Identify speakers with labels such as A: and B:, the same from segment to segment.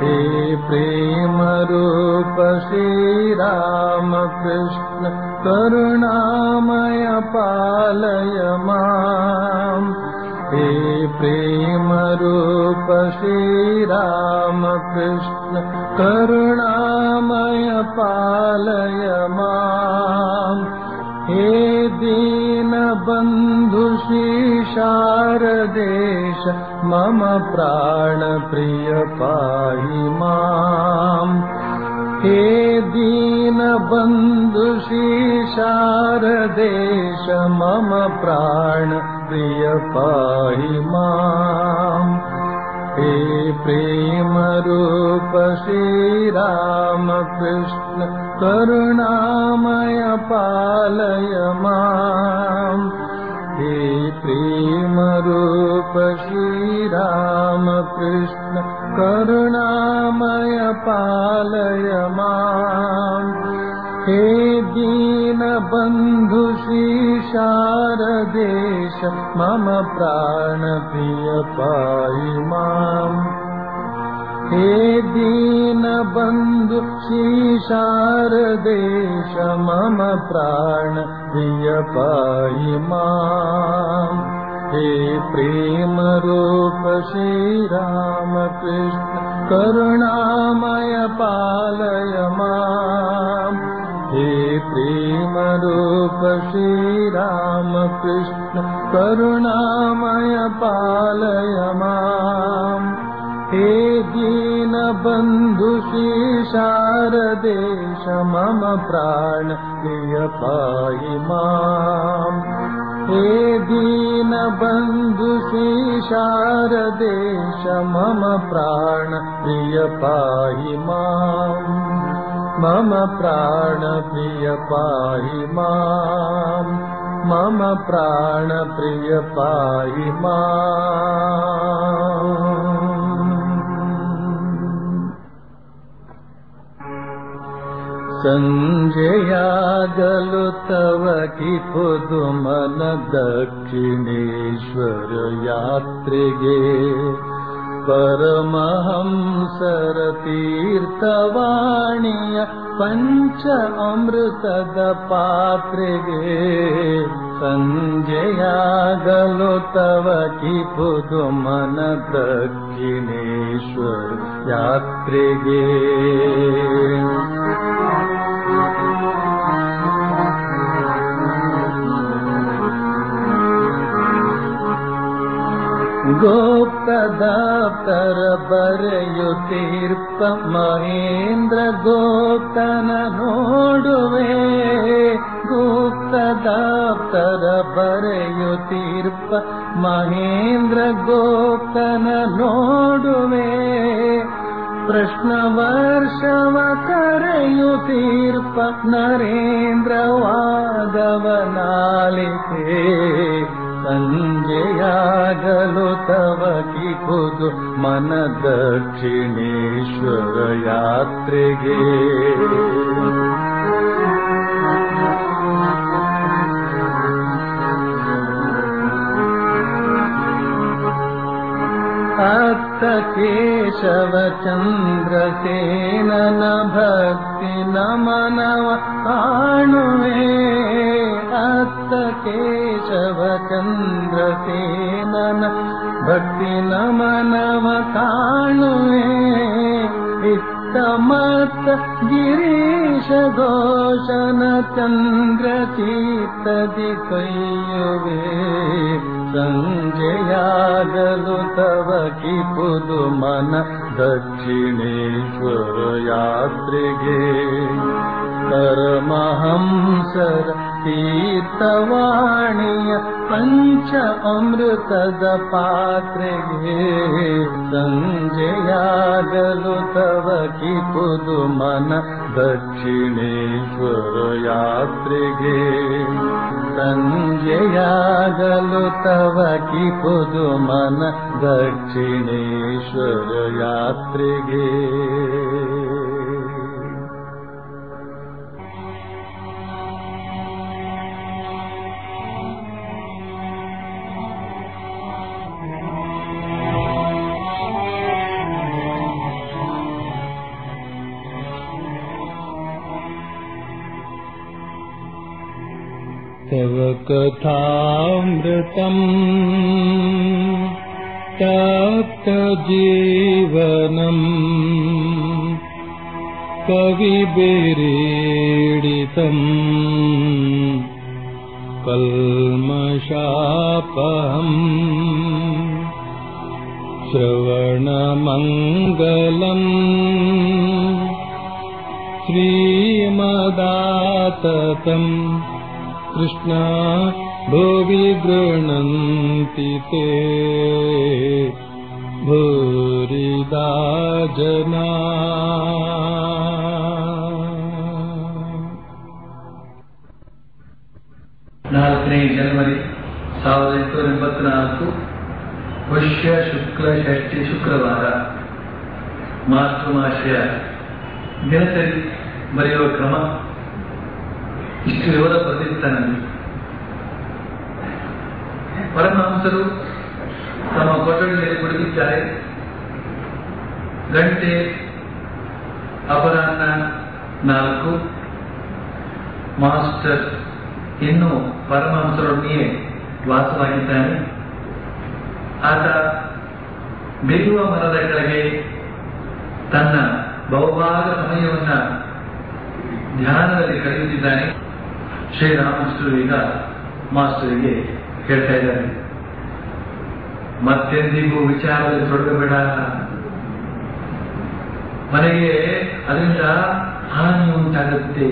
A: हे प्रेमरूप श्रीरामकृष्ण करुणामय पालय माम् हे प्रेमरूप श्रीरामकृष्ण करुणामय पालय माम् हे दीनबन्धु शारदेश मम प्राणप्रिय पाहि माम् हे दीनबन्धु शारदेश मम प्राणप्रिय पाहि माम् हे प्रेमरूप श्रीरामकृष्ण करुणामय पालय माम् हे प्रेमरूप श्रीरामकृष्ण करुणामय पालय माम् हे दीनबन्धु शारदेश मम प्राणप्रिय पाहि माम् हे दीनबन्धु शारदेश मम प्राणप्रिय पाहि माम् हे प्रेमरूप श्रीरामकृष्ण करुणामय पालय माम् हे प्रेमरूप श्रीरामकृष्ण करुणामय पालय माम् हे दीनबन्धु शारदेश मम प्राण प्रिय पाहि माम् हे दीनबन्धु शारदेश मम प्राण प्रिय पाहि माम् मम प्राणप्रिय पाहि माम् मम प्राणप्रिय पाहि माम् सञ्जयागलु तव कि पुदुमन दक्षिणेश्वर यात्रिगे परमहंसर तीर्थवाणीय पञ्च अमृतद पात्रिगे सञ्जयागलो तव कि पुदुमन दक्षिणेश्वर यात्रिगे गोप्तदाप्तर बರೆಯುತ್ತೀರ್ಪ ಮಹೇಂದ್ರ ಗೋಪ್ತನ ನೋಡುವೆ ಗುಪ್ತದಾಪ್ತರ ಬರೆಯುತ್ತೀರ್ಪ ಮಹೇಂದ್ರ ಗೋಪ್ತನ ನೋಡುವೆ ಪ್ರಶ್ನ ವರ್ಷವ ಕರೆಯುತ್ತೀರ್ಪ ನರೇಂದ್ರ ವಾದವನಾಲಿಕೆ ಸಂಜೆಯಾಗಲು ತವ ಕಿಪುದು ಮನ ದಕ್ಷಿಣೇಶ್ವರ ಯಾತ್ರೆಗೆ ಅತ್ತ ಕೇಶವ ಚಂದ್ರಸೇನನ ಭಕ್ತಿ ನಮನವ ಕಾಣುವೆ ಅತ್ತ ಕೇಶವ ಚಂದ್ರಸೇನನ ಭಕ್ತಿ ನಮನವ ಕಾಣುವೆ ಇತ್ತ ಮತ್ತ ಗಿರೀಶ ಘೋಷನ ಚಂದ್ರ ಚೀತದಿ ಕೈಯುವೆ ಸಂಜೆಯಾಗಲು ತವ ಕಿಪುದು ಮನ ದಕ್ಷಿಣೇಶ್ವರ ಯಾತ್ರೆಗೆ ಪರಮಹಂಸರ ತೀರ್ಥವಾಣಿಯ ಪಂಚ ಅಮೃತದ ಪಾತ್ರೆಗೆ ಸಂಜೆಯಾಗಲು ತವ ಕಿಪುದು ಮನ ದಕ್ಷಿಣೇಶ್ವರ ಯಾತ್ರೆಗೆ ಸಂಜೆಯಾಗಲು ತವ ಕಿಪುದು ಮನ ದಕ್ಷಿಣೇಶ್ವರ ಯಾತ್ರೆಗೆ तव कथामृतम् तप्तजीवनम् कविभिरीडितम् कल्मषापहम् श्रवणमङ्गलम् श्रीमदाततम् कृष्णा भुवि गृह्णन्ति ते भूरिदा जना
B: ನಾಲ್ಕನೇ ಜನವರಿ ಸಾವಿರದ ಎಂಟುನೂರ ಎಂಬತ್ನಾಲ್ಕು ಪುಷ್ಯ ಶುಕ್ಲ ಷಷ್ಠಿ ಶುಕ್ರವಾರ ಮಾತೃಮಾಶಯ ದಿನಸರಿ ಬರೆಯುವ ಕ್ರಮ ಇಷ್ಟು ವಿವರ ಬರೆದಿರ್ತಾನಲ್ಲಿ ಪರಮಹಂಸರು ತಮ್ಮ ಕೊಠಡಿಯಲ್ಲಿ ಕುಳಿತಿದ್ದಾರೆ ಗಂಟೆ ಅಪರಾಹ್ನ ನಾಲ್ಕು ಮಾಸ್ಟರ್ ಇನ್ನು ಪರಮಹಂಸರೊಡನೆಯೇ ವಾಸವಾಗಿದ್ದಾನೆ ಆತ ಬಿಲ್ಲುವ ಮರದ ಕೆಳಗೆ ತನ್ನ ಬಹುಭಾಗ ಸಮಯವನ್ನ ಧ್ಯಾನದಲ್ಲಿ ಕಳೆಯುತ್ತಿದ್ದಾನೆ ಶ್ರೀರಾಮಕೃಷ್ಣರು ಈಗ ಮಾಸ್ಟರಿಗೆ ಹೇಳ್ತಾ ಇದ್ದಾರೆ ಮತ್ತೆಂದಿಗೂ ವಿಚಾರದಲ್ಲಿ ತೊಡಗಬೇಡ ಮನೆಗೆ ಅದರಿಂದ ಹಾನಿ ಉಂಟಾಗುತ್ತೆ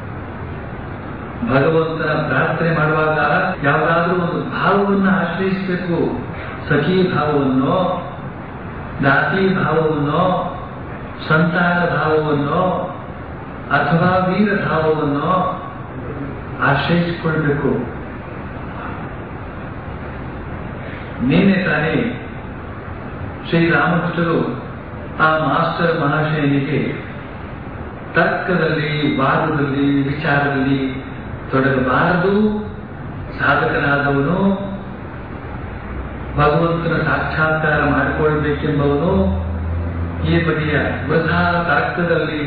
B: ಭಗವಂತನ ಪ್ರಾರ್ಥನೆ ಮಾಡುವಾಗ ಯಾವುದಾದ್ರೂ ಒಂದು ಭಾವವನ್ನು ಆಶ್ರಯಿಸಬೇಕು ಸಖಿ ಭಾವವನ್ನು ದಾಸಿ ಭಾವವನ್ನು ಸಂತಾನ ಭಾವವನ್ನು ಅಥವಾ ವೀರ ಭಾವವನ್ನು ಆಶ್ರಯಿಸಿಕೊಳ್ಬೇಕು ನೀನೆ ತಾನೇ ಶ್ರೀರಾಮಕೃಷ್ಣರು ಆ ಮಾಸ್ಟರ್ ಮಹಾಶಯನಿಗೆ ತರ್ಕದಲ್ಲಿ ವಾದದಲ್ಲಿ ವಿಚಾರದಲ್ಲಿ ತೊಡಗಬಾರದು ಸಾಧಕನಾದವನು ಭಗವಂತನ ಸಾಕ್ಷಾತ್ಕಾರ ಮಾಡಿಕೊಳ್ಬೇಕೆಂಬವನು ಈ ಬಗೆಯ ವೃಥಾ ತರ್ಕದಲ್ಲಿ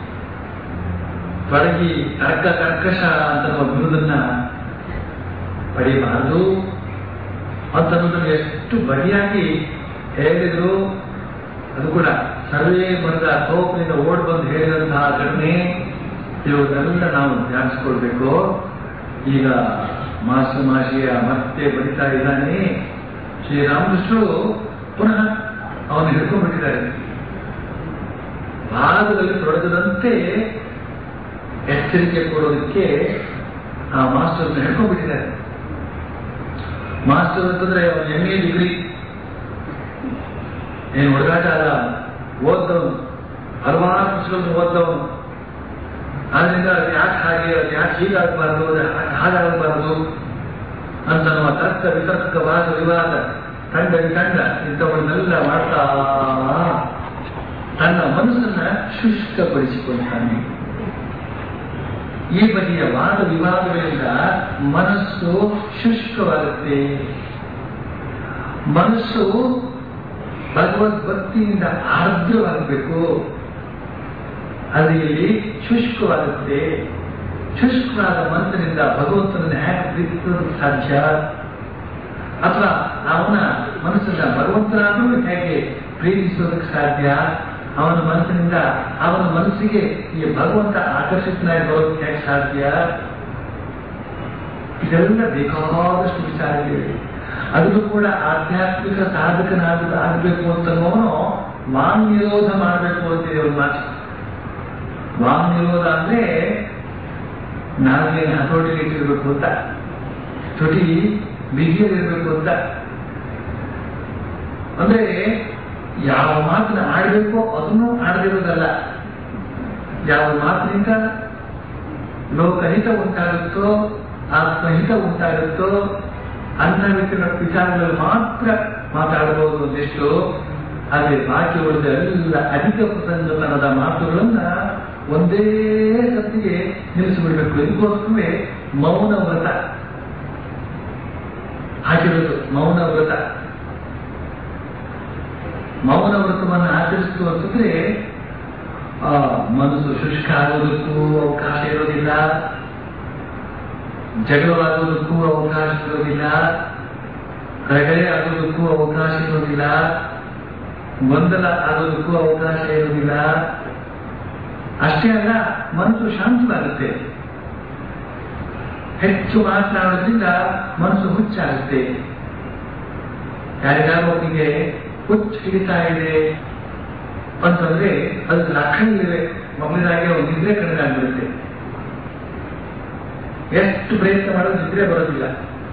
B: ತೊಡಗಿ ತರ್ಕ ಕರ್ಕಶ ಅಂತ ಬಿರುದನ್ನ ಪಡೆಯಬಾರದು ಅಂತನ್ನೋದನ್ನು ಎಷ್ಟು ಬಗೆಯಾಗಿ ಹೇಳಿದ್ರು ಅದು ಕೂಡ ಸರ್ವೇ ಮರದ ತೋಪಿನಿಂದ ಓಡ್ ಬಂದು ಹೇಳಿದಂತಹ ಘಟನೆ ಇವುಗಳನ್ನೆಲ್ಲ ನಾವು ಧ್ಯಾನಿಸ್ಕೊಳ್ಬೇಕು ಈಗ ಮಾಸ ಮಾಸಿಯ ಮತ್ತೆ ಬಡಿತಾ ಇದ್ದಾನೆ ಶ್ರೀರಾಮಕೃಷ್ಣರು ಪುನಃ ಅವನು ಹಿಡ್ಕೊಂಡ್ಬಿಟ್ಟಿದ್ದಾರೆ ಭಾಗದಲ್ಲಿ ತೊಡಗದಂತೆ ಎಚ್ಚರಿಕೆ ಕೊಡೋದಕ್ಕೆ ಆ ಮಾಸ್ಟರ್ನ ಹಿಡ್ಕೊಂಡ್ಬಿಟ್ಟಿದ್ದಾರೆ ಮಾಸ್ಟರ್ ಅಂತಂದ್ರೆ ಅವನು ಎಂ ಎ ಡಿಗ್ರಿ ಏನು ಹುಡುಗಾಟ ಅಲ್ಲ ಓದ್ದವನು ಹಲವಾರು ಪುಸ್ತಕಗಳನ್ನು ಓದ್ದವನು ಆದ್ರಿಂದ ಅದು ಯಾಕೆ ಹಾಗೆ ಅದು ಯಾಕೆ ಹೀಗಾಗಬಾರ್ದು ಅದು ಹಾಗಾಗಬಾರ್ದು ಅಂತ ನಮ್ಮ ತರ್ಕ ವಿತರ್ಕ ವಾದ ವಿವಾದ ತಂಡ ವಿತಂಡ ಇಂಥವನ್ನೆಲ್ಲ ಮಾಡ್ತಾ ತನ್ನ ಮನಸ್ಸನ್ನ ಶುಷ್ಕಪಡಿಸಿಕೊಳ್ತಾನೆ ಈ ಬಗೆಯ ವಾದ ವಿವಾದಗಳಿಂದ ಮನಸ್ಸು ಶುಷ್ಕವಾಗುತ್ತೆ ಮನಸ್ಸು ಭಗವದ್ಭಕ್ತಿಯಿಂದ ಆರ್ದ್ರವಾಗಬೇಕು ಅದು ಇಲ್ಲಿ ಶುಷ್ಕವಾಗುತ್ತೆ ಶುಷ್ಕವಾದ ಮನಸ್ಸಿನಿಂದ ಭಗವಂತನನ್ನು ಹೇಗೆ ಪ್ರೀತಿಸೋದಕ್ಕೆ ಸಾಧ್ಯ ಅಥವಾ ಅವನ ಮನಸ್ಸನ್ನ ಭಗವಂತನಾದ್ರೂ ಹೇಗೆ ಪ್ರೀತಿಸೋದಕ್ಕೆ ಸಾಧ್ಯ ಅವನ ಮನಸ್ಸಿನಿಂದ ಅವನ ಮನಸ್ಸಿಗೆ ಈ ಭಗವಂತ ಆಕರ್ಷಿತನಾಗಿ ಬರೋದಕ್ಕೆ ಹೇಗೆ ಸಾಧ್ಯ ಇದೆಲ್ಲ ಬೇಕಾದಷ್ಟು ವಿಚಾರಗಳಿವೆ ಅದನ್ನು ಕೂಡ ಆಧ್ಯಾತ್ಮಿಕ ಸಾಧಕನಾಗ ಆಗಬೇಕು ಅಂತನೋನು ವಾಂಗ್ ನಿರೋಧ ಮಾಡಬೇಕು ಅಂತಿದೆ ಒಂದು ಮಾತು ವಾಂಗ್ ನಿರೋಧ ಅಂದ್ರೆ ನಾಲ್ಗೇನು ಹತೋಟಿಗೆ ಇಟ್ಟಿರ್ಬೇಕು ಅಂತ ತುಟಿ ಬಿಗಿಯಲ್ಲಿರ್ಬೇಕು ಅಂತ ಅಂದ್ರೆ ಯಾವ ಮಾತನ್ನ ಆಡ್ಬೇಕೋ ಅದನ್ನು ಆಡದಿರೋದಲ್ಲ ಯಾವ ಮಾತಿನಿಂದ ಲೋಕಹಿತ ಉಂಟಾಗುತ್ತೋ ಆತ್ಮಹಿತ ಉಂಟಾಗುತ್ತೋ ಅಂತ ವಿಚಾರಗಳಲ್ಲಿ ಮಾತ್ರ ಮಾತಾಡಬಹುದು ಒಂದಿಷ್ಟು ಆದರೆ ಬಾಕಿ ಉಳಿದ ಎಲ್ಲ ಅಧಿಕ ಪ್ರಸಂಗತನದ ಮಾತುಗಳನ್ನ ಒಂದೇ ಸತ್ತಿಗೆ ನಿಲ್ಲಿಸಿಬಿಡ್ಬೇಕು ಇದಕ್ಕೋಸ್ಕರವೇ ಮೌನ ವ್ರತ ಹಾಕಿರೋದು ಮೌನ ವ್ರತ ಮೌನ ವ್ರತವನ್ನು ಆಚರಿಸ್ತು ಅಂತಂದ್ರೆ ಆ ಮನಸ್ಸು ಶುಷ್ಕ ಆಗೋದಕ್ಕೂ ಅವಕಾಶ ಇರೋದಿಲ್ಲ ಜಗಳವಾಗುವುದಕ್ಕೂ ಅವಕಾಶ ಇರೋದಿಲ್ಲ ರಗಳೆ ಆಗೋದಕ್ಕೂ ಅವಕಾಶ ಇರೋದಿಲ್ಲ ಗೊಂದಲ ಆಗೋದಕ್ಕೂ ಅವಕಾಶ ಇರೋದಿಲ್ಲ ಅಷ್ಟೇ ಅಲ್ಲ ಮನಸ್ಸು ಶಾಂತವಾಗುತ್ತೆ ಹೆಚ್ಚು ಮಾತನಾಡೋದ್ರಿಂದ ಮನಸ್ಸು ಹುಚ್ಚಾಗುತ್ತೆ ಯಾರಿಗಾದ್ರೂ ಒಬ್ಬನಿಗೆ ಹುಚ್ಚು ಹಿಡಿತಾ ಇದೆ ಅಂತಂದ್ರೆ ಅದಕ್ಕೆ ಲಕ್ಷಣಗಳಿವೆ ಮಗುವಿನಾಗೆ ಅವ್ನು ನಿದ್ರೆ ಕಣ್ಣಾಗ್ಬಿಡುತ್ತೆ ಎಷ್ಟು ಪ್ರಯತ್ನ ಮಾಡೋದು ನಿದ್ರೆ ಬರೋದಿಲ್ಲ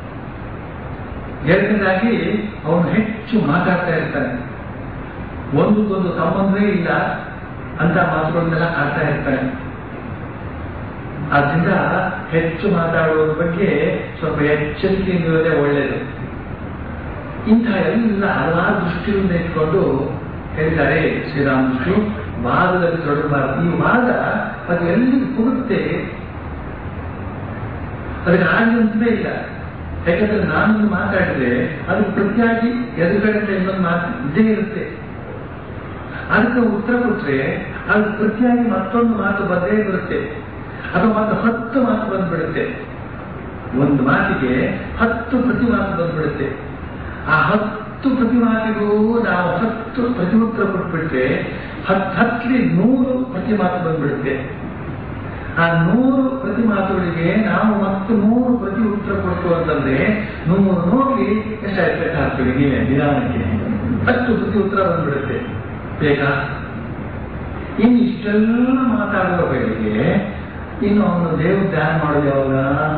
B: ಎರಡನೇದಾಗಿ ಅವನು ಹೆಚ್ಚು ಮಾತಾಡ್ತಾ ಇರ್ತಾನೆ ಒಂದಕ್ಕೊಂದು ಸಂಬಂಧವೇ ಇಲ್ಲ ಅಂತ ಮಾತುಗಳನ್ನೆಲ್ಲ ಆಡ್ತಾ ಇರ್ತಾನೆ ಆದ್ರಿಂದ ಹೆಚ್ಚು ಮಾತಾಡುವುದ್ರ ಬಗ್ಗೆ ಸ್ವಲ್ಪ ಎಚ್ಚರಿಕೆಯಿಂದಿರೋದೇ ಒಳ್ಳೆಯದು ಇಂತಹ ಎಲ್ಲ ಹಲವಾರು ದೃಷ್ಟಿಯಿಂದ ಇಟ್ಕೊಂಡು ಹೇಳಿದ್ದಾರೆ ಶ್ರೀರಾಮಕೃಷ್ಣರು ವಾದದಲ್ಲಿ ತೊಡಗಬಾರದು ಈ ವಾದ ಅದು ಎಲ್ಲಿ ಕೊಡುತ್ತೆ ಅದಕ್ಕೆ ಆನಂದವೇ ಇಲ್ಲ ಯಾಕಂದ್ರೆ ನಾನು ಮಾತಾಡಿದ್ರೆ ಅದು ಪ್ರತಿಯಾಗಿ ಎದುರುಗಡೆ ಇನ್ನೊಂದು ಮಾತು ಇದ್ದೇ ಇರುತ್ತೆ ಅದಕ್ಕೆ ಉತ್ತರ ಕೊಟ್ರೆ ಅದು ಪ್ರತಿಯಾಗಿ ಮತ್ತೊಂದು ಮಾತು ಬಂದೇ ಬರುತ್ತೆ ಅಥವಾ ಮತ್ತೆ ಹತ್ತು ಮಾತು ಬಂದ್ಬಿಡುತ್ತೆ ಒಂದು ಮಾತಿಗೆ ಹತ್ತು ಪ್ರತಿ ಮಾತು ಬಂದ್ಬಿಡುತ್ತೆ ಆ ಹತ್ತು ಪ್ರತಿ ಮಾತಿಗೂ ನಾವು ಹತ್ತು ಪ್ರತಿ ಉತ್ತರ ಕೊಟ್ಬಿಟ್ರೆ ಹತ್ತು ಹತ್ತಲಿ ನೂರು ಪ್ರತಿ ಮಾತು ಬಂದ್ಬಿಡುತ್ತೆ ಆ ನೂರು ಪ್ರತಿ ಮಾತುಗಳಿಗೆ ನಾವು ಮತ್ತು ನೂರು ಪ್ರತಿ ಉತ್ತರ ಕೊಡ್ತು ಅಂತಂದ್ರೆ ನೂರು ನೂರಲ್ಲಿ ಎಷ್ಟಾಯ್ತು ಲೆಕ್ಕ ಹಾಕ್ತೀವಿ ನೀವೇ ನಿಧಾನಕ್ಕೆ ಹತ್ತು ಪ್ರತಿ ಉತ್ತರ ಬಂದ್ಬಿಡುತ್ತೆ ಬೇಕಾ ಇನ್ನು ಇಷ್ಟೆಲ್ಲ ಮಾತಾಡುವ ವೇಳೆಗೆ ಇನ್ನು ಅವನು ದೇವ್ರ ಧ್ಯಾನ ಮಾಡೋದು ಯಾವಾಗ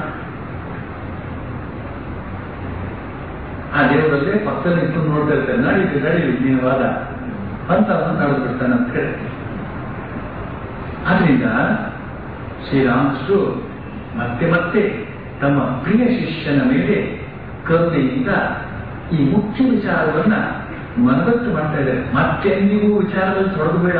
B: ಆ ದೇವರಲ್ಲೇ ಪಕ್ಕದಲ್ಲಿ ಇಟ್ಕೊಂಡು ನೋಡ್ತಾ ಇರ್ತಾನೆ ನಡೀಲಿ ನಡೀಲಿ ನೀನು ವಾದ ಅಂತ ಅವನು ನಡೆದು ಬಿಡ್ತಾನೆ ಅಂತ ಹೇಳಿ ಆದ್ರಿಂದ ಶ್ರೀರಾಮಕೃಷ್ಣರು ಮತ್ತೆ ಮತ್ತೆ ತಮ್ಮ ಪ್ರಿಯ ಶಿಷ್ಯನ ಮೇಲೆ ಕರುಣೆಯಿಂದ ಈ ಮುಖ್ಯ ವಿಚಾರವನ್ನ ಮನದಟ್ಟು ಮಾಡ್ತಾ ಇದ್ದಾರೆ ಮತ್ತೆಂದಿಗೂ ವಿಚಾರದಲ್ಲಿ ತೊಡಗಬೇಡ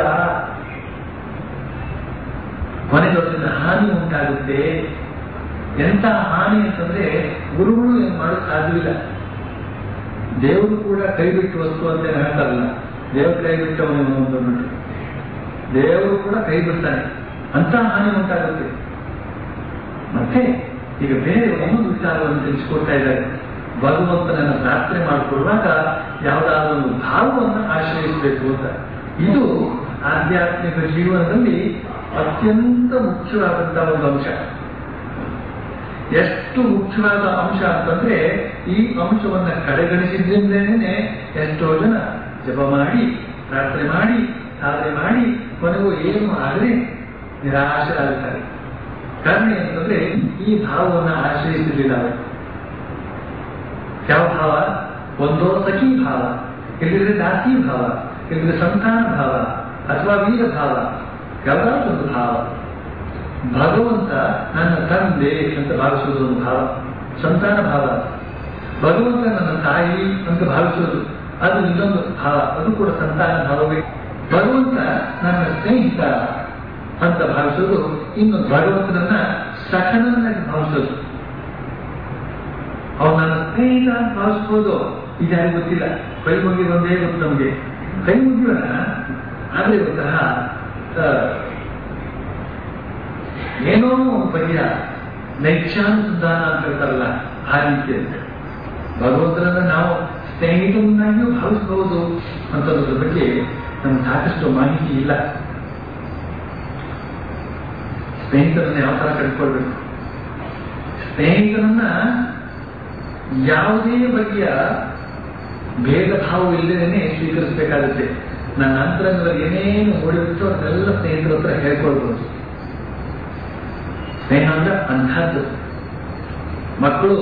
B: ಕೊನೆಗೆ ಅದರಿಂದ ಹಾನಿ ಉಂಟಾಗುತ್ತೆ ಎಂತ ಹಾನಿ ಅಂತಂದ್ರೆ ಗುರುಗಳು ಏನು ಮಾಡೋಕ್ ಸಾಧ್ಯವಿಲ್ಲ ದೇವರು ಕೂಡ ಕೈ ಬಿಟ್ಟು ವಸ್ತು ಅಂತ ಏನು ಹೇಳ್ತಾರಲ್ಲ ದೇವರು ಕೈ ಬಿಟ್ಟವನು ಅಂತ ಅಂದ್ಬಿಟ್ಟು ದೇವರು ಕೂಡ ಕೈ ಬಿಡ್ತಾನೆ ಅಂತ ಹಾನಿ ಉಂಟಾಗುತ್ತೆ ಮತ್ತೆ ಈಗ ಬೇರೆ ಒಂದು ವಿಚಾರವನ್ನು ತಿಳಿಸಿಕೊಡ್ತಾ ಇದ್ದಾರೆ ಭಗವಂತನನ್ನ ಪ್ರಾರ್ಥನೆ ಮಾಡಿಕೊಡುವಾಗ ಯಾವುದಾದ್ರೂ ಒಂದು ಭಾವವನ್ನು ಆಶ್ರಯಿಸಬೇಕು ಅಂತ ಇದು ಆಧ್ಯಾತ್ಮಿಕ ಜೀವನದಲ್ಲಿ ಅತ್ಯಂತ ಮುಖ್ಯವಾದಂತಹ ಒಂದು ಅಂಶ ಎಷ್ಟು ಮುಖ್ಯವಾದ ಅಂಶ ಅಂತಂದ್ರೆ ಈ ಅಂಶವನ್ನ ಕಡೆಗಣಿಸಿದ್ರಿಂದನೇ ಎಷ್ಟೋ ಜನ ಜಪ ಮಾಡಿ ಪ್ರಾರ್ಥನೆ ಮಾಡಿ ಸಾಧನೆ ಮಾಡಿ ಕೊನೆಗೂ ಏನು ಆಗದೆ ನಿರಾಶರಾಗುತ್ತಾರೆ ಕಾರಣ ಏನಂತಂದ್ರೆ ಈ ಭಾವವನ್ನು ಆಶ್ರಯಿಸಲಿಲ್ಲ ಅವರು ಯಾವ ಭಾವ ಒಂದೋ ಸಖಿ ಭಾವ ಇಲ್ಲಿದ್ರೆ ದಾಸಿ ಭಾವ ಇಲ್ಲಿದ್ರೆ ಸಂತಾನ ಭಾವ ಅಥವಾ ವೀರ ಭಾವ ಯಾವುದಾದ್ರೂ ಒಂದು ಭಾವ ಭಗವಂತ ನನ್ನ ತಂದೆ ಅಂತ ಭಾವಿಸುವುದು ಒಂದು ಭಾವ ಸಂತಾನ ಭಾವ ಭಗವಂತ ನನ್ನ ತಾಯಿ ಅಂತ ಭಾವಿಸುವುದು ಅದು ಇನ್ನೊಂದು ಭಾವ ಅದು ಕೂಡ ಸಂತಾನ ಭಾವವೇ ಭಗವಂತ ನನ್ನ ಸ್ನೇಹಿತ ಅಂತ ಭಾವಿಸೋದು ಇನ್ನು ಭಗವಂತನನ್ನ ಸಖನನ್ನಾಗಿ ಭಾವಿಸೋದು ಅವನು ನನ್ನ ಸ್ನೇಹಿತ ಅಂತ ಭಾವಿಸ್ಬೋದು ಇದ್ಯಾರು ಗೊತ್ತಿಲ್ಲ ಕೈ ಮುಗಿಯೋದೇ ಗೊತ್ತು ನಮಗೆ ಕೈ ಮುಗಿಯೋಣ ಆದ್ರೆ ಒಂಥರ ಆ, ಏನೋ ಒಂದು ಬಗೆಯ ನೈಚ್ಛಾನುಸಂಧಾನ ಅಂತ ಹೇಳ್ತಾರಲ್ಲ ಆ ರೀತಿಯಲ್ಲಿ ಭಗವಂತನನ್ನ ನಾವು ಸ್ನೇಹಿತನಾಗಿಯೂ ಭಾವಿಸಬಹುದು ಅಂತದ್ರ ಬಗ್ಗೆ ನಮ್ಗೆ ಸಾಕಷ್ಟು ಮಾಹಿತಿ ಇಲ್ಲ ಸ್ನೇಹಿತರನ್ನ ಯಾವ ತರ ಕಟ್ಕೊಳ್ಬೇಕು ಸ್ನೇಹಿತರನ್ನ ಯಾವುದೇ ಬಗೆಯ ಭೇದ ಭಾವವಿಲ್ಲದೇನೆ ಸ್ವೀಕರಿಸಬೇಕಾಗುತ್ತೆ ನನ್ನ ಅಂತರಂಗದಲ್ಲಿ ಏನೇನು ಓಡಿಬಿಟ್ಟು ಅದನ್ನೆಲ್ಲ ಸ್ನೇಹಿತರ ಹತ್ರ ಹೇಳ್ಕೊಳ್ಬೋದು ಸ್ನೇಹ ಅಂದ್ರೆ ಅಂಥದ್ದು ಮಕ್ಕಳು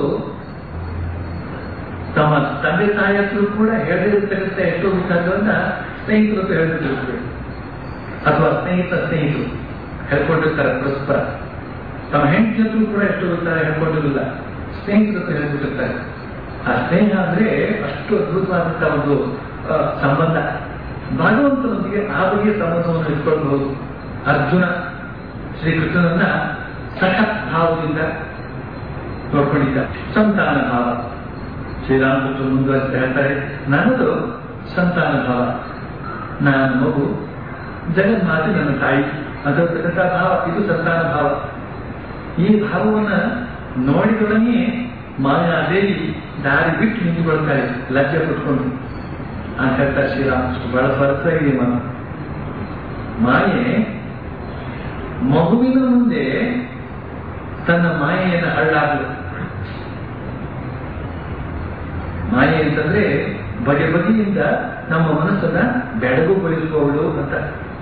B: ತಮ್ಮ ತಂದೆ ತಾಯಿ ಹತ್ರ ಕೂಡ ಹೇಳದಿರ್ತಕ್ಕಂಥ ಎಷ್ಟೋ ವಿಚಾರಗಳನ್ನ ಸ್ನೇಹಿತರ ಹತ್ರ ಹೇಳ್ತಿರ್ಬೇಕು ಅಥವಾ ಸ್ನೇಹಿತ ಸ್ನೇಹಿತರು ಹೇಳ್ಕೊಂಡಿರ್ತಾರೆ ಪರಸ್ಪರ ತಮ್ಮ ಹೆಂಡತಿ ಹತ್ರ ಕೂಡ ಎಷ್ಟೋ ವಿಚಾರ ಹೇಳ್ಕೊಂಡಿರಲಿಲ್ಲ ಸ್ನೇಹಿತರ ಹತ್ರ ಹೇಳ್ಬಿಟ್ಟಿರ್ತಾರೆ ಆ ಸ್ನೇಹ ಅಂದ್ರೆ ಅಷ್ಟು ಅದ್ಭುತವಾದಂತಹ ಒಂದು ಆ, ಸಂಬಂಧ ಭಗವಂತನೊಂದಿಗೆ ಆ ಬಗೆಯ ಸಂಬಂಧವನ್ನು ಇಟ್ಕೊಳ್ಬಹುದು ಅರ್ಜುನ ಶ್ರೀಕೃಷ್ಣನನ್ನ ಸಖತ್ ಭಾವದಿಂದ ನೋಡ್ಕೊಂಡಿದ್ದ ಸಂತಾನ ಭಾವ ಶ್ರೀರಾಮಕೃಷ್ಣ ಮುಂದುವರಿಸ್ತಾ ಹೇಳ್ತಾರೆ ನನ್ನದು ಸಂತಾನ ಭಾವ ನಾನು ಮಗು ಜಗನ್ಮಾತೆ ನನ್ನ ತಾಯಿ ಅದರತಕ್ಕಂಥ ಭಾವ ಇದು ಸಂತಾನ ಭಾವ ಈ ಭಾವವನ್ನ ನೋಡಿದೊಡನೆ ಮಾಯಾದೇವಿ ದಾರಿ ಬಿಟ್ಟು ನಿಂತುಕೊಳ್ತಾರೆ ಲಜ್ಜೆ ಕೊಟ್ಕೊಂಡು ಅಂತ ಹೇಳ್ತಾರೆ ಶ್ರೀರಾಮಕೃಷ್ಣ ಬಹಳ ಸ್ವರಸಾಗಿದೆ ಮಾತು ಮಾಯೆ ಮಗುವಿನ ಮುಂದೆ ತನ್ನ ಮಾಯೆಯನ್ನು ಹರಡಾಗಲು ಮಾಯೆ ಅಂತಂದ್ರೆ ಬಗೆ ಬಗೆಯಿಂದ ನಮ್ಮ ಮನಸ್ಸನ್ನ ಬೆಳಗುಗೊಳಿಸುವವಳು ಅಂತ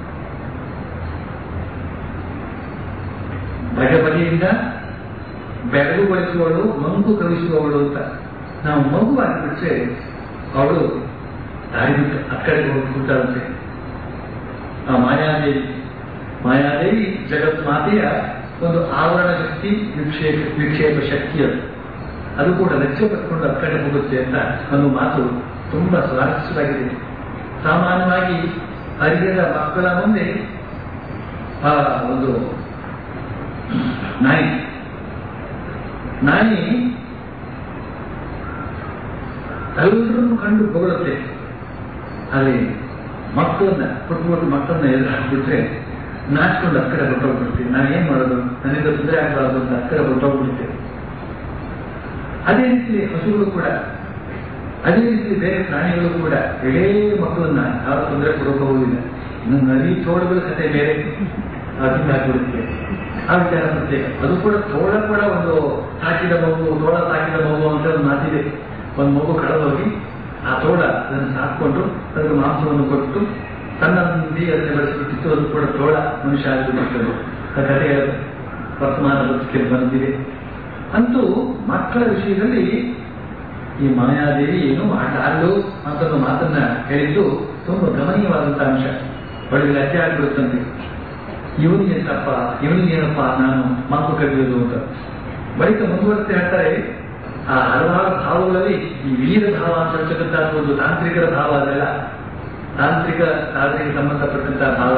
B: ಬಗೆ ಬಗೆಯಿಂದ ಬೆಳಗುಗೊಳಿಸುವವಳು ಮಂಕು ಕವಿಸುವವಳು ಅಂತ ನಾವು ಮಗು ಆಗಿಬಿಟ್ರೆ ಅವಳು ದಾರಿ ಬಿಟ್ಟು ಆ ಕಡೆಗೆ ಹೋಗಿ ಕೂತಾಳಂತೆ ಆ ಮಾಯಾದೇವಿ ಮಾಯಾದೇವಿ ಜಗತ್ ಮಾತೆಯ ಒಂದು ಆವರಣ ಶಕ್ತಿ ವಿಕ್ಷೇಪ ವಿಕ್ಷೇಪ ಶಕ್ತಿ ಅದು ಅದು ಕೂಡ ಲಕ್ಷ್ಯ ಪಟ್ಕೊಂಡು ಆ ಕಡೆ ಹೋಗುತ್ತೆ ಅಂತ ಅನ್ನೋ ಮಾತು ತುಂಬಾ ಸ್ವಾರಸ್ಯವಾಗಿದೆ ಸಾಮಾನ್ಯವಾಗಿ ಅರಿಯದ ಮಕ್ಕಳ ಮುಂದೆ ಆ ಒಂದು ನಾಯಿ ನಾಯಿ ಎಲ್ಲರನ್ನು ಕಂಡು ಹೊಗಳುತ್ತೆ ಅಲ್ಲಿ ಮಕ್ಕಳನ್ನ ಪುಟ್ಟ ಪುಟ್ಟ ಮಕ್ಕಳನ್ನ ಎದುರು ಹಾಕ್ಬಿಟ್ರೆ ನಾಚ್ಕೊಂಡು ಅಕ್ಕಡೆ ಹೊಟ್ಟೋಗ್ಬಿಡ್ತೀವಿ ನಾನು ಏನ್ ಮಾಡೋದು ನನ್ನಿಂದ ತೊಂದರೆ ಆಗಬಾರ್ದು ಅಂತ ಅಕ್ಕಡೆ ಹೊಟ್ಟೋಗ್ಬಿಡ್ತೇವೆ ಅದೇ ರೀತಿ ಹಸುಗಳು ಕೂಡ ಅದೇ ರೀತಿ ಬೇರೆ ಪ್ರಾಣಿಗಳು ಕೂಡ ಎಳೇ ಮಕ್ಕಳನ್ನ ಯಾವ ತೊಂದರೆ ಕೊಡೋಕೆ ಹೋಗುದಿಲ್ಲ ಇನ್ನು ನದಿ ತೋಳಗಳ ಕತೆ ಬೇರೆ ಅದನ್ನ ಹಾಕಿಬಿಡುತ್ತೆ ಆ ವಿಚಾರ ಪ್ರತ್ಯೇಕ ಅದು ಕೂಡ ತೋಳ ಕೂಡ ಒಂದು ಸಾಕಿದ ಮಗು ತೋಳ ಸಾಕಿದ ಮಗು ಅಂತ ಒಂದು ಮಾತಿದೆ ಒಂದು ಮಗು ಕಳೆದೋಗಿ ಆ ತೋಳ ಅದನ್ನು ಸಾಕೊಂಡು ಅದಕ್ಕೆ ಮಾಂಸವನ್ನು ಕೊಟ್ಟು ತನ್ನ ನಂದಿ ಅದನ್ನು ಬೆಳೆಸಿಬಿಟ್ಟಿತ್ತು ಅದು ಕೂಡ ತೋಳ ಮನುಷ್ಯ ಆಗಿಬಿಟ್ಟಿತ್ತು ಆ ಕಥೆ ವರ್ತಮಾನ ಬದುಕಿಗೆ ಬಂದಿದೆ ಅಂತೂ ಮಕ್ಕಳ ವಿಷಯದಲ್ಲಿ ಈ ಮಾಯಾದೇವಿ ಏನು ಆಟ ಆಡಲು ಅಂತ ಮಾತನ್ನ ಹೇಳಿದ್ದು ತುಂಬಾ ಗಮನೀಯವಾದಂತಹ ಅಂಶ ಒಳಗೆ ಲಜ್ಜೆ ಆಗಿಬಿಡುತ್ತಂತೆ ಇವನಿಗೆ ತಪ್ಪ ಇವನಿಗೇನಪ್ಪ ನಾನು ಮಾತು ಕಲಿಯೋದು ಅಂತ ಬಳಿಕ ಮುಂದುವರೆಸಿ ಹೇಳ್ತಾರೆ ಆ ಹಲವಾರು ಭಾವಗಳಲ್ಲಿ ಈ ವೀರ ಭಾವ ಅಂತ ಹೇಳ್ತಕ್ಕಂಥ ಒಂದು ತಾಂತ್ರಿಕರ ಭಾವ ಅದೆಲ್ಲ ತಾಂತ್ರಿಕ ಸಾಧನೆಗೆ ಸಂಬಂಧಪಟ್ಟಂತಹ ಭಾವ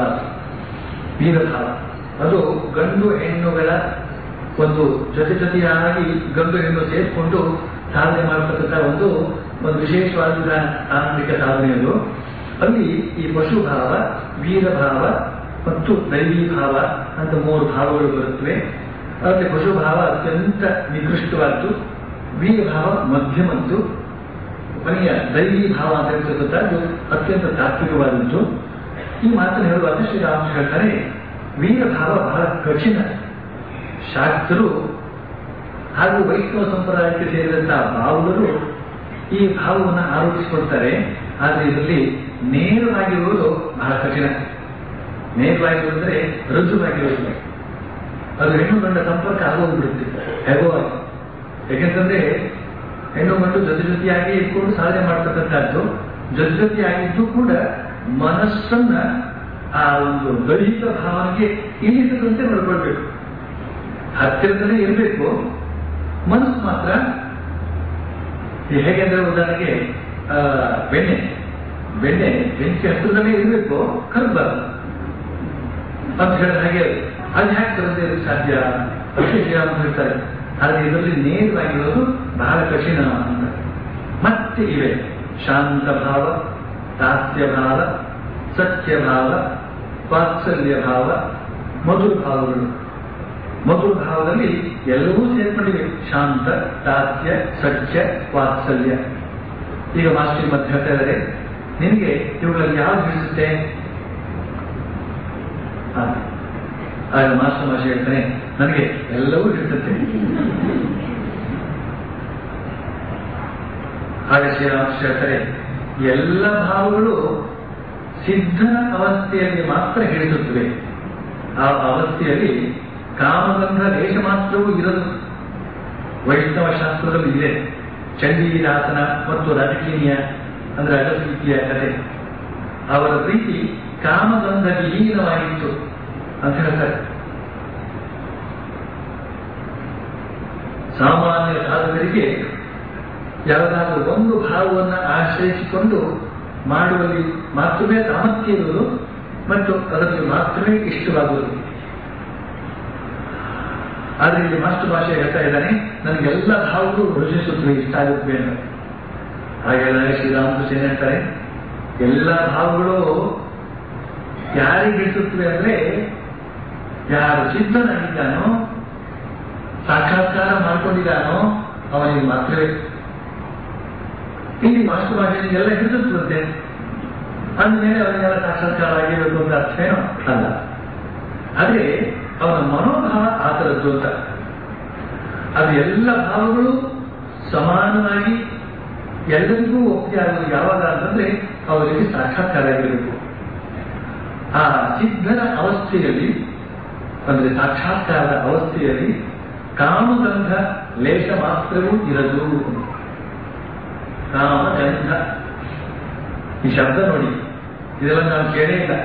B: ವೀರ ಭಾವ ಅದು ಗಂಡು ಹೆಣ್ಣುಗಳ ಒಂದು ಜೊತೆ ಜೊತೆಯಾಗಿ ಗಂಡು ಹೆಣ್ಣು ಸೇರಿಕೊಂಡು ಸಾಧನೆ ಮಾಡತಕ್ಕಂಥ ಒಂದು ಒಂದು ವಿಶೇಷವಾದ ತಾಂತ್ರಿಕ ಸಾಧನೆಯದು ಅಲ್ಲಿ ಈ ಪಶು ಭಾವ ವೀರ ಭಾವ ಮತ್ತು ದೈವಿ ಭಾವ ಅಂತ ಮೂರು ಭಾವಗಳು ಬರುತ್ತವೆ ಅದರಲ್ಲಿ ಪಶು ಭಾವ ಅತ್ಯಂತ ನಿಕೃಷ್ಟವಾದ್ದು ವೀರ ಭಾವ ಮಧ್ಯಮದ್ದು ಕೊನೆಯ ದೈವಿ ಭಾವ ಅಂತ ಹೇಳ್ತಕ್ಕಂಥದ್ದು ಅತ್ಯಂತ ತಾತ್ವಿಕವಾದದ್ದು ಈ ಮಾತನ್ನು ಹೇಳುವಾಗ ಶ್ರೀರಾಮ ಹೇಳ್ತಾರೆ ವೀರ ಭಾವ ಬಹಳ ಕಠಿಣ ಶಾಸ್ತ್ರರು ಹಾಗೂ ವೈಷ್ಣವ ಸಂಪ್ರದಾಯಕ್ಕೆ ಸೇರಿದಂತಹ ಭಾವಗಳು ಈ ಭಾವವನ್ನು ಆರೋಪಿಸಿಕೊಡ್ತಾರೆ ಆದರೆ ಇದರಲ್ಲಿ ನೇರವಾಗಿರುವುದು ಬಹಳ ಕಠಿಣ ನೇರವಾಗಿರುವುದಂದ್ರೆ ರುಜುವಾಗಿರುವುದಿಲ್ಲ ಅದು ಹೆಣ್ಣು ಗಂಡ ಸಂಪರ್ಕ ಆಗೋಗ್ಬಿಡುತ್ತೆ ಹೇಗೋ ಆಗಿ. ಯಾಕೆಂತಂದ್ರೆ ಹೆಣ್ಣು ಗಂಡು ಜೊತೆ ಜೊತೆಯಾಗಿ ಇಟ್ಕೊಂಡು ಸಾಧನೆ ಮಾಡ್ತಕ್ಕಂಥದ್ದು ಜೊತೆ ಜೊತೆಯಾಗಿದ್ದು ಕೂಡ ಮನಸ್ಸನ್ನ ಆ ಒಂದು ದೈಹಿಕ ಭಾವನೆಗೆ ಇಳಿಸದಂತೆ ನೋಡ್ಕೊಳ್ಬೇಕು ಹತ್ತಿರದಲ್ಲೇ ಇರಬೇಕು ಮನಸ್ಸು ಮಾತ್ರ ಈ ಹೇಗೆಂದ್ರೆ ಉದಾಹರಣೆಗೆ ಆ, ಬೆಣ್ಣೆ ಬೆಣ್ಣೆ ಬೆಂಕಿ ಹತ್ತಿರದಲ್ಲೇ ಇರಬೇಕು ಕರಬಾರ್ದು ಅಂತ ಹೇಳಿದ ಹಾಗೆ ಅದು ಹ್ಯಾಕ್ ಬರದೇ ಇರಕ್ಕೆ ಸಾಧ್ಯ ಅದಕ್ಕೆ ಶ್ರೀರಾಮ ಹೇಳ್ತಾರೆ ಆದರೆ ಇದರಲ್ಲಿ ನೇರವಾಗಿರೋದು ಬಹಳ ಕಠಿಣ ಅಂತ ಮತ್ತೆ ಇವೆ ಶಾಂತ ಭಾವ ದಾಸ್ಯ ಭಾವ ಸತ್ಯ ಭಾವ ವಾತ್ಸಲ್ಯ ಭಾವ ಮಧುರ ಭಾವಗಳು ಮಧುರ ಭಾವದಲ್ಲಿ ಎಲ್ಲವೂ ಸೇರ್ಕೊಂಡಿವೆ ಶಾಂತ ದಾಸ್ಯ ಸತ್ಯ ವಾತ್ಸಲ್ಯ ಈಗ ಮಾಸ್ಟರ್ ಮತ್ತೆ ಹೇಳ್ತಾ ಇದ್ದಾರೆ ನಿನಗೆ ಇವುಗಳಲ್ಲಿ ಯಾವ್ದು ಹಿಡಿಸುತ್ತೆ ಆ, ಆಗ ಮಾಸ್ಟರ್ ಮಾಷಿ ಹೇಳ್ತಾನೆ ನನಗೆ ಎಲ್ಲವೂ ಹಿಡಿಸುತ್ತೆ ಆಗ ಶ್ರೀರಾಮಕೃಷ್ಣ ಹೇಳ್ತಾರೆ ಎಲ್ಲ ಭಾವಗಳು ಸಿದ್ಧನ ಅವಸ್ಥೆಯಲ್ಲಿ ಮಾತ್ರ ಹಿಡಿಸುತ್ತವೆ ಆ ಅವಸ್ಥೆಯಲ್ಲಿ ಕಾಮಗಂಧ ಲೇಷ ಮಾತ್ರವೂ ಇರದು ವೈಷ್ಣವ ಶಾಸ್ತ್ರದಲ್ಲಿ ಇದೆ ಚಂಡೀದಾಸನ ಮತ್ತು ರಾಜಕೀಯ ಅಂದ್ರೆ ಅಗಸೀತಿಯ ಕಥೆ ಅವರ ಪ್ರೀತಿ ಕಾಮಗಂಧ ವಿಹೀನವಾಗಿತ್ತು ಅಂತ ಹೇಳ್ತಾರೆ ಸಾಮಾನ್ಯ ಸಾಧಕರಿಗೆ ಯಾವುದಾದ್ರೂ ಒಂದು ಭಾವವನ್ನು ಆಶ್ರಯಿಸಿಕೊಂಡು ಮಾಡುವಲ್ಲಿ ಮಾತ್ರವೇ ಸಾಮರ್ಥ್ಯ ಇರುವುದು ಮತ್ತು ಅದರಲ್ಲಿ ಮಾತ್ರವೇ ಇಷ್ಟವಾಗುವುದು ಆದ್ರೆ ಇಲ್ಲಿ ಮಾಸ್ಟರ್ ಭಾಷೆ ಹೇಳ್ತಾ ಇದ್ದಾನೆ ನನಗೆಲ್ಲ ಭಾವಗಳು ರುಚಿಸುತ್ತವೆ ಇಷ್ಟ ಆಗುತ್ತವೆ ಅಂತ ಹಾಗೆಲ್ಲ ಶ್ರೀರಾಮಕೃಷ್ಣ ಏನ್ ಹೇಳ್ತಾರೆ ಎಲ್ಲ ಭಾವಗಳು ಯಾರಿಗೆ ಹಿಡಿಸುತ್ತವೆ ಅಂದ್ರೆ ಯಾರು ಸಿದ್ಧನಾಗಿದ್ದಾನೋ ಸಾಕ್ಷಾತ್ಕಾರ ಮಾಡ್ಕೊಂಡಿದ್ದಾನೋ ಅವನಿಗೆ ಮಾತ್ರವೇ ಇಲ್ಲಿ ಮಾಸ್ಟರ್ ಭಾಷೆನಿಗೆಲ್ಲ ಹಿಡಿಸುತ್ತಂತೆ ಅಂದಮೇಲೆ ಅವನಿಗೆಲ್ಲ ಸಾಕ್ಷಾತ್ಕಾರ ಆಗಿರಬೇಕು ಅಂತ ಅರ್ಥ ಏನೋ ಅಲ್ಲ ಆದ್ರೆ ಅವನ ಮನೋಭಾವ ಆ ಥರದ್ದು ಅಂತ ಅದು ಎಲ್ಲ ಭಾವಗಳು ಸಮಾನವಾಗಿ ಎಲ್ಲರಿಗೂ ಒಪ್ಪಿಗೆ ಆಗೋದು ಯಾವಾಗ ಅಂತಂದ್ರೆ ಅವರಿಗೆ ಸಾಕ್ಷಾತ್ಕಾರ ಆಗಿರಬೇಕು ಆ ಸಿದ್ಧನ ಅವಸ್ಥೆಯಲ್ಲಿ ಅಂದ್ರೆ ಸಾಕ್ಷಾತ್ಕಾರದ ಅವಸ್ಥೆಯಲ್ಲಿ ಕಾಮಗಂಧ ಲೇಷ ಮಾತ್ರವೂ ಇರದು ಕಾಮಗಂಧ ಈ ಶಬ್ದ ನೋಡಿ ಇದೆಲ್ಲ ನಾವು ಕೇಳೇ ಇಲ್ಲ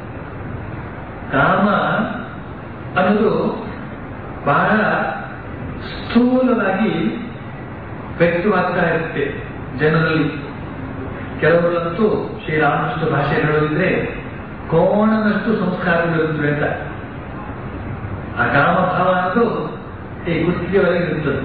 B: ಕಾಮ ಅನ್ನೋದು ಬಹಳ ಸ್ಥೂಲವಾಗಿ ವ್ಯಕ್ತವಾಗ್ತಾ ಇರುತ್ತೆ ಜನರಲ್ಲಿ ಕೆಲವರಂತೂ ಶ್ರೀರಾಮಕೃಷ್ಣ ಭಾಷೆ ಹೇಳೋದಿದ್ರೆ ಕೋಣನಷ್ಟು ಸಂಸ್ಕಾರಗಳಿರುತ್ತವೆ ಅಂತ ಆ ಕಾಮಭಾವ ಅನ್ನೋದು ಈ ಗುತ್ತಿಗೆವರೆಗೆ ಇರುತ್ತದೆ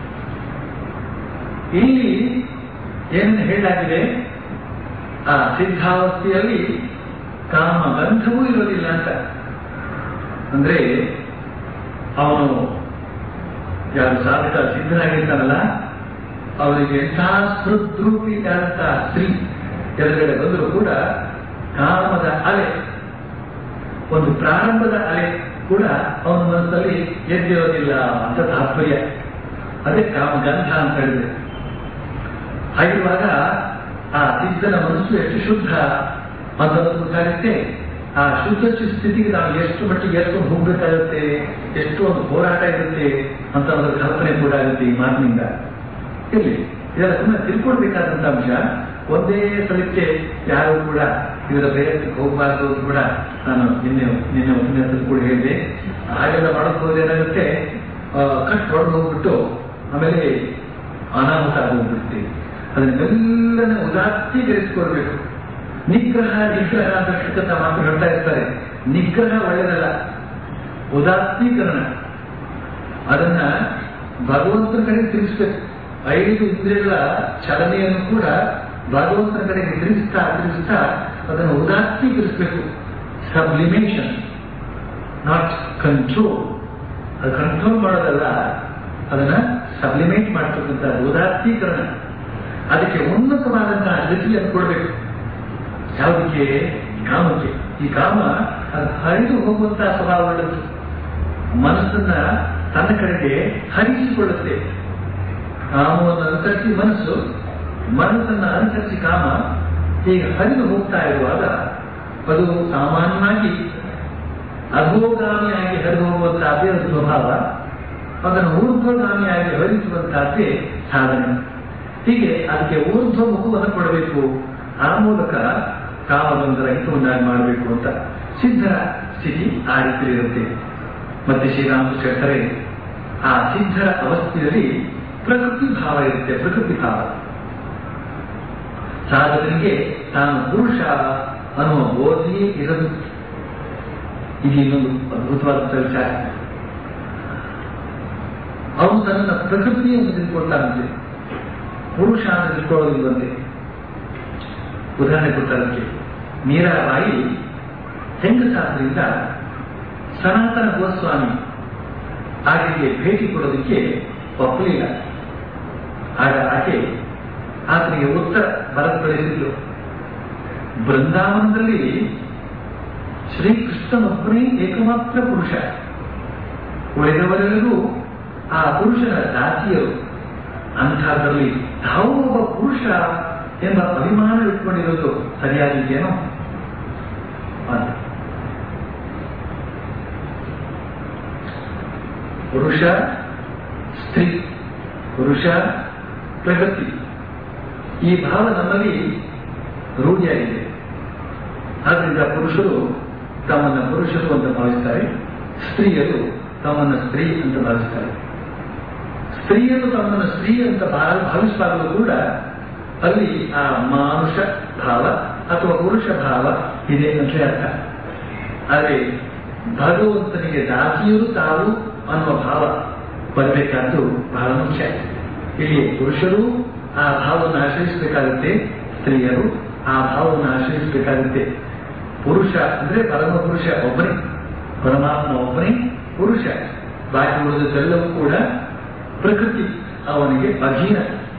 B: ಇಲ್ಲಿ ಏನನ್ನು ಹೇಳಲಾಗಿದೆ ಆ ಸಿದ್ಧಾವಸ್ಥೆಯಲ್ಲಿ ಕಾಮಗಂಧವೂ ಇರೋದಿಲ್ಲ ಅಂತ ಅಂದ್ರೆ ಅವನು ಯಾರು ಸಾಧಕ ಸಿದ್ಧನಾಗಿರ್ತಾನಲ್ಲ ಅವರಿಗೆ ಎಂತಹ ಹೃದ್ರೂಪಿಯಾದಂತಹ ಸ್ತ್ರೀ ಎದುರುಗಡೆ ಬಂದರೂ ಕೂಡ ಕಾಮದ ಅಲೆ ಒಂದು ಪ್ರಾರಂಭದ ಅಲೆ ಕೂಡ ಅವನ ಮನಸ್ಸಲ್ಲಿ ಎದ್ದಿರೋದಿಲ್ಲ ಅಂತ ತಾತ್ಪರ್ಯ ಅದೇ ಕಾಮಗಂಧ ಅಂತ ಹೇಳಿದ್ರೆ ಹಾಗಿರುವಾಗ ಆ ಸಿದ್ಧನ ಮನಸ್ಸು ಎಷ್ಟು ಶುದ್ಧ ಅಂತ ಗೊತ್ತಾಗುತ್ತೆ ಆ ಶುದ್ಧ ಸ್ಥಿತಿಗೆ ನಾವು ಎಷ್ಟು ಮಟ್ಟಿಗೆ ಏರ್ಕೊಂಡು ಹೋಗ್ಬೇಕಾಗುತ್ತೆ ಎಷ್ಟು ಒಂದು ಹೋರಾಟ ಇರುತ್ತೆ ಅಂತ ಒಂದು ಕಲ್ಪನೆ ಕೂಡ ಆಗುತ್ತೆ ಈ ಮಾತಿನಿಂದ ಇರಲಿ ಇದೆಲ್ಲ ಸುಮ್ಮನೆ ತಿಳ್ಕೊಳ್ಬೇಕಾದಂತ ಅಂಶ ಒಂದೇ ಸಲಕ್ಕೆ ಯಾರು ಕೂಡ ಇದರ ಬೇರೆ ಹೋಗಬಾರ್ದು ಅಂತ ಕೂಡ ನಾನು ನಿನ್ನೆ ನಿನ್ನೆ ಉಪನ್ಯಾಸದಲ್ಲಿ ಕೂಡ ಹೇಳಿದೆ ಹಾಗೆಲ್ಲ ಮಾಡೋದು ಹೋದ್ರೆ ಏನಾಗುತ್ತೆ ಕಟ್ ಹೊಡೆದು ಹೋಗ್ಬಿಟ್ಟು ಆಮೇಲೆ ಅನಾಹುತ ಆಗೋಗ್ಬಿಡುತ್ತೆ ಅದನ್ನೆಲ್ಲನ ಉದಾತ್ತೀಕರಿಸಿಕೊಳ್ಬೇಕು ನಿಗ್ರಹ ನಿಗ್ರಹ ಅಂತ ಶಿಕ್ಷಕ ಮಾತು ಹೇಳ್ತಾ ಇರ್ತಾರೆ ನಿಗ್ರಹ ಒಳ್ಳೆಯದಲ್ಲ ಉದಾತ್ತೀಕರಣ ಅದನ್ನ ಭಗವಂತನ ಕಡೆ ತಿರುಗಿಸ್ಬೇಕು ಐದು ಇಂದ್ರಿಯಗಳ ಚಲನೆಯನ್ನು ಕೂಡ ಭಗವಂತನ ಕಡೆಗೆ ತಿರುಗಿಸ್ತಾ ತಿರುಗಿಸ್ತಾ ಅದನ್ನು ಉದಾತ್ತೀಕರಿಸಬೇಕು ಸಬ್ಲಿಮೇಷನ್ ನಾಟ್ ಕಂಟ್ರೋಲ್ ಅದು ಕಂಟ್ರೋಲ್ ಮಾಡೋದಲ್ಲ ಅದನ್ನ ಸಬ್ಲಿಮೇಟ್ ಮಾಡ್ತಕ್ಕಂಥ ಉದಾತ್ತೀಕರಣ ಅದಕ್ಕೆ ಉನ್ನತವಾದಂತಹ ಗತಿಯನ್ನು ಕೊಡಬೇಕು ಯಾವುದಕ್ಕೆ ಕಾಮಕ್ಕೆ ಈ ಕಾಮ ಅದು ಹರಿದು ಹೋಗುವಂತಹ ಸ್ವಭಾವವುಳ್ಳದ್ದು ಮನಸ್ಸನ್ನ ತನ್ನ ಕಡೆಗೆ ಹರಿಸಿಕೊಳ್ಳುತ್ತೆ ಕಾಮವನ್ನು ಅನುಸರಿಸಿ ಮನಸ್ಸು ಮನಸ್ಸನ್ನ ಅನುಸರಿಸಿ ಕಾಮ ಹೀಗೆ ಹರಿದು ಹೋಗ್ತಾ ಇರುವಾಗ ಅದು ಸಾಮಾನ್ಯವಾಗಿ ಅಧೋಗಾಮಿಯಾಗಿ ಹರಿದು ಹೋಗುವಂತಹದ್ದೇ ಅದು ಸ್ವಭಾವ ಅದನ್ನು ಊರ್ಧ್ವಗಾಮಿಯಾಗಿ ಹರಿಸುವಂತಹದ್ದೇ ಸಾಧನೆ ಹೀಗೆ ಅದಕ್ಕೆ ಊರ್ಧ್ವ ಮುಖವನ್ನು ಕೊಡಬೇಕು ಆ ಮೂಲಕ ಕಾಮಬಂಧರ ಹಿತವನ್ನಾಗಿ ಮಾಡಬೇಕು ಅಂತ ಸಿದ್ಧರ ಸ್ಥಿತಿ ಆ ರೀತಿ ಇರುತ್ತೆ ಮತ್ತೆ ಶ್ರೀರಾಮಕೃಷ್ಣ ಹೇಳ್ತಾರೆ ಆ ಸಿದ್ಧರ ಅವಸ್ಥೆಯಲ್ಲಿ ಪ್ರಕೃತಿ ಭಾವ ಇರುತ್ತೆ ಪ್ರಕೃತಿ ಭಾವ ಸಾಧಕನಿಗೆ ತಾನು ಪುರುಷ ಅನ್ನುವ ಬೋಧೆಯೇ ಇರದು ಇದು ಇನ್ನೊಂದು ಅದ್ಭುತವಾದಂಥ ವಿಚಾರ ಅವನು ತನ್ನ ಪ್ರಕೃತಿಯನ್ನು ತಿಳ್ಕೊಳ್ತಾನಂತೆ ಪುರುಷ ಅಂತ ತಿಳ್ಕೊಳ್ಳೋದಿಲ್ವಂತೆ ಉದಾಹರಣೆ ಕೊಟ್ಟದಕ್ಕೆ ಮೀರಾಬಾಯಿ ಹೆಂಗಸಾದ್ರಿಂದ ಸನಾತನ ಗೋಸ್ವಾಮಿ ಆಕೆಗೆ ಭೇಟಿ ಕೊಡೋದಕ್ಕೆ ಒಪ್ಪಲಿಲ್ಲ ಆಗ ಆಕೆ ಆತನಿಗೆ ಉತ್ತರ ಬರೆದು ಕಳಿಸಿದ್ಲು ಬೃಂದಾವನದಲ್ಲಿ ಶ್ರೀಕೃಷ್ಣನೊಬ್ಬನೇ ಏಕಮಾತ್ರ ಪುರುಷ ಉಳಿದವರೆಲ್ಲರೂ ಆ ಪುರುಷನ ದಾಸಿಯರು ಅಂಥದ್ರಲ್ಲಿ ತಾವು ಒಬ್ಬ ಪುರುಷ ಎಂಬ ಅಭಿಮಾನ ಇಟ್ಕೊಂಡಿರೋದು ಸರಿಯಾಗಿದೆಯೇನೋ ಅಂತ ಪುರುಷ ಸ್ತ್ರೀ ಪುರುಷ ಪ್ರಗತಿ ಈ ಭಾವ ನಮ್ಮಲ್ಲಿ ರೂಢಿಯಾಗಿದೆ ಆದ್ರಿಂದ ಪುರುಷರು ತಮ್ಮನ್ನ ಪುರುಷರು ಅಂತ ಭಾವಿಸ್ತಾರೆ ಸ್ತ್ರೀಯರು ತಮ್ಮನ್ನ ಸ್ತ್ರೀ ಅಂತ ಭಾವಿಸ್ತಾರೆ ಸ್ತ್ರೀಯರು ತಮ್ಮನ್ನು ಸ್ತ್ರೀ ಅಂತ ಭಾ- ಭಾವಿಸುವಾಗಲೂ ಕೂಡ ಅಲ್ಲಿ ಆ ಮಾನುಷ ಭಾವ ಅಥವಾ ಪುರುಷ ಭಾವ ಇದೆ ಅಂತಲೇ ಅರ್ಥ ಆದರೆ ಭಗವಂತನಿಗೆ ದಾಸಿಯರು ತಾವು ಅನ್ನುವ ಭಾವ ಬರಬೇಕಾದ್ದು ಬಹಳ ಮುಖ್ಯ ಇಲ್ಲಿ ಪುರುಷರು ಆ ಭಾವವನ್ನು ಆಶ್ರಯಿಸಬೇಕಾಗುತ್ತೆ ಸ್ತ್ರೀಯರು ಆ ಭಾವವನ್ನು ಆಶ್ರಯಿಸಬೇಕಾಗುತ್ತೆ ಪುರುಷ ಅಂದ್ರೆ ಪರಮ ಪುರುಷ ಒಬ್ಬನೇ ಪರಮಾತ್ಮ ಒಬ್ಬನೇ ಪುರುಷ ಬಾಕಿ ಉಳಿದದ್ದೆಲ್ಲವೂ ಕೂಡ ಪ್ರಕೃತಿ ಅವನಿಗೆ ಅಧೀನ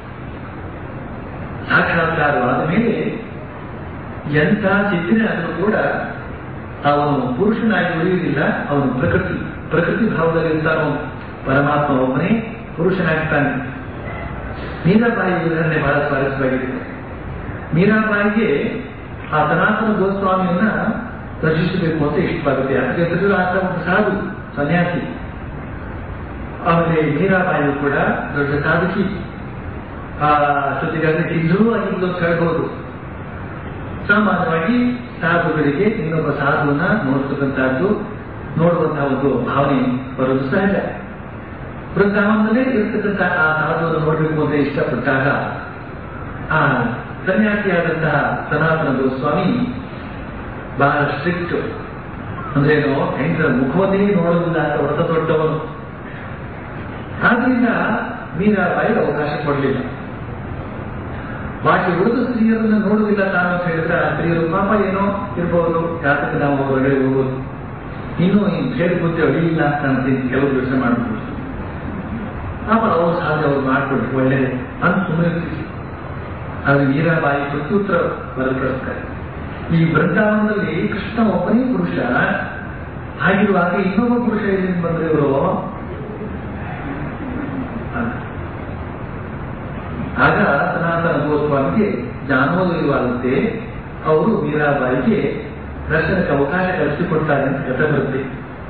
B: ಸಾಕ್ಷಾತ್ಕಾರವಾದ ಮೇಲೆ ಎಂಥ ಚಿಂತನೆ ಆದರೂ ಕೂಡ ಅವನು ಪುರುಷನಾಗಿ ಉಳಿಯುವುದಿಲ್ಲ ಅವನು ಪ್ರಕೃತಿ ಪ್ರಕೃತಿ ಭಾವದಲ್ಲಿರ್ತಾನೋ ಪರಮಾತ್ಮ ಒಬ್ಬನೇ ಪುರುಷನಾಗ್ತಾನೆ ಮೀರಾಬಾಯಿ ಉದಾಹರಣೆ ಬಹಳ ಸ್ವಾರಸ್ಯವಾಗಿದೆ ಮೀರಾಬಾಯಿಗೆ ಆ ಸನಾತನ ಗೋಸ್ವಾಮಿಯನ್ನ ರಚಿಸಬೇಕು ಅಂತ ಇಷ್ಟವಾಗುತ್ತೆ ಯಾಕಂದ್ರೆ ಆತ ಒಂದು ಸಾಧು ಸನ್ಯಾಸಿ ಆಮೇಲೆ ಮೀರಾಬಾಯಿಯು ಕೂಡ ದೊಡ್ಡ ಸಾಧಕಿ ಆ ಜೊತೆಗಾದ್ರೆ ಹಿಂದೂ ಆಗಿದ್ದು ಅಂತ ಹೇಳ್ಬೋದು ಸಾಮಾನ್ಯವಾಗಿ ಸಾಧುಗಳಿಗೆ ಇನ್ನೊಬ್ಬ ಸಾಧುವನ್ನ ನೋಡ್ತಕ್ಕಂಥದ್ದು ನೋಡುವಂತಹ ಒಂದು ಭಾವನೆ ಬರೋದು ಸಹಜ ವೃಂದಾವನದಲ್ಲೇ ಇರ್ತಕ್ಕಂಥ ಆ ಸಾಧುವನ್ನು ನೋಡಬೇಕು ಅಂತ ಇಷ್ಟಪಟ್ಟಾಗ ಆ ಸನ್ಯಾಸಿಯಾದಂತಹ ಸನಾತನ ಗೋಸ್ವಾಮಿ ಬಹಳ ಸ್ಟ್ರಿಕ್ಟ್ ಅಂದ್ರೇನು ಹೆಂಗರ ಮುಖವನ್ನೇ ನೋಡೋದಿಲ್ಲ ಅಂತ ಹೊರತ ದೊಡ್ಡವನು ಆದ್ರಿಂದ ಮೀರಾಬಾಯಿ ಅವಕಾಶ ಕೊಡಲಿಲ್ಲ ಬಾಕಿ ಉಳಿದ ಸ್ತ್ರೀಯರನ್ನ ನೋಡುವುದಿಲ್ಲ ತಾನು ಅಂತ ಹೇಳಿದ್ರೆ ಆ ಸ್ತ್ರೀಯರು ಪಾಪ ಏನೋ ಇರಬಹುದು ಯಾತಕ್ಕೆ ನಾವು ಹೊರಗಡೆ ಹೋಗೋದು ಇನ್ನೂ ಈ ಭೇದ ಬುದ್ಧಿ ಅಡಿಯಿಲ್ಲ ಅಂತ ಅಂತೀನಿ ಕೆಲವರು ಯೋಚನೆ ಮಾಡಬಹುದು ಪಾಪ ಅವ್ರು ಸಾಧ್ಯ ಅವ್ರು ಮಾಡ್ಕೊಳ್ರಿ ಒಳ್ಳೆಯದೇ ಅಂತ ಸುಮ್ಮನೆ ಅದು ಮೀರಾಬಾಯಿ ಪ್ರತ್ಯುತ್ತರ ಬರೆದು ಕಳಿಸ್ತಾರೆ ಈ ಬೃಂದಾವನದಲ್ಲಿ ಕೃಷ್ಣ ಒಬ್ಬನೇ ಪುರುಷ ಹಾಗಿರುವಾಗ ಇನ್ನೊಬ್ಬ ಪುರುಷ ಎಲ್ಲಿಂದ ಬಂದ್ರೆ ಇವರು ಆಗ ಸನಾತನ ಗೋಸ್ವಾಮಿಗೆ ಜ್ಞಾನೋದಯವಾಗುತ್ತೆ ಅವರು ಮೀರಾಬಾಯಿಗೆ ದರ್ಶನಕ್ಕೆ ಅವಕಾಶ ಕಲಿಸಿಕೊಡ್ತಾರೆ ಅಂತ ಕಥೆ ಬರುತ್ತೆ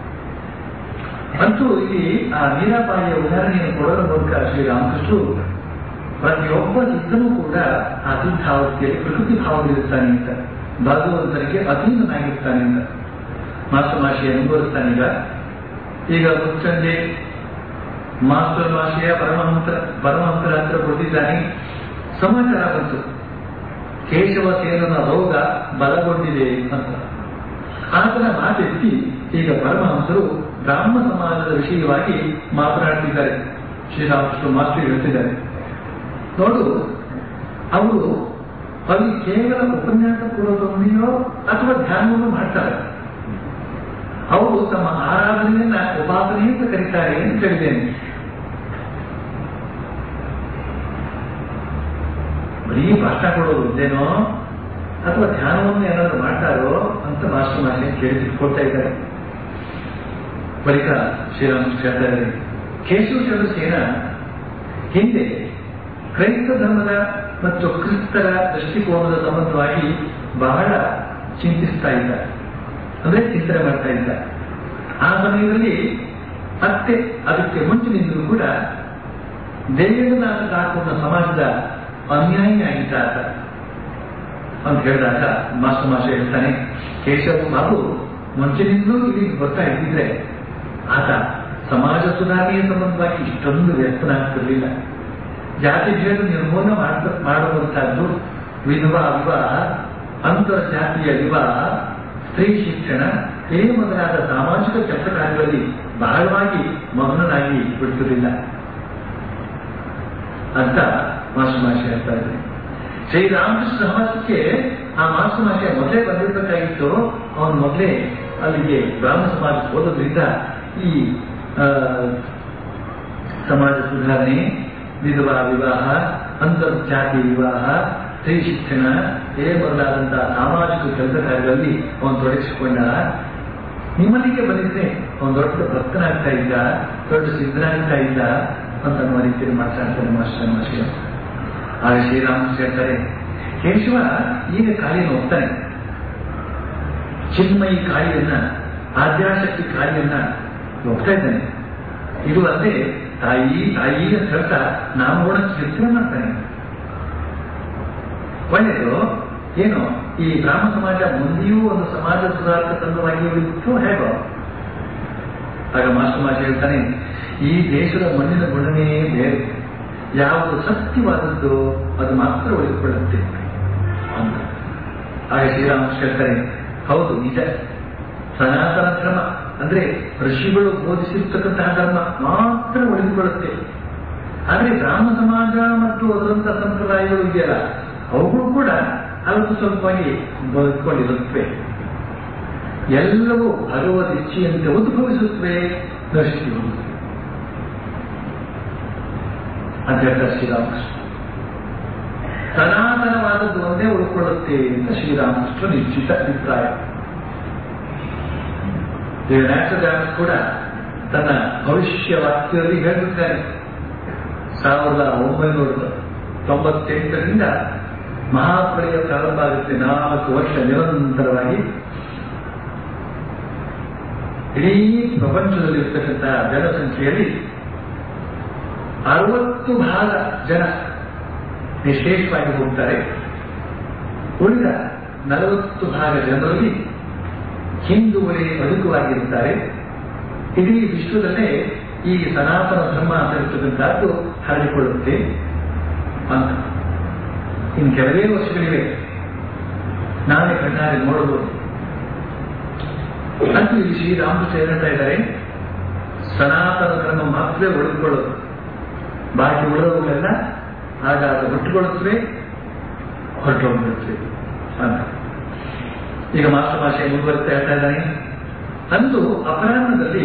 B: ಅಂತೂ ಇಲ್ಲಿ ಆ ಮೀರಾಬಾಯಿಯ ಉದಾಹರಣೆಯನ್ನು ಕೊಡೋದ್ರ ಮೂಲಕ ಶ್ರೀರಾಮಕೃಷ್ಣರು ಪ್ರತಿಯೊಬ್ಬ ಸಿದ್ಧನೂ ಕೂಡ ಆ ಸಿದ್ಧಾವಸ್ಥೆಯಲ್ಲಿ ಪ್ರಕೃತಿ ಭಾವದಲ್ಲಿರ್ತಾನೆ ಅಂತ ಭಗವಂತನಿಗೆ ಅಧೀನನಾಗಿರ್ತಾನೆ ಅಂತ ಮಾಸ್ಟರ್ ಮಾಷಿಯ ಮುಂದುವರಿಸ್ತಾನೆ ಈಗ ಈಗ ಮುಚ್ಚಂದೆ ಮಾಸ್ಟರ್ ಮಾಷಿಯ ಪರಮಹಂಸರ ಪರಮಹಂಸರ ಹತ್ರ ಕೊಟ್ಟಿದ್ದಾನೆ ಸಮಾಚಾರ ಬಂತು ಕೇಶವ ಸೇನನ ರೋಗ ಬಲಗೊಂಡಿದೆ ಅಂತ ಆತನ ಮಾತೆತ್ತಿ ಈಗ ಪರಮಹಂಸರು ಬ್ರಾಹ್ಮ ಸಮಾಜದ ವಿಷಯವಾಗಿ ಮಾತನಾಡ್ತಿದ್ದಾರೆ ಶ್ರೀರಾಮಕೃಷ್ಣ ಮಾಸ್ಟರ್ ಹೇಳ್ತಿದ್ದಾರೆ ನೋಡು ಅವರು ಅಲ್ಲಿ ಕೇವಲ ಉಪನ್ಯಾಸ ಕೊಡೋದೊಂದಿಯೋ ಅಥವಾ ಧ್ಯಾನವನ್ನು ಮಾಡ್ತಾರೆ ಅವರು ತಮ್ಮ ಆರಾಧನೆಯನ್ನ ಉಪಾಸನೆ ಅಂತ ಕರೀತಾರೆ ಅಂತ ಹೇಳಿದ್ದೇನೆ ಬರೀ ಭಾಷಣ ಕೊಡೋದು ಇದ್ದೇನೋ ಅಥವಾ ಧ್ಯಾನವನ್ನು ಏನಾದ್ರು ಮಾಡ್ತಾರೋ ಅಂತ ಮಾಸ್ಟರ್ ಮಾಷೆ ಕೇಳಿ ಕೊಡ್ತಾ ಇದ್ದಾರೆ ಬಳಿಕ ಶ್ರೀರಾಮ್ ಹೇಳ್ತಾರೆ ಕೇಶವ ಚಂದ್ರ ಸೇನ ಹಿಂದೆ ಕ್ರೈಸ್ತ ಧರ್ಮದ ಮತ್ತು ಕ್ರಿಸ್ತರ ದೃಷ್ಟಿಕೋನದ ಸಂಬಂಧವಾಗಿ ಬಹಳ ಚಿಂತಿಸ್ತಾ ಇದ್ದ ಅಂದ್ರೆ ಚಿಂತನೆ ಮಾಡ್ತಾ ಇದ್ದ ಆ ಸಮಯದಲ್ಲಿ ಮತ್ತೆ ಅದಕ್ಕೆ ಮುಂಚಿನಿಂದಲೂ ಕೂಡ ದೇವೇಂದ್ರನಾಥ ಠಾಕೂರ್ನ ಸಮಾಜದ ಅನ್ಯಾಯಿ ಆಗಿದ್ದ ಆತ ಅಂತ ಹೇಳಿದಾಗ ಮಾಸ್ಟರ್ ಮಾಷ ಹೇಳ್ತಾನೆ ಕೇಶವ ಬಾಬು ಮುಂಚಿನಿಂದಲೂ ಇಲ್ಲಿಗೆ ಬರ್ತಾ ಇದ್ದಿದ್ರೆ ಆತ ಸಮಾಜ ಸುಧಾರಣೆಯ ಸಂಬಂಧವಾಗಿ ಇಷ್ಟೊಂದು ವ್ಯಸ್ತನಾಗ್ತಿರ್ಲಿಲ್ಲ ಜಾತಿ ಭೇದ ನಿರ್ಮೂಲನೆ ಮಾಡ ಮಾಡುವಂತಹದ್ದು ವಿಧವಾ ವಿವಾಹ ಅಂತರ್ಜಾತೀಯ ವಿವಾಹ ಸ್ತ್ರೀ ಶಿಕ್ಷಣ ಈ ಮೊದಲಾದ ಸಾಮಾಜಿಕ ಕೆಲಸ ಕಾರ್ಯಗಳಲ್ಲಿ ಬಹಳವಾಗಿ ಮಗ್ನನಾಗಿ ಬಿಡ್ತಿರಲಿಲ್ಲ ಅಂತ ಮಾಸುಮಾಷಿ ಹೇಳ್ತಾ ಇದ್ದಾರೆ ಶ್ರೀರಾಮಕೃಷ್ಣ ಸಮಾಜಕ್ಕೆ ಆ ಮಾಸುಮಾಷೆ ಮೊದಲೇ ಬಂದಿರಬೇಕಾಗಿತ್ತು ಅವನು ಮೊದಲೇ ಅಲ್ಲಿಗೆ ಬ್ರಾಹ್ಮಣ ಸಮಾಜ ಹೋದ್ರಿಂದ ಈ ಆ, ಸಮಾಜ ಸುಧಾರಣೆ ವಿಧವಾ ವಿವಾಹ ಅಂತರ್ಜಾತಿ ವಿವಾಹ ಸ್ತ್ರೀ ಶಿಕ್ಷಣ ಏ ಮೊದಲಾದಂತಹ ಸಾಮಾಜಿಕ ಕೆಲಸ ಕಾರ್ಯಗಳಲ್ಲಿ ಅವನು ತೊಡಗಿಸಿಕೊಂಡ ನಿಮ್ಮಲ್ಲಿಗೆ ಬಂದಿದ್ರೆ ಅವನು ದೊಡ್ಡ ಭಕ್ತನಾಗ್ತಾ ಇದ್ದ ದೊಡ್ಡ ಸಿದ್ಧನಾಗ್ತಾ ಇದ್ದ ಅಂತ ಅನ್ನುವ ರೀತಿಯಲ್ಲಿ ಮಾತಾಡ್ತಾರೆ ಮಾಸ್ಟರ್ ಮಾಸ್ಟರ್ ಆಗ ಶ್ರೀರಾಮಕೃಷ್ಣ ಹೇಳ್ತಾರೆ ಕೇಶವ ಈಗ ಕಾಲಿಯನ್ನು ಹೋಗ್ತಾನೆ ಚಿನ್ಮಯಿ ಕಾಯಿಯನ್ನ ಆದ್ಯಾಶಕ್ತಿ ಕಾಯಿಯನ್ನ ಹೋಗ್ತಾ ಇದ್ದಾನೆ ಇದು ಅಲ್ಲದೆ ತಾಯಿ ತಾಯಿ ಅಂತ ಹೇಳ್ತಾ ನಾಮಗುಣ ಕೀರ್ತನೆ ಮಾಡ್ತಾನೆ ಒಳ್ಳೆಯದು ಏನು ಈ ಬ್ರಾಹ್ಮ ಸಮಾಜ ಮುಂದೆಯೂ ಒಂದು ಸಮಾಜ ಸುಧಾರಕ ತಂಡವಾಗಿ ಉಳಿದಿತ್ತು ಹೇಗೋ ಆಗ ಮಾಸ್ಟರ್ ಮಾಷ ಹೇಳ್ತಾನೆ ಈ ದೇಶದ ಮಣ್ಣಿನ ಗುಣನೇ ಬೇರೆ ಯಾವುದು ಸತ್ಯವಾದದ್ದು ಅದು ಮಾತ್ರ ಉಳಿದುಕೊಳ್ಳುತ್ತೆ ಅಂತ ಆಗ ಶ್ರೀರಾಮಕೃಷ್ಣ ಹೇಳ್ತಾರೆ ಹೌದು ನಿಜ ಸನಾತನ ಧರ್ಮ ಅಂದ್ರೆ ಋಷಿಗಳು ಬೋಧಿಸಿರ್ತಕ್ಕಂತಹ ಧರ್ಮ ಮಾತ್ರ ಉಳಿದುಕೊಳ್ಳುತ್ತೆ ಆದ್ರೆ ಗ್ರಾಮ ಸಮಾಜ ಮತ್ತು ಅದರಂತ ಸಂಪ್ರದಾಯಗಳು ಇದೆಯಲ್ಲ ಅವುಗಳು ಕೂಡ ಅಲ್ಪ ಸ್ವಲ್ಪವಾಗಿ ಬದುಕೊಂಡಿರುತ್ತವೆ ಎಲ್ಲವೂ ಭಗವದ್ ಇಚ್ಛೆಯಂತೆ ಉದ್ಭವಿಸುತ್ತವೆ ನಶಿಸಿ ಹೋಗುತ್ತವೆ ಅಂತ ಹೇಳ್ತಾರೆ ಶ್ರೀರಾಮಕೃಷ್ಣ ಸನಾತನವಾದದ್ದು ಒಂದೇ ಉಳ್ಕೊಳ್ಳುತ್ತೆ ಅಂತ ಶ್ರೀರಾಮಕೃಷ್ಣ ನಿಶ್ಚಿತ ಅಭಿಪ್ರಾಯ ನ್ಯಾಚುರಾಮಸ್ ಕೂಡ ತನ್ನ ಭವಿಷ್ಯ ವಾಕ್ಯದಲ್ಲಿ ಹೇಳಿರ್ತಾನೆ ಸಾವಿರದ ಒಂಬೈನೂರ ತೊಂಬತ್ತೆಂಟರಿಂದ ಮಹಾಪ್ರಳಯ ಪ್ರಾರಂಭ ಆಗುತ್ತೆ ನಾಲ್ಕು ವರ್ಷ ನಿರಂತರವಾಗಿ ಇಡೀ ಪ್ರಪಂಚದಲ್ಲಿರ್ತಕ್ಕಂತಹ ಜನಸಂಖ್ಯೆಯಲ್ಲಿ ಅರವತ್ತು ಭಾಗ ಜನ ನಿಶೇಷವಾಗಿ ಹೋಗ್ತಾರೆ ಉಳಿದ ನಲವತ್ತು ಭಾಗ ಜನರಲ್ಲಿ ಹಿಂದೂಗಳೇ ಬದುಕವಾಗಿರುತ್ತಾರೆ ಇಡೀ ವಿಶ್ವದಲ್ಲೇ ಈ ಸನಾತನ ಧರ್ಮ ಅಂತ ಇರ್ತಕ್ಕಂಥದ್ದು ಹರಡಿಕೊಳ್ಳುತ್ತೆ ಅಂತ ಇನ್ನು ಕೆಲವೇ ವರ್ಷಗಳಿವೆ ನಾನೇ ಕಣ್ಣಾರೆ ನೋಡಬಹುದು ಅಂತೂ ಇಲ್ಲಿ ಶ್ರೀರಾಮಕೃಷ್ಣ ಹೇಳ್ತಾ ಇದ್ದಾರೆ ಸನಾತನ ಧರ್ಮ ಮಾತ್ರ ಉಳಿದುಕೊಳ್ಳೋದು ಬಾಕಿ ಉಳಿದವುಗಳೆಲ್ಲ ಆಗ ಅದು ಹುಟ್ಟುಕೊಳ್ಳುತ್ತವೆ ಹೊರಟೋಗ್ಬಿಡುತ್ತವೆ ಅಂತ ಈಗ ಮಾತೃ ಭಾಷೆ ಮುಂದುವರಿತಾ ಹೇಳ್ತಾ ಇದ್ದಾನೆ ಅಂದು ಅಪರಾಹ್ನದಲ್ಲಿ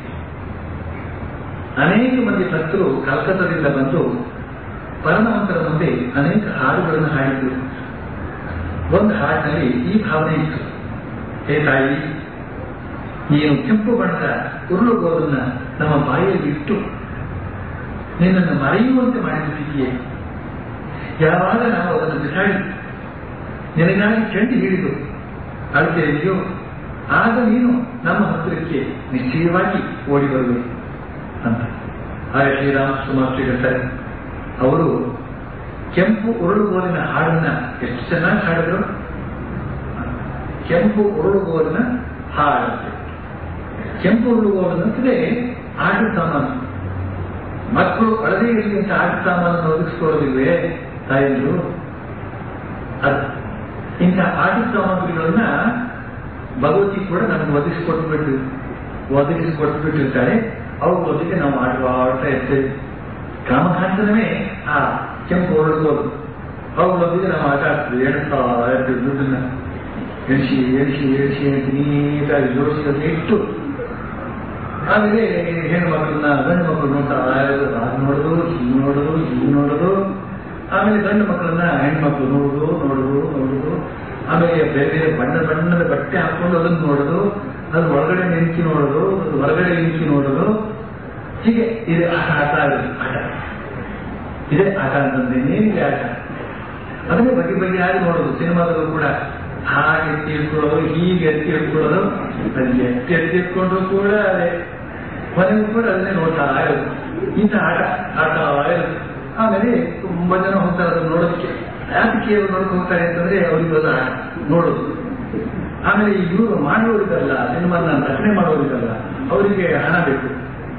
B: ಅನೇಕ ಮಂದಿ ಭಕ್ತರು ಕಲ್ಕತ್ತದಿಂದ ಬಂದು ಪರಮಹಂಸರ ಮುಂದೆ ಅನೇಕ ಹಾಡುಗಳನ್ನು ಹಾಡಿದ್ರು ಒಂದು ಹಾಡಿನಲ್ಲಿ ಈ ಭಾವನೆ ಇತ್ತು ಹೇ ತಾಯಿ ನೀನು ಕೆಂಪು ಬಣ್ಣದ ಉರುಳುಗೋಲನ್ನ ನಮ್ಮ ಬಾಯಲ್ಲಿ ಇಟ್ಟು ನಿನ್ನನ್ನು ಮರೆಯುವಂತೆ ಮಾಡಿಬಿಟ್ಟಿದೆಯೇ ಯಾವಾಗ ನಾವು ಅದನ್ನು ಬಿಸಾಡಿ ನಿನಗಾಗಿ ಚೆಂಡಿ ಹಿಡಿದು ಅಳತೆಯಲ್ಲಿಯೋ ಆಗ ನೀನು ನಮ್ಮ ಹತ್ತಿರಕ್ಕೆ ನಿಶ್ಚಯವಾಗಿ ಓಡಿ ಬರುವೆ ಅಂತ ಹಾಗೆ ಶ್ರೀರಾಮಕೃಷ್ಣ ಮಾಸ್ಟರ್ ಹೇಳ್ತಾರೆ ಅವರು ಕೆಂಪು ಉರುಳುಗೋಲಿನ ಹಾಡನ್ನ ಎಷ್ಟು ಚೆನ್ನಾಗಿ ಹಾಡಿದ್ರು ಕೆಂಪು ಉರುಳುಗೋಲಿನ ಹಾಡಂತೆ ಕೆಂಪು ಉರುಳುಗೋಲಂದ್ರೆ ಆಟ ಸಾಮಾನು ಮಕ್ಕಳು ಅಳದೇ ಇರಲಿ ಅಂತ ಆಟ ಸಾಮಾನನ್ನು ಒದಗಿಸ್ಕೊಳ್ಳೋದಿಲ್ವೇ ತಾಯಂದ್ರು ಅದು ಇಂಥ ಆಟ ಸಾಮಗ್ರಿಗಳನ್ನ ಭಗವತಿ ಕೂಡ ನಮಗೆ ಒದಗಿಸಿಕೊಟ್ಬಿಟ್ಟು ಒದಗಿಸಿಕೊಟ್ಬಿಟ್ಟಿರ್ತಾರೆ ಅವುಗಳೊಂದಿಗೆ ನಾವು ಆಟವಾಡ್ತಾ ಇರ್ತೇವೆ ಕಾಮಕಾಂತನವೇ ಆ ಕೆಂಪು ಹೊರಡ್ಬೋದು ಅವುಗಳೊಂದಿಗೆ ನಾವು ಆಟ ಆಡ್ತೀವಿ ಎಣಿಸ್ತಾ ಇರ್ತೀವಿ ದುಡ್ಡನ್ನ ಎಣಿಸಿ ಎಣಿಸಿ ಎಣಿಸಿ ಎಣಿಸಿ ನೀಟಾಗಿ ಜೋಡಿಸಿ ಇಟ್ಟು ಆಮೇಲೆ ಹೆಣ್ಣು ಮಕ್ಕಳನ್ನ ಗಂಡು ಮಕ್ಕಳು ನೋಡ್ತಾ ಇರೋದು ಅದು ನೋಡೋದು ಹೀಗೆ ನೋಡೋದು ಹೀಗೆ ನೋಡೋದು ಆಮೇಲೆ ಗಂಡು ಮಕ್ಕಳನ್ನ ಹೆಣ್ಮಕ್ಳು ನೋಡುದು ನೋಡುದು ನೋಡುದು ಆಮೇಲೆ ಬೇರೆ ಬೇರೆ ಬಣ್ಣ ಬಣ್ಣದ ಬಟ್ಟೆ ಹಾಕೊಂಡು ಅದನ್ನು ನೋಡೋದು ಅದು ಒಳಗಡೆ ನಿಂತಿ ನೋಡೋದು ಅದು ಹೊರಗಡೆ ನಿಂತಿ ನೋಡೋದು ಹೀಗೆ ಇದೆ ಆಟ ಆಟ ಆಗೋದು ಆಟ ಇದೆ ಆಟ ಅಂತಂದ್ರೆ ಏನಿದೆ ಆಟ ಅದನ್ನೇ ಬಗೆ ಬಗೆಯಾಗಿ ನೋಡೋದು ಸಿನಿಮಾದಲ್ಲೂ ಕೂಡ ಹಾಗೆ ಎತ್ತಿ ಇಟ್ಕೊಳ್ಳೋದು ಹೀಗೆ ಎತ್ತಿ ಇಟ್ಕೊಳ್ಳೋದು ಅಲ್ಲಿ ಎತ್ತಿ ಎತ್ತಿ ಇಟ್ಕೊಂಡ್ರು ಕೂಡ ಅದೇ ಕೊನೆಗೂ ಕೂಡ ಅದನ್ನೇ ನೋಡ್ತಾ ಇರೋದು ಇಂಥ ಆಟ ಆಟ ಇರೋದು ಆಮೇಲೆ ತುಂಬಾ ಜನ ಹೋಗ್ತಾರೆ ಅದನ್ನು ನೋಡೋದಕ್ಕೆ ಯಾಕೆ ಅವರು ನೋಡಕ್ ಹೋಗ್ತಾರೆ ಅಂತಂದ್ರೆ ಅವ್ರಿಗೆ ಅದು ಆಟ ನೋಡೋದು ಆಮೇಲೆ ಇವರು ಮಾಡುವವರಿಗಲ್ಲ ಸಿನಿಮಾನ ರಚನೆ ಮಾಡೋರಿಗಲ್ಲ ಅವರಿಗೆ ಹಣ ಬೇಕು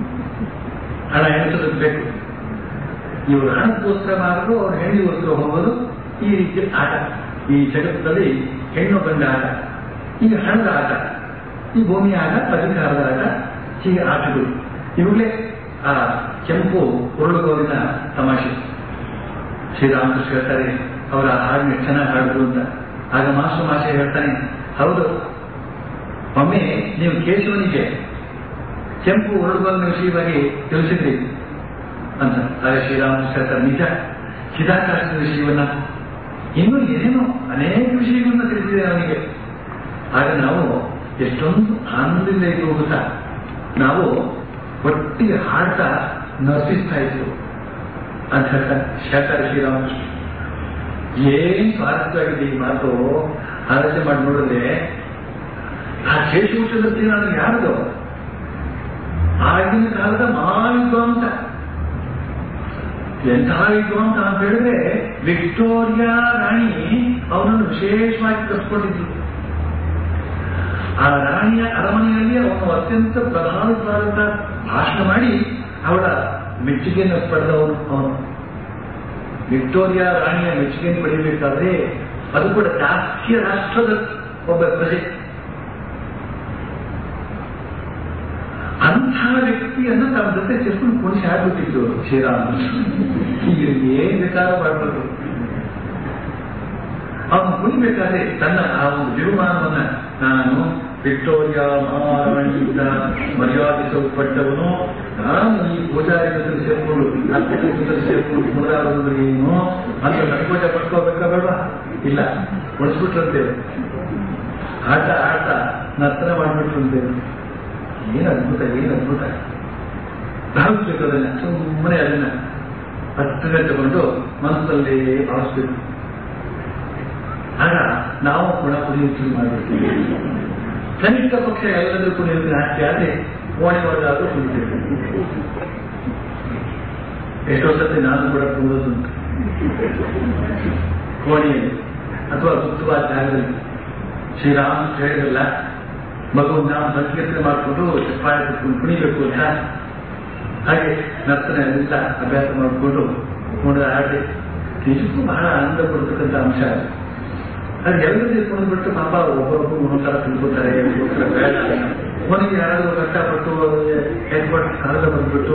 B: ಹಣ ಎಣಿಸೋದಕ್ಕೆ ಬೇಕು ಇವರು ಹಣಕ್ಕೋಸ್ಕರ ಮಾಡಿದ್ರು ಅವ್ರು ಹೆಣ್ಣಿಗೋಸ್ಕರ ಹೋಗೋದು ಈ ರೀತಿ ಆಟ ಈ ಜಗತ್ತಲ್ಲಿ ಹೆಣ್ಣು ಗಂಡ ಆಟ ಈಗ ಹಣದ ಆಟ ಈ ಭೂಮಿಯ ಆಟ ಅಧಿಕಾರದ ಆಟ ಹೀಗೆ ಆಟಗಳು ಇವುಗಳೇ ಆ ಕೆಂಪು ಉರುಳುಗೋಲಿನ ತಮಾಷೆ ಶ್ರೀರಾಮಕೃಷ್ಣ ಹೇಳ್ತಾರೆ ಅವರ ಹಾಡಿನ ಚೆನ್ನಾಗಿ ಹಾಡಿದ್ರು ಅಂತ ಆಗ ಮಾಸ್ಟರ್ ಮಾಷೆ ಹೇಳ್ತಾನೆ ಹೌದು ಒಮ್ಮೆ ನೀವು ಕೇಶವನಿಗೆ ಕೆಂಪು ಉರುಳುಗೋಲಿನ ವಿಷಯವಾಗಿ ತಿಳಿಸಿದ್ರಿ ಅಂತ ಆಗ ಶ್ರೀರಾಮಕೃಷ್ಣ ಹೇಳ್ತಾರೆ ನಿಜ ಚಿದಾಕಾಶದ ವಿಷಯವನ್ನ ಇನ್ನೂ ಏನೇನೋ ಅನೇಕ ವಿಷಯಗಳನ್ನ ತಿಳಿಸಿದೆ ಅವನಿಗೆ ಆಗ ನಾವು ಎಷ್ಟೊಂದು ಆನಂದದಿಂದ ಇದ್ದು ಗೊತ್ತಾ ನಾವು ಒಟ್ಟಿಗೆ ಹಾಡ್ತಾ ನರ್ಸಿಸ್ತಾ ಇದ್ರು ಅಂತ ಹೇಳ್ತಾರೆ ಹೇಳ್ತಾರೆ ಶ್ರೀರಾಮಕೃಷ್ಣ ಏನ್ ಸ್ವಾರಸ್ಯವಾಗಿದೆ ಈ ಮಾತು ಆಲೋಚನೆ ಮಾಡಿ ನೋಡಿದ್ರೆ ಆ ಶೇಷವೃಕ್ಷದಲ್ಲಿ ನಾನು ಯಾರದು ಆಗಿನ ಕಾಲದ ಮಹಾವಿದ್ವಾಂಸ ಎಂತಹ ವಿದ್ವಾಂಸ ಅಂತ ಹೇಳಿದ್ರೆ ವಿಕ್ಟೋರಿಯಾ ರಾಣಿ ಅವನನ್ನು ವಿಶೇಷವಾಗಿ ಕರ್ಸ್ಕೊಂಡಿದ್ರು ಆ ರಾಣಿಯ ಅರಮನೆಯಲ್ಲಿ ಅವನು ಅತ್ಯಂತ ಪ್ರಭಾವಿತವಾದಂತ ಭಾಷಣ ಮಾಡಿ ಅವಳ ಮೆಚ್ಚುಗೆಯನ್ನು ಪಡೆದವನು ಅವನು ವಿಕ್ಟೋರಿಯಾ ರಾಣಿಯ ಮೆಚ್ಚುಗೆಯನ್ನು ಪಡೆಯಬೇಕಾದ್ರೆ ಅದು ಕೂಡ ದಾಸ್ಯ ರಾಷ್ಟ್ರದ ಒಬ್ಬ ಪ್ರಜೆ ಅಂಥ ವ್ಯಕ್ತಿಯನ್ನು ತಮ್ಮ ಜೊತೆ ಸೇರ್ಕೊಂಡು ಕುಣಿಸಿ ಆಗ್ಬಿಟ್ಟಿತ್ತು ಶ್ರೀರಾಮ ಈಗ ಏನ್ ಬೇಕಾದ್ರೂ ಮಾಡ್ಬೋದು ಅವನು ಕುಣಿಬೇಕಾದ್ರೆ ತನ್ನ ಆ ಒಂದು ಜೀವಮಾನವನ್ನ ನಾನು ವಿಕ್ಟೋರಿಯಾ ಮಹಾರಾಣಿಯಿಂದ ಮರ್ಯಾದಿಸಲ್ಪಟ್ಟವನು ನಾನು ಈ ಪೂಜಾರಿ ಜೊತೆ ಸೇರ್ಕೊಂಡು ಅರ್ಚಕ ಜೊತೆ ಸೇರ್ಕೊಂಡು ಕುಣಿದಾಡೋದ್ರೆ ಏನು ಅಂತ ಸಂಕೋಚ ಪಡ್ಕೋಬೇಕಾ ಬೇಡ ಇಲ್ಲ ಹೊಡಿಸ್ಬಿಟ್ರಂತೇವೆ ಆಟ ಆಟ ನರ್ತನ ಮಾಡ್ಬಿಟ್ರಂತೇವೆ ಏನು ಅದ್ಭುತ ಏನು ಅದ್ಭುತ ಭಾವಿಸ್ಬೇಕು ಅದನ್ನ ಸುಮ್ಮನೆ ಅದನ್ನ ಹತ್ತಿರ ತಗೊಂಡು ಮನಸ್ಸಲ್ಲಿ ಭಾವಿಸ್ಬೇಕು ಆಗ ನಾವು ಕೂಡ ಕುಡಿಯುತ್ತೀವಿ ಮಾಡಬೇಕು ಕನಿಷ್ಠ ಪಕ್ಷ ಎಲ್ಲರೂ ಕುಡಿಯೋದು ಹಾಕಿ ಆದರೆ ಓಣಿ ಹೊಡೆದಾದ್ರೂ ಕುಡಿತೇವೆ ಎಷ್ಟೋ ಸತಿ ನಾನು ಕೂಡ ಕುಡಿಯೋದುಂಟು ಕೋಣೆಯಲ್ಲಿ ಅಥವಾ ಸುತ್ತುವಾದ ಜಾಗದಲ್ಲಿ ಶ್ರೀರಾಮ್ ಹೇಳಿರಲ್ಲ ಮಗು ನಾವು ಸಂಕೀರ್ತನೆ ಮಾಡಿಕೊಂಡು ಚಪ್ಪಾಳೆ ಕುತ್ಕೊಂಡು ಕುಣಿಬೇಕು ಅಂತ ಹಾಗೆ ನರ್ತನೆ ಎಲ್ಲ ಅಭ್ಯಾಸ ಮಾಡಿಕೊಂಡು ನೋಡಿದ ಹಾಗೆ ನಿಜಕ್ಕೂ ಬಹಳ ಆನಂದ ಕೊಡ್ತಕ್ಕಂಥ ಅಂಶ ಅದು ಅದು ಎಲ್ಲರೂ ತಿಳ್ಕೊಂಡು ಬಿಟ್ಟು ಪಾಪ ಒಬ್ಬರೊಬ್ಬರು ಒಂದೊಂಥರ ತಿಳ್ಕೊತಾರೆ ಅದಕ್ಕೋಸ್ಕರ ಬೇಡ ಅವನಿಗೆ ಯಾರಾದರೂ ಕಷ್ಟಪಟ್ಟು ಹೆಡ್ಪಟ್ಟು ಸಾಲ ಬಂದ್ಬಿಟ್ಟು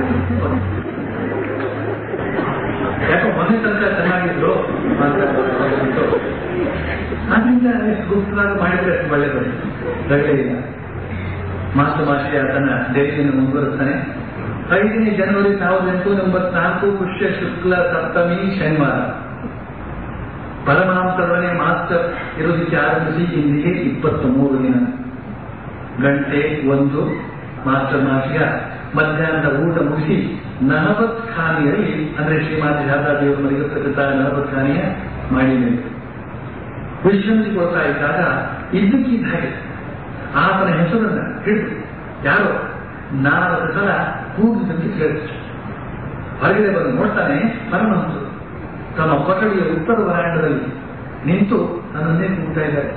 B: ಯಾಕೋ ಮೊನ್ನೆ ತನಕ ಚೆನ್ನಾಗಿದ್ರು ಅಂತ ಹೇಳ್ಬಿಟ್ಟು ಆದ್ರಿಂದ ಎಷ್ಟು ಗುಪ್ತವಾಗಿ ಮಾಡಿದ್ರೆ ಅಷ್ಟು ಒಳ್ಳೆಯದು ರಗಳೆ ಇಲ್ಲ ಮಾಸ್ಟರ್ ಮಾಸ್ಟರ್ ಆತನ ಡೈರಿಯನ್ನು ಮುಂದುವರಿಸ್ತಾನೆ ಐದನೇ ಜನವರಿ ಸಾವಿರದ ಎಂಟುನೂರ ಎಂಬತ್ನಾಲ್ಕು ಪುಷ್ಯ ಶುಕ್ಲ ಸಪ್ತಮಿ ಶನಿವಾರ ಪರಮಹಂಸರೊಡನೆ ಮಾಸ್ಟರ್ ಇರೋದಕ್ಕೆ ಆರಂಭಿಸಿ ಇಂದಿಗೆ ಇಪ್ಪತ್ತ ಮೂರು ದಿನ ಗಂಟೆ ಒಂದು ಮಾಸ್ಟರ್ ಮಾಸಿಗ ಮಧ್ಯಾಹ್ನದ ಊಟ ಮುಗಿಸಿ ನಹಬತ್ ಖಾನಿಯಲ್ಲಿ ಅಂದ್ರೆ ಶ್ರೀಮಾತಿ ಶಾರದಾದೇವರು ಮಲಗಿರ್ತಕ್ಕಂಥ ನಹಬತ್ ಖಾನಿಯ ಮಾಡಿ ವಿಶ್ರಾಂತಿ ಕೊಡ್ತಾ ಇದ್ದಾಗ ಇದ್ದಕ್ಕಿದ್ದ ಹಾಗೆ ಆತನ ಹೆಸರನ್ನ ಹಿಡಿದು ಯಾರೋ ನಾಲ್ಕು ಸಲ ಕೂಗಿದಂತೆ ಕೇಳಿಸ್ತು ಹೊರಗಡೆ ಬಂದು ನೋಡ್ತಾನೆ ಪರಮಹಂಸರು ತಮ್ಮ ಕೊಠಡಿಯ ಉತ್ತರ ವರಾಂಡದಲ್ಲಿ ನಿಂತು ನನ್ನನ್ನೇ ಕೂಗ್ತಾ ಇದ್ದಾರೆ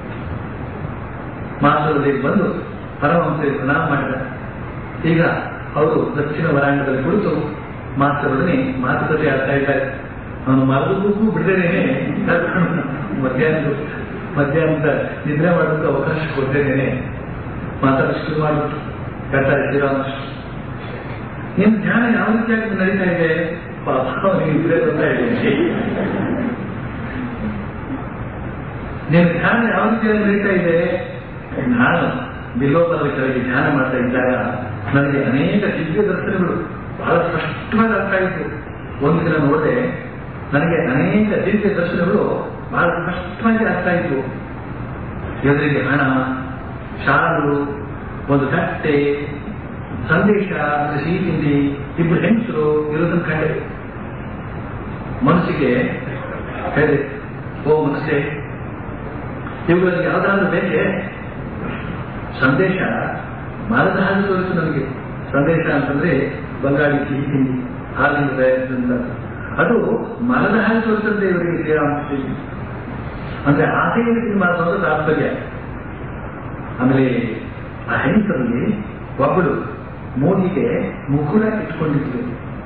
B: ಮಾಸದಲ್ಲಿ ಬಂದು ಪರಮಹಂಸರಿಗೆ ಪ್ರಣಾಮ ಮಾಡಿದ್ದಾರೆ ಈಗ ಅವರು ದಕ್ಷಿಣ ವರಾಂಡದಲ್ಲಿ ಕುಳಿತು ಮಾಸ್ತರೊಡನೆ ಮಾತುಕತೆ ಆಡ್ತಾ ಇದ್ದಾರೆ ಅವನು ಮರದಕ್ಕೂ ಬಿಡದೇನೆ ಮಧ್ಯಾಹ್ನ ಮಧ್ಯಾಹ್ನದ ನಿದ್ರೆ ಮಾಡೋದಕ್ಕೆ ಅವಕಾಶ ಕೊಡ್ತೇನೆ ಮಾತಾಡಲು ಶುರು ಮಾಡಿಬಿಟ್ಟು ಹೇಳ್ತಾರೆ ಶ್ರೀರಾಮಕೃಷ್ಣ ನಿಮ್ ಧ್ಯಾನ ಯಾವ ರೀತಿಯಾಗಿ ನಡೀತಾ ಇದೆ ಪಾಪ ಅವನಿಗೆ ಇದ್ರೆ ಬರ್ತಾ ಇದೆ ನಿಮ್ ಧ್ಯಾನ ಯಾವ ರೀತಿಯಾಗಿ ನಡೀತಾ ಇದೆ ನಾನು ಬಿಲ್ಲೋಪದ ಕೆಳಗೆ ಧ್ಯಾನ ಮಾಡ್ತಾ ಇದ್ದಾಗ ನನಗೆ ಅನೇಕ ದಿವ್ಯ ದರ್ಶನಗಳು ಬಹಳ ಸ್ಪಷ್ಟವಾಗಿ ಅರ್ಥ ಆಯಿತು ಒಂದು ದಿನ ನೋಡಿದೆ ನನಗೆ ಅನೇಕ ದಿವ್ಯ ದರ್ಶನಗಳು ಬಹಳ ಸ್ಪಷ್ಟವಾಗಿ ಅರ್ಥ ಆಯಿತು ಎದುರಿಗೆ ಹಣ ಶಾಲು ಒಂದು ತಟ್ಟೆ ಸಂದೇಶ ಅಂದ್ರೆ ಸಿಹಿ ತಿಂಡಿ ಇಬ್ಬರು ಹೆಂಗಸರು ಇರೋದನ್ನು ಕಂಡೆ ಮನಸ್ಸಿಗೆ ಹೇಳಿದೆ ಓ ಮನಸ್ಸೆ ಇವುಗಳಲ್ಲಿ ಯಾವ್ದಾದ್ರು ಬೇಕೆ ಸಂದೇಶ ಮರದ ಹಾಗೆ ತೋರಿತು ನನಗೆ ಸಂದೇಶ ಅಂತಂದ್ರೆ ಬಂಗಾಳಿ ಸಿಹಿ ತಿಂಡಿ ಹಾಲಿನ ತಯಾರಿಸಿದಂತ ಅದು ಮರದ ಹಾಗೆ ತೋರಿಸಂತೆ ಇವರಿಗೆ ಶ್ರೀರಾಮಕೃಷ್ಣ ಅಂದ್ರೆ ಆಸೆಯಲ್ಲಿ ತಿನ್ನಬಾರ್ದು ತಾತ್ಪರ್ಯ ಆಮೇಲೆ ಆ ಹೆಂಗಸರಲ್ಲಿ ಒಬ್ಬಳು ಮೋದಿಗೆ ಮುಕುಳ ಇಟ್ಕೊಂಡಿದ್ರು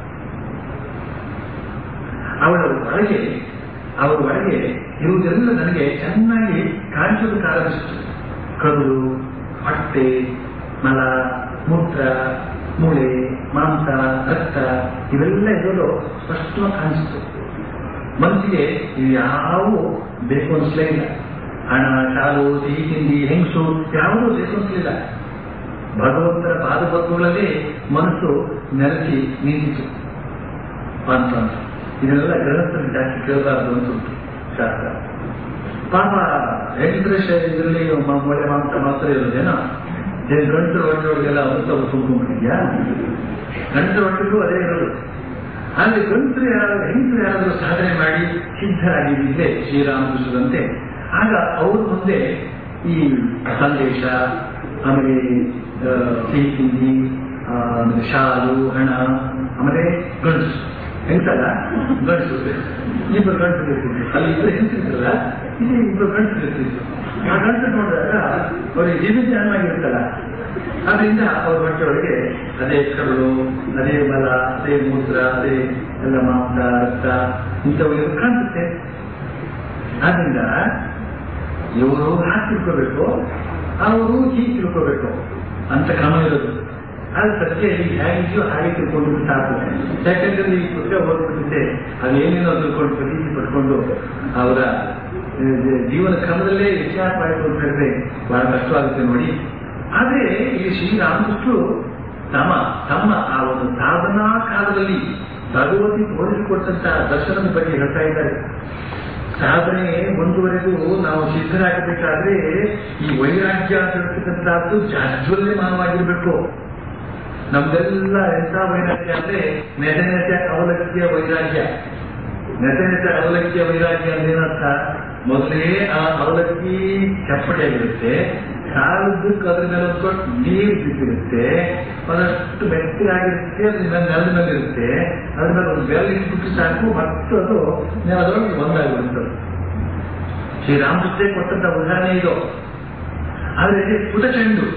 B: ಅವಳ ಒಳಗೆ ಅವರ ಒಳಗೆ ಇರುವುದೆಲ್ಲ ನನಗೆ ಚೆನ್ನಾಗಿ ಕಾಣಿಸೋದಕ್ಕೆ ಆರಂಭಿಸಿತು ಕರುಳು ಹೊಟ್ಟೆ ಮಲ ಮೂತ್ರ ಮೂಳೆ ಮಾಂಸ ರಕ್ತ ಇವೆಲ್ಲ ಇರೋದು ಸ್ಪಷ್ಟವಾಗಿ ಕಾಣಿಸ್ತು ಮನಸ್ಸಿಗೆ ಇವು ಯಾವುವು ಬೇಕು ಅನಿಸ್ಲೇ ಇಲ್ಲ ಹಣ ಶಾಲು ಸಿಹಿ ತಿಂಡಿ ಹೆಂಗಸು ಯಾವುದೂ ಬೇಕು ಅನಿಸ್ಲಿಲ್ಲ ಭಗವಂತನ ಪಾದಪದ್ಮಗಳಲ್ಲಿ ಮನಸ್ಸು ನೆಲೆಸಿ ನಿಂತಿತು ಅಂತ ಇದನ್ನೆಲ್ಲ ಗೃಹಸ್ಥರಿಗೆ ಜಾಸ್ತಿ ಕೇಳಬಾರದು ಅಂತ ಉಂಟು ಶಾಸ್ತ್ರ ಪಾಪ ವೆಂಕಟೇಶ ಇದರಲ್ಲಿ ಒಳ್ಳೆ ಮಾಂಸ ಮಾತ್ರ ಇರೋದೇನೋ ಏನ್ ಗಂಟು ಹೊಟ್ಟೆ ಒಳಗೆಲ್ಲ ಅಮೃತ ತುಂಬಿದ್ಯಾ ಗಂಟು ಹೊಟ್ಟೆಗೂ ಅದೇ ಇರೋದು ಹಾಗೆ ಗಂಟರು ಯಾರಾದ್ರೂ ಹೆಂಗಸರು ಯಾರಾದರೂ ಸಾಧನೆ ಮಾಡಿ ಸಿದ್ಧರಾಗಿದ್ದಿದ್ದೆ ಶ್ರೀರಾಮಕೃಷ್ಣರಂತೆ ಆಗ ಅವ್ರ ಮುಂದೆ ಈ ಸಂದೇಶ ಆಮೇಲೆ ಆ, ಸಿಹಿ ತಿಂಡಿ ಆ, ಆಮೇಲೆ ಶಾಲು ಹಣ ಆಮೇಲೆ ಗಂಡಸು ಹೆಂಗಸಲ್ಲ ಗಂಡಸು ಇಬ್ಬರು ಗಂಡಸು ಇರ್ತಿದ್ರು ಅಲ್ಲಿ ಇಬ್ಬರು ಹೆಂಗಸಿದ್ರಲ್ಲ ಇಲ್ಲಿ ಇಬ್ಬರು ಗಂಡಸು ಇರ್ತಿದ್ರು ಆ ಗಂಡಸು ನೋಡಿದಾಗ ಅವ್ರಿಗೆ ಜೀವ ಚೆನ್ನಾಗಿರ್ತಲ್ಲ ಆದ್ರಿಂದ ಅವ್ರ ಹೊಟ್ಟೆ ಒಳಗೆ ಅದೇ ಕರುಳು ಅದೇ ಮಲ ಅದೇ ಮೂತ್ರ ಅದೇ ಎಲ್ಲ ಮಾಂಸ ರಕ್ತ ಇಂಥವೆಲ್ಲ ಕಾಣಿಸುತ್ತೆ ಆದ್ರಿಂದ ಇವರು ಹಾಕಿ ತಿಳ್ಕೋಬೇಕು ಅವರು ಹೀಗೆ ತಿಳ್ಕೋಬೇಕು ಅಂತ ಕ್ರಮ ಇರೋದು ಆದ್ರೆ ಸತ್ಯ ಈಗ ಹೇಗಿದೆಯೋ ಹಾಗೆ ತಿಳ್ಕೊಂಡು ಸಾಕು ಯಾಕಂದ್ರೆ ಈ ಪುಸ್ತಕ ಓದ್ಬಿಟ್ಟಿದ್ದೆ ಅದೇನೇನೋ ತಿಳ್ಕೊಂಡು ಪ್ರತೀತಿ ಪಡ್ಕೊಂಡು ಅವರ ಆ, ಜೀವನ ಕ್ರಮದಲ್ಲೇ ವ್ಯತ್ಯಾಸ ಆಯಿತು ಅಂತ ಹೇಳಿದ್ರೆ ಬಹಳ ಕಷ್ಟವಾಗುತ್ತೆ ನೋಡಿ ಆದ್ರೆ ಇಲ್ಲಿ ಶ್ರೀರಾಮಕೃಷ್ಣರು ತಮ್ಮ ತಮ್ಮ ಆ ಒಂದು ಸಾಧನಾ ಕಾಲದಲ್ಲಿ ಭಗವತಿ ತೋರಿಸಿಕೊಟ್ಟಂತಹ ದರ್ಶನದ ಬಗ್ಗೆ ಹೇಳ್ತಾ ಇದ್ದಾರೆ ಸಾಧನೆ ಮುಂದುವರೆದು ನಾವು ಸಿದ್ಧರಾಗಬೇಕಾದ್ರೆ ಈ ವೈರಾಗ್ಯ ಅಂತ ಹೇಳ್ತಕ್ಕಂಥದ್ದು ಜಾಜ್ವಲ್ಯಮಾನವಾಗಿರ್ಬೇಕು ನಮ್ದೆಲ್ಲ ಎಂಥ ವೈರಾಗ್ಯ ಅಂದ್ರೆ ನೆತೆ ನೆತೆ ಅವಲಕ್ಕಿಯ ವೈರಾಗ್ಯ ನೆತೆ ನೆತೆ ಅವಲಕ್ಕಿಯ ವೈರಾಗ್ಯ ಅಂದ್ರೆ ಏನರ್ಥ ಮೊದಲೇ ಆ ಅವಲಕ್ಕಿ ಚಪ್ಪಡಿಯಾಗಿರುತ್ತೆ ಕಾಲದ್ದಕ್ಕೆ ಅದ್ರ ಮೇಲೆ ಒಂದು ಕೊಟ್ಟು ನೀರು ಬಿದ್ದಿರುತ್ತೆ ಒಂದಷ್ಟು ಮೆತ್ತಗಾಗಿರುತ್ತೆ ಅದ್ರ ಮೇಲೆ ನೆಲದ ಮೇಲೆ ಇರುತ್ತೆ ಅದ್ರ ಮೇಲೆ ಒಂದು ಬೆಲ್ಲ ಇಟ್ಬಿಟ್ಟು ಸಾಕು ಮತ್ತು ಅದು ಅದರೊಳಗೆ ಒಂದಾಗಿರುತ್ತೆ ಶ್ರೀರಾಮಕೃಷ್ಣ ಕೊಟ್ಟಂತ ಉದಾಹರಣೆ ಇದು ಆದ್ರೆ ಪುಟ ಚೆಂಡು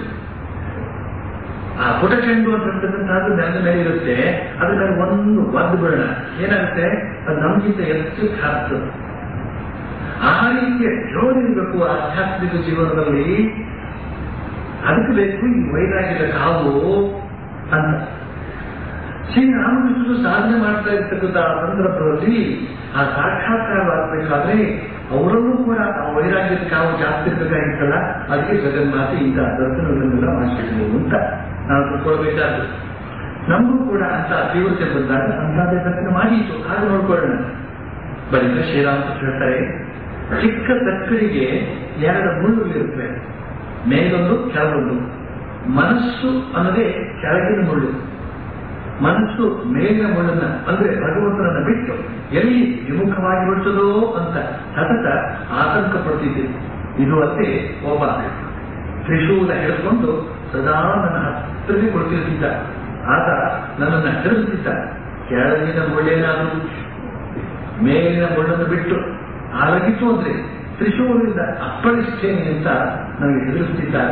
B: ಆ ಪುಟ ಚೆಂಡು ಅಂತ ಹೇಳ್ತಕ್ಕಂಥದ್ದು ನೆಲದ ಮೇಲೆ ಇರುತ್ತೆ ಅದ್ರ ಮೇಲೆ ಒಂದು ಒದ್ದು ಬಿಡೋಣ ಏನಾಗುತ್ತೆ ಅದು ನಮ್ಗಿಂತ ಎಷ್ಟು ಹಾಕ್ತದೆ ಆ ರೀತಿಯ ಜೋಡಿರಬೇಕು ಆಧ್ಯಾತ್ಮಿಕ ಜೀವನದಲ್ಲಿ ಅದಕ್ಕೆ ಬೇಕು ಈ ವೈರಾಗ್ಯದ ಕಾವು ಅಂತ ಶ್ರೀರಾಮಕೃಷ್ಣರು ಸಾಧನೆ ಮಾಡ್ತಾ ಇರ್ತಕ್ಕಂಥ ಆ ಸಂದರ್ಭದಲ್ಲಿ ಆ ಸಾಕ್ಷಾತ್ಕಾರವಾಗಬೇಕಾದ್ರೆ ಅವರಲ್ಲೂ ಕೂಡ ಆ ವೈರಾಗ್ಯದ ಕಾವು ಜಾಸ್ತಿ ಇರಬೇಕಾಗಿತ್ತಲ್ಲ ಅದಕ್ಕೆ ಜಗನ್ಮಾತೆ ಇಂಥ ದರ್ಶನಗಳನ್ನೆಲ್ಲ ಮಾಡಿಸಿದ್ರು ಅಂತ ನಾವು ತಿಳ್ಕೊಳ್ಬೇಕಾದ್ರು ನಮಗೂ ಕೂಡ ಅಂತ ತೀವ್ರತೆ ಬಂದಾಗ ಅಂತದೇ ದರ್ಶನ ಮಾಡಿತ್ತು ಹಾಗೆ ನೋಡ್ಕೊಳ್ಳೋಣ ಬಳಿಕ ಶ್ರೀರಾಮಕೃಷ್ಣ ಹೇಳ್ತಾರೆ ಚಿಕ್ಕ ತಕ್ಕಡಿಗೆ ಎರಡು ಮುಳ್ಳುಗಳಿರುತ್ತವೆ ಮೇಲೊಂದು ಕೆಳಗೊಂದು ಮನಸ್ಸು ಅನ್ನೋದೇ ಕೆಳಗಿನ ಮುಳ್ಳು ಮನಸ್ಸು ಮೇಲಿನ ಮುಳ್ಳನ್ನ ಅಂದ್ರೆ ಭಗವಂತನನ್ನ ಬಿಟ್ಟು ಎಲ್ಲಿ ವಿಮುಖವಾಗಿ ಬಿಡ್ತದೋ ಅಂತ ಸತತ ಆತಂಕ ಪಡ್ತಿದ್ದೆ ಇದು ಅಲ್ಲದೆ ಒಬ್ಬ ತ್ರಿಶೂಲ ಹಿಡ್ಕೊಂಡು ಸದಾ ನನ್ನ ಹತ್ತಿರಕ್ಕೆ ಕೊಡ್ತಿರ್ತಿದ್ದ ಆತ ನನ್ನನ್ನ ಹಿಡಿಸ್ತಿದ್ದ ಕೆಳಗಿನ ಮುಳ್ಳೇನಾದರೂ ಮೇಲಿನ ಮುಳ್ಳನ್ನು ಬಿಟ್ಟು ಆಲಗಿತ್ತು ಅಂದ್ರೆ ತ್ರಿಶೂಲದಿಂದ ಅಪ್ಪಳಿಸ್ತೇನೆ ಅಂತ ನಮಗೆ ಹೆದರಿಸ್ತಿದ್ದಾಗ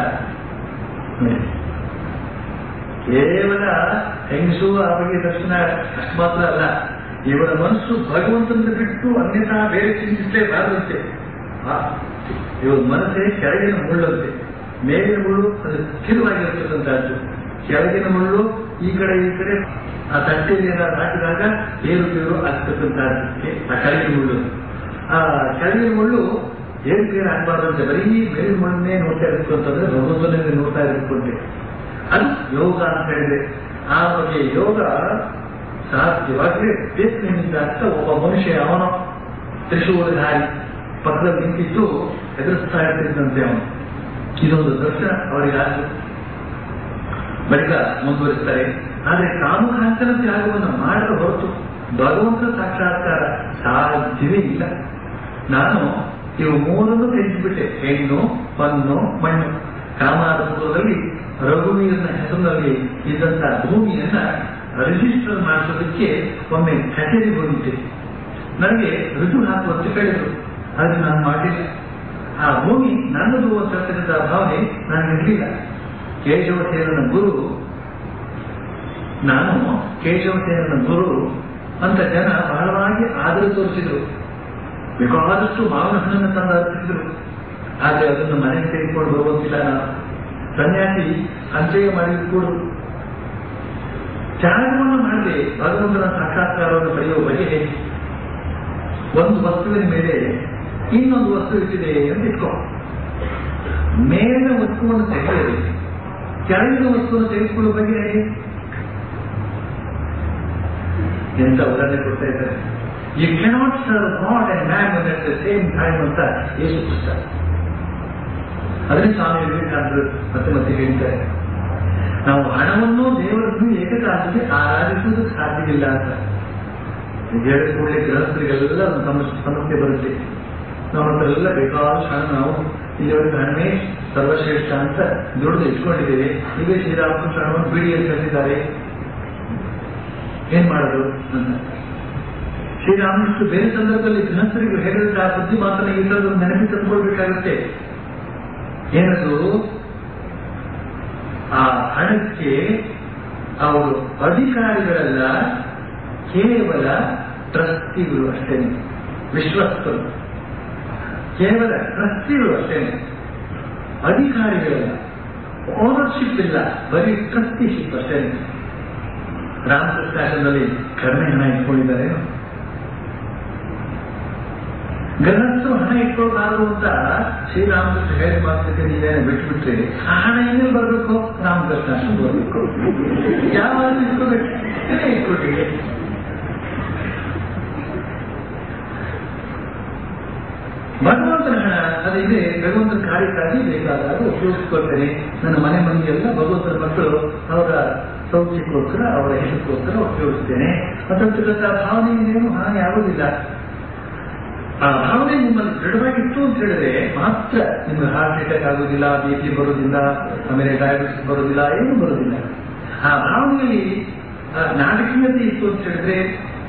B: ಕೇವಲ ಹೆಂಗಸು ಆ ಬಗ್ಗೆ ದರ್ಶನ ಅಷ್ಟು ಮಾತ್ರ ಅಲ್ಲ ಇವರ ಮನಸ್ಸು ಭಗವಂತನ ಬಿಟ್ಟು ಅನ್ಯಥಾ ಬೇರೆ ಚಿಂತಿಸಲೇ ಬಾರದಂತೆ ಇವರ ಮನಸ್ಸೇ ಕೆಳಗಿನ ಮುಳ್ಳಂತೆ ಮೇಲಿನ ಮುಳ್ಳು ಅದು ಸ್ಥಿರವಾಗಿರ್ತಕ್ಕಂಥದ್ದು ಕೆಳಗಿನ ಮುಳ್ಳು ಈ ಕಡೆ ಈ ಕಡೆ ಆ ತಟ್ಟೆಯಲ್ಲಿ ಏನಾದ್ರು ಹಾಕಿದಾಗ ಏರು ಬೇರು ಆಗ್ತಕ್ಕಂಥದ್ದಕ್ಕೆ ಆ ಕೆಳಗಿನ ಮುಳ್ಳು ಆ ಕೆಳಗಿನ ಮುಳ್ಳು ಏರು ಬೇರು ಆಗಬಾರ್ದಂತೆ ಬರೀ ಮೇಲಿನ ಮುಳ್ಳನ್ನೇ ನೋಡ್ತಾ ಇರಬೇಕು ಅಂತಂದ್ರೆ ಭಗವಂತನೇ ನೋಡ್ತಾ ಇರಬೇಕು ಅಂತೆ ಅದು ಯೋಗ ಅಂತ ಹೇಳಿದ್ರೆ ಆ ಬಗ್ಗೆ ಯೋಗ ಸಾಧ್ಯವಾಗಲೇ ಬೇಸಿನಿಂದ ಅಂತ ಒಬ್ಬ ಮನುಷ್ಯ ಅವನ ತ್ರಿಶೂಲಧಾರಿ ಪಕ್ಕದಲ್ಲಿ ನಿಂತಿದ್ದು ಎದುರಿಸ್ತಾ ಇರ್ತಿದ್ದಂತೆ ಅವನು ಇದೊಂದು ದರ್ಶನ ಅವರಿಗೆ ಆಯ್ತು ಬಳಿಕ ಮುಂದುವರಿಸ್ತಾರೆ ಆದ್ರೆ ಕಾಮಕಾಂತನ ತ್ಯಾಗವನ್ನು ಮಾಡಲು ಹೊರತು ಭಗವಂತ ಸಾಕ್ಷಾತ್ಕಾರ ಸಾಧ್ಯವೇ ಇಲ್ಲ ನಾನು ಇವು ಮೂರನ್ನು ತ್ಯಜಿಸಿಬಿಟ್ಟೆ ಹೆಣ್ಣು ಮಣ್ಣು ಮಣ್ಣು ಕಾಮಾದ ಮೂಲದಲ್ಲಿ ರಘುವೀರನ ಹೆಸರಿನಲ್ಲಿ ಇದ್ದಂತ ಭೂಮಿಯನ್ನ ರಿಜಿಸ್ಟರ್ ಮಾಡಿಸೋದಕ್ಕೆ ಒಮ್ಮೆ ಕಚೇರಿ ಹೋಗಿದ್ದೆ ನನಗೆ ಋತು ಹಾಕುವಂತೆ ಹೇಳಿದರು ಆದ್ರೆ ನಾನು ಮಾಡಲಿಲ್ಲ ಆ ಭೂಮಿ ನನ್ನದು ಅಂತಕ್ಕಂಥ ಭಾವನೆ ನನಗಿರಲಿಲ್ಲ ಕೇಶವಸೇನನ ಗುರು ನಾನು ಕೇಶವಸೇನನ ಗುರು ಅಂತ ಜನ ಬಹಳವಾಗಿ ಆದರ ತೋರಿಸಿದ್ರು ಬೇಕಾದಷ್ಟು ಮಾವಿನ ಹಣ್ಣನ್ನು ತಂದು ಅರ್ಪಿಸಿದ್ರು ಆದ್ರೆ ಅದನ್ನು ಮನೆಗೆ ತೆಗೆದುಕೊಂಡು ಬರುವಂತಿಲ್ಲ ನಾನು ಸನ್ಯಾಸಿ ಸಂಚಯ ಮಾಡಿಕೊಡು ತ್ಯಾಗವನ್ನು ಮಾಡದೆ ಭಗವಂತನ ಸಾಕ್ಷಾತ್ಕಾರವನ್ನು ಪಡೆಯುವ ಬಗೆ ಹೇಗೆ ಒಂದು ವಸ್ತುವಿನ ಮೇಲೆ ಇನ್ನೊಂದು ವಸ್ತು ಇಟ್ಟಿದೆ ಅಂತ ಇಟ್ಕೋ ಮೇಲಿನ ವಸ್ತುವನ್ನು ತೆಗೆಯದೆ ಕೆಳಗಿನ ವಸ್ತುವನ್ನು ತೆಗೆದುಕೊಳ್ಳುವ ಬಗ್ಗೆ ಹೇಗೆ ಎಂತ ಉದಾಹರಣೆ ಕೊಡ್ತಾ ಇದ್ದಾರೆ you cannot serve God and man at the same time ಅಂತ ಯೇಸು ಪುಸ್ತಕ ಅದನ್ನೇ ಸ್ವಾಮಿ ವಿವೇಕಾನಂದರು ಮತ್ತೆ ಮತ್ತೆ ಹೇಳ್ತಾರೆ ನಾವು ಹಣವನ್ನು ದೇವರನ್ನು ಏಕಕಾಲಕ್ಕೆ ಆರಾಧಿಸುವುದಕ್ಕೆ ಸಾಧ್ಯವಿಲ್ಲ ಅಂತ ಹೇಳಿದ ಕೂಡಲೇ ಗೃಹಸ್ಥರಿಗೆಲ್ಲ ಒಂದು ಸಮಸ್ಯೆ ಸಮಸ್ಯೆ ಬರುತ್ತೆ ನಮ್ಮ ಹತ್ರ ಎಲ್ಲ ಬೇಕಾದಷ್ಟು ಹಣ ನಾವು ಇಲ್ಲಿವರೆಗೆ ಹಣವೇ ಸರ್ವಶ್ರೇಷ್ಠ ಅಂತ ದುಡ್ದು ಇಟ್ಕೊಂಡಿದ್ದೇವೆ ಇವೇ ಶ್ರೀರಾಮಕೃಷ್ಣ ಹಣವನ್ನು ಬಿಡಿ ಅಂತ ಹೇಳಿದ್ದಾರೆ ಏನ್ ಮಾಡೋದು ಅಂತ ಶ್ರೀರಾಮಕೃಷ್ಣ ಬೇರೆ ಸಂದರ್ಭದಲ್ಲಿ ಗೃಹಸ್ಥರಿಗೆ ಹೇಳಿದ್ರೆ ಆ ಬುದ್ಧಿ ಮಾತ್ರ ಇಲ್ಲದ ನೆನಪಿ ತಂದುಕೊಳ್ಬೇಕಾಗುತ್ತೆ ಏನದು ಆ ಹಣಕ್ಕೆ ಅವರು ಅಧಿಕಾರಿಗಳಲ್ಲ ಕೇವಲ ಟ್ರಸ್ಟಿಗಳು ಅಷ್ಟೇನೆ ವಿಶ್ವಸ್ತರು ಕೇವಲ ಟ್ರಸ್ಟಿಗಳು ಅಷ್ಟೇನೆ ಅಧಿಕಾರಿಗಳಲ್ಲ ಓನರ್ಶಿಪ್ ಇಲ್ಲ ಬರೀ ಟ್ರಸ್ಟಿಶಿಪ್ ಅಷ್ಟೇನೆ ರಾಮಕೃಷ್ಣಾಶ್ರಮದಲ್ಲಿ ಕಡಿಮೆ ಹಣ ಇಟ್ಕೊಂಡಿದ್ದಾರೆ ಗೃಹಸ್ಥರು ಹಣ ಇಟ್ಕೊಳ್ಬಾರದು ಅಂತ ಶ್ರೀರಾಮಕೃಷ್ಣ ಹೇಳಿ ಮಾತಕ್ಕೆ ನೀವೇನೆ ಬಿಟ್ಬಿಟ್ರೆ ಆ ಹಣ ಏನೇನು ಬರಬೇಕು ರಾಮಕೃಷ್ಣ ಅಷ್ಟು ಬರಬೇಕು ಯಾವಾಗ ಇಟ್ಕೋಬೇಕು ಏನೇ ಇಟ್ಕೊಟ್ಟಿಗೆ ಭಗವಂತನ ಹಣ ಅದಿದೆ ಭಗವಂತನ ಕಾರ್ಯಕ್ಕಾಗಿ ಬೇಕಾದಾಗ ಉಪಯೋಗಿಸ್ಕೊಳ್ತೇನೆ ನನ್ನ ಮನೆ ಮಂದಿಯೆಲ್ಲ ಭಗವಂತನ ಮಕ್ಕಳು ಅವರ ಸೌಖ್ಯಕ್ಕೋಸ್ಕರ ಅವರ ಹೆಸರಿಗೋಸ್ಕರ ಉಪಯೋಗಿಸ್ತೇನೆ ಅಂತಕ್ಕಂಥ ಭಾವನೆಯಿಂದೇನು ಹಾನಿ ಆಗುವುದಿಲ್ಲ ಆ ಭಾವನೆ ನಿಮ್ಮಲ್ಲಿ ದೃಢವಾಗಿತ್ತು ಅಂತ ಹೇಳಿದ್ರೆ ಮಾತ್ರ ನಿಮ್ಗೆ ಹಾರ್ಟ್ ಅಟ್ಯಾಕ್ ಆಗುದಿಲ್ಲ ಬಿ ಪಿ ಬರುವುದಿಲ್ಲ ಆಮೇಲೆ ಡಯಾಬಿಟಿಸ್ ಬರುವುದಿಲ್ಲ ಏನು ಬರುವುದಿಲ್ಲ ಆ ಭಾವನೆಯಲ್ಲಿ ಆ ನಾಟಕೀಯತೆ ಇತ್ತು ಅಂತ ಹೇಳಿದ್ರೆ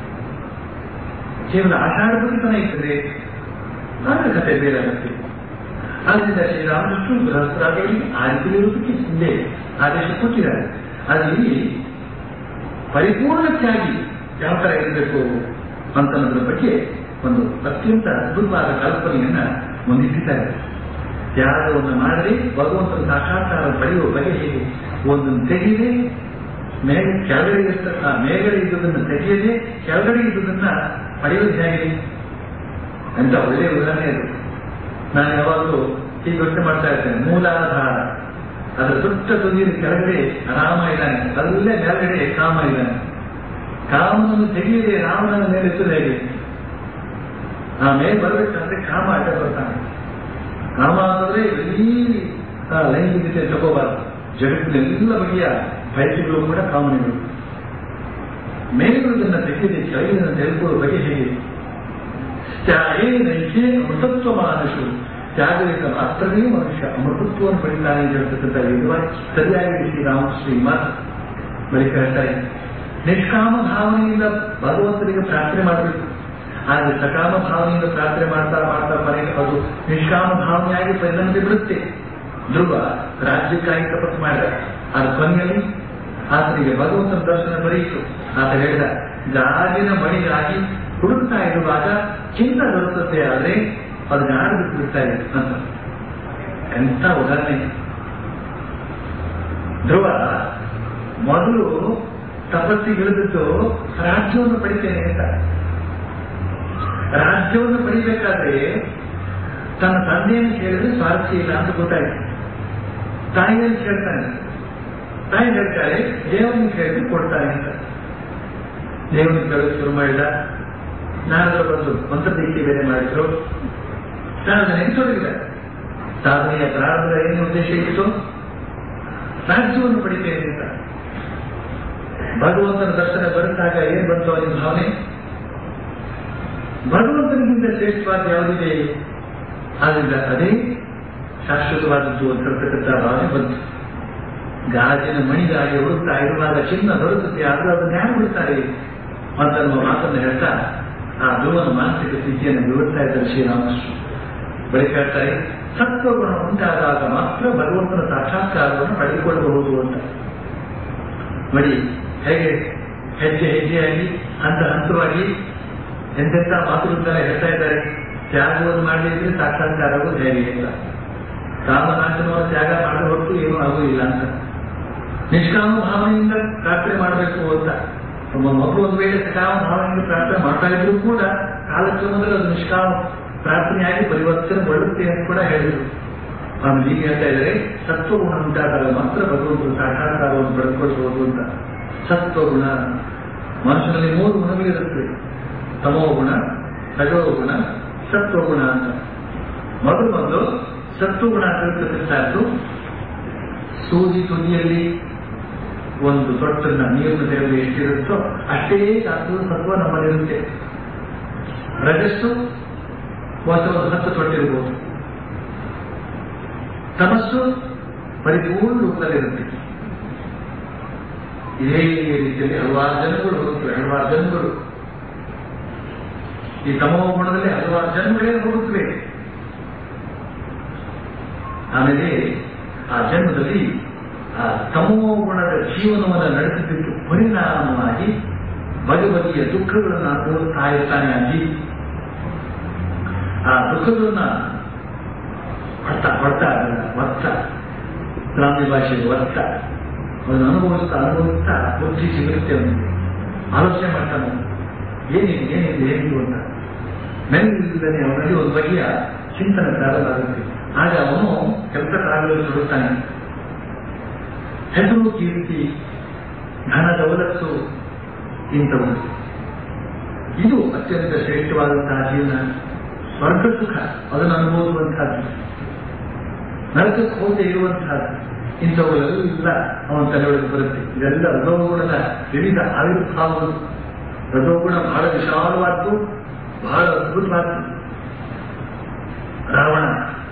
B: ಕೇವಲ ಆಷಾಢಪತಿತನ ಇರ್ತದೆ ಆಗ ಕಥೆ ಬೇರೆ ಆಗುತ್ತೆ ಆದ್ರಿಂದ ಶ್ರೀರಾಮಕೃಷ್ಣ ಗೃಹಸ್ಥರಾದವರಿಗೆ ಆದಿತಿರುವುದಕ್ಕೆ ಹಿಂದೆ ಆದೇಶ ಕೊಟ್ಟಿದ್ದಾರೆ ಅಲ್ಲಿ ಪರಿಪೂರ್ಣ ತ್ಯಾಗಿ ಯಾವ ತರ ಇರಬೇಕು ಅಂತನ್ನೋದ್ರ ಬಗ್ಗೆ ಒಂದು ಅತ್ಯಂತ ಅದ್ಭುತವಾದ ಕಲ್ಪನೆಯನ್ನ ಹೊಂದಿಟ್ಟಿದ್ದಾರೆ ತ್ಯಾಗವನ್ನು ಮಾಡದೆ ಭಗವಂತನ ಸಾಕ್ಷಾತ್ಕಾರ ಪಡೆಯುವ ಬಗೆ ಹೇಗೆ ಒಂದನ್ನು ತೆಗೆಯದೆ ಮೇಲೆ ಕೆಳಗಡೆ ಇರ್ತಕ್ಕ ಮೇಲ್ಗಡೆ ಇದ್ದುದನ್ನು ತೆಗೆಯದೆ ಕೆಳಗಡೆ ಇದ್ದುದನ್ನ ಪಡೆಯೋದು ಹೇಗೆ ಅಂತ ಒಳ್ಳೆಯ ಉದಾಹರಣೆ ಅದು ನಾನು ಯಾವಾಗಲೂ ಹೀಗೆ ಯೋಚನೆ ಮಾಡ್ತಾ ಇರ್ತೇನೆ ಮೂಲಾಧಾರ ಅದರ ದೊಡ್ಡ ತುದಿಯ ಕೆಳಗಡೆ ರಾಮ ಇದ್ದಾನೆ ಅಲ್ಲೇ ಮೇಲ್ಗಡೆ ಕಾಮ ಇದ್ದಾನೆ ಕಾಮನನ್ನು ತೆಗೆಯದೆ ರಾಮನ ಮೇಲೆ ಎತ್ತದ ಹೇಗೆ ಆ ಮೇಲೆ ಬರ್ಬೇಕಂದ್ರೆ ಕಾಮ ಅಡ್ಡ ಬರ್ತಾನೆ ಕಾಮ ಅಂತಂದ್ರೆ ಇಡೀ ಆ ಲೈಂಗಿಕತೆ ತಗೋಬಾರದು ಜಗತ್ತಿನ ಎಲ್ಲ ಬಗೆಯ ಬಯಕೆಗಳು ಕೂಡ ಕಾಮನೆಗಳು ಮೇಲಿರುವುದನ್ನ ತೆಗೆಯದೆ ಕೆಳಗಿನ ತೆಗೆದುಕೊಳ್ಳುವ ಬಗೆ ಹೇಗೆ ತ್ಯಾಗೇ ನೈಕೆ ಅಮೃತತ್ವ ಮಾನುಷು ತ್ಯಾಗದಿಂದ ಮಾತ್ರವೇ ಮನುಷ್ಯ ಅಮೃತತ್ವವನ್ನು ಪಡಿತಾನೆ ಅಂತ ಹೇಳ್ತಕ್ಕಂಥ ವಿದ್ವಾನ್ ಸರಿಯಾಗಿ ಶ್ರೀರಾಮ ಶ್ರೀಮಾತ್ ಬಳಿಕ ಹೇಳ್ತಾರೆ ನಿಷ್ಕಾಮ ಭಾವನೆಯಿಂದ ಭಗವಂತನಿಗೆ ಪ್ರಾರ್ಥನೆ ಮಾಡಬೇಕು ಆದರೆ ಸಕಾಮ ಭಾವನೆಯಿಂದ ಪ್ರಾರ್ಥನೆ ಮಾಡ್ತಾ ಮಾಡ್ತಾ ಕೊನೆಗೆ ಅದು ನಿಷ್ಕಾಮ ಭಾವನೆಯಾಗಿ ಪರಿಣಾಮಕ್ಕೆ ಬಿಡುತ್ತೆ ಧ್ರುವ ರಾಜ್ಯಕ್ಕಾಗಿ ತಪಸ್ಸು ಮಾಡಿದ ಆದ ಕೊನೆಯಲ್ಲಿ ಆತನಿಗೆ ಭಗವಂತನ ದರ್ಶನ ದೊರೆಯಿತು ಆತ ಹೇಳಿದ ಗಾಜಿನ ಮಣಿಗಾಗಿ ಹುಡುಕ್ತಾ ಇರುವಾಗ ಚಿನ್ನ ದೊರಕುತ್ತೆ ಆದ್ರೆ ಅದನ್ನ ಆಡ್ಬಿಟ್ಟು ಬಿಡ್ತಾರೆ ಅಂತ ಎಂತ ಉದಾಹರಣೆ ಧ್ರುವ ಮೊದಲು ತಪಸ್ಸಿಗೆ ಇಳಿದಿದ್ದು ರಾಜ್ಯವನ್ನು ಪಡಿತೇನೆ ಅಂತ ರಾಜ್ಯವನ್ನು ಪಡಿಬೇಕಾದ್ರೆ ತನ್ನ ತಂದೆಯನ್ನು ಕೇಳಿದ್ರೆ ಸ್ವಾರಸ್ಯ ಇಲ್ಲ ಅಂತ ಗೊತ್ತಾಯ್ತು ತಾಯಿಯನ್ನು ಕೇಳ್ತಾನೆ ತಾಯಿ ಹೇಳ್ತಾರೆ ದೇವರನ್ನು ಕೇಳಿದ್ರೆ ಕೊಡ್ತಾನೆ ಅಂತ ದೇವರನ್ನು ಕೇಳೋದು ಶುರು ಮಾಡಿದ ನಾರದರು ಬಂದು ಮಂತ್ರದೀಕ್ಷೆ ಬೇರೆ ಮಾಡಿದ್ರು ನಾನು ನೆನೆಸೋದಿಲ್ಲ ಸಾಧನೆಯ ಪ್ರಾರಂಭದ ಏನು ಉದ್ದೇಶ ಇತ್ತು ರಾಜ್ಯವನ್ನು ಪಡಿತೇನೆ ಅಂತ ಭಗವಂತನ ದರ್ಶನ ಬರುತ್ತಾಗ ಏನ್ ಬಂತು ಅವನಿಗೆ ಭಾವನೆ ಭಗವಂತನಿಗಿಂತ ಶ್ರೇಷ್ಠವಾದ ಯಾವುದಿದೆ ಆದ್ರಿಂದ ಅದೇ ಶಾಶ್ವತವಾದದ್ದು ಅಂತ ಹೇಳ್ತಕ್ಕಂಥ ಭಾವನೆ ಬಂತು ಗಾಜಿನ ಮಣಿಗಾಗಿ ಹುಡುಕ್ತಾ ಇರುವಾಗ ಚಿನ್ನ ದೊರಕುತ್ತೆ ಆದ್ರೂ ಅದನ್ನ ಯಾರು ಬಿಡ್ತಾರೆ ಅಂತ ನಮ್ಮ ಮಾತನ್ನು ಹೇಳ್ತಾ ಆ ಧ್ರುವನ ಮಾನಸಿಕ ಸ್ಥಿತಿಯನ್ನು ವಿವರಿಸ್ತಾ ಇದ್ದಾರೆ ಶ್ರೀರಾಮಕೃಷ್ಣ ಬಳಿಕ ಹೇಳ್ತಾರೆ ಸತ್ವಗುಣ ಉಂಟಾದಾಗ ಮಾತ್ರ ಭಗವಂತನ ಸಾಕ್ಷಾತ್ಕಾರವನ್ನು ಪಡೆದುಕೊಳ್ಳಬಹುದು ಅಂತ ನೋಡಿ ಹೇಗೆ ಹೆಜ್ಜೆ ಹೆಜ್ಜೆಯಾಗಿ ಹಂತ ಹಂತವಾಗಿ ಎಂತೆಂಥ ಮಾತುಗಳನ್ನೆಲ್ಲ ಹೇಳ್ತಾ ಇದ್ದಾರೆ ತ್ಯಾಗವನ್ನು ಮಾಡಲಿದ್ರೆ ಸಾಕ್ಷಾತ್ಕಾರ ಆಗೋದು ಹೇಗೆ ಅಂತ ಕಾಮನಾಶನವನ್ನು ತ್ಯಾಗ ಮಾಡಲು ಹೊರತು ಏನೂ ಆಗುವುದಿಲ್ಲ ಅಂತ ನಿಷ್ಕಾಮ ಭಾವನೆಯಿಂದ ಪ್ರಾರ್ಥನೆ ಮಾಡಬೇಕು ಅಂತ ನಮ್ಮ ಮಕ್ಕಳು ಒಂದು ವೇಳೆ ಸಕಾಮ ಭಾವನೆಯಿಂದ ಪ್ರಾರ್ಥನೆ ಮಾಡ್ತಾ ಇದ್ರು ಕೂಡ ಕಾಲಕ್ರಮದಲ್ಲಿ ಅದು ನಿಷ್ಕಾಮ ಪ್ರಾರ್ಥನೆಯಾಗಿ ಪರಿವರ್ತನೆಗೊಳ್ಳುತ್ತೆ ಅಂತ ಕೂಡ ಹೇಳಿದರು ಆಮೇಲೆ ಈಗ ಹೇಳ್ತಾ ಇದ್ದಾರೆ ಸತ್ವಗುಣ ಉಂಟಾದಾಗ ಮಾತ್ರ ಭಗವಂತನ ಸಾಕ್ಷಾತ್ಕಾರವನ್ನು ಪಡೆದುಕೊಳ್ಳಬಹುದು ಅಂತ ಸತ್ವಗುಣ ಮನುಷ್ಯನಲ್ಲಿ ಮೂರು ಗುಣಗಳಿರುತ್ತೆ ತಮೋಗುಣ ರಜೋಗುಣ ಸತ್ವಗುಣ ಅಂತ ಮೊದಲು ಮೊದಲು ಸತ್ವಗುಣ ತಿಳ್ತಕ್ಕಂಥದ್ದು ಸೂಜಿ ತುದಿಯಲ್ಲಿ ಒಂದು ತೊಟ್ಟನ್ನ ನೀರನ್ನು ತೆಗೆದು ಎಷ್ಟಿರುತ್ತೋ ಅಷ್ಟೇ ಗಾತ್ರದ ಸತ್ವ ನಮ್ಮಲ್ಲಿರುತ್ತೆ ರಜಸ್ಸು ಒಂದು ಒಂದು ಹತ್ತು ತೊಟ್ಟಿರ್ಬೋದು ತಮಸ್ಸು ಪರಿಪೂರ್ಣ ರೂಪದಲ್ಲಿರುತ್ತೆ ಇದೇ ರೀತಿಯಲ್ಲಿ ಹಲವಾರು ಜನಗಳು ಹೋಗುತ್ತವೆ ಹಲವಾರು ಜನಗಳು ಈ ತಮೋ ಗುಣದಲ್ಲಿ ಹಲವಾರು ಜನ್ಮಗಳೇ ಹೋಗುತ್ತವೆ ಆಮೇಲೆ ಆ ಜನ್ಮದಲ್ಲಿ ಆ ತಮೋ ಗುಣದ ಜೀವನವನ್ನು ನಡೆಸಿಬಿಟ್ಟು ಪರಿಣಾಮವಾಗಿ ಬಗೆ ಬಗೆಯ ದುಃಖಗಳನ್ನು ಅನುಭವಿಸ್ತಾ ಇರ್ತಾನೆ ಆ ಜೀವಿ ಆ ದುಃಖಗಳನ್ನ ಹೊಡ್ತಾ ಹೊಡ್ತಾ ಒತ್ತ ಗ್ರಾಮ್ಯ ಭಾಷೆಯಲ್ಲಿ ಒತ್ತ ಅದನ್ನು ಅನುಭವಿಸ್ತಾ ಅನುಭವಿಸ್ತಾ ಬುದ್ಧಿ ಸಿಗುತ್ತೆ ಅವನಿಗೆ ಆಲೋಚನೆ ಮಾಡ್ತಾನೆ ಏನಿದೆ ಏನಿದೆ ಏನಿದೆ ಅಂತ ಮೆಲ್ಲನೆ ಅವನಲ್ಲಿ ಒಂದು ಬಗೆಯ ಚಿಂತನೆ ಪ್ರಾರಂಭ ಆಗುತ್ತೆ ಆಗ ಅವನು ಕೆಲಸ ಕಾರ್ಯದಲ್ಲಿ ತೊಡುತ್ತಾನೆ ಹೆಸರು ಕೀರ್ತಿ ಧನ ದೌಲತ್ತು ಇಂಥವು ಇದು ಅತ್ಯಂತ ಶ್ರೇಷ್ಠವಾದಂತಹ ಜೀವನ ಸ್ವರ್ಗ ಸುಖ ಅದನ್ನು ಅನುಭವಿಸುವಂತಹದ್ದು ನರಕಕ್ಕೆ ಹೋಗದೆ ಇರುವಂತಹದ್ದು ಇಂಥವುಗಳೆಲ್ಲ ಅವನ ತಲೆಯೊಳಗೆ ಬರುತ್ತೆ ಇದೆಲ್ಲ ರಜೋಗುಣದ ವಿವಿಧ ಆವಿರ್ಭಾವಗಳು ರಜೋಗುಣ ಬಹಳ ವಿಶಾಲವಾದ್ದು ಬಹಳ ಅದ್ಭುತವಾದ್ದು ರಾವಣ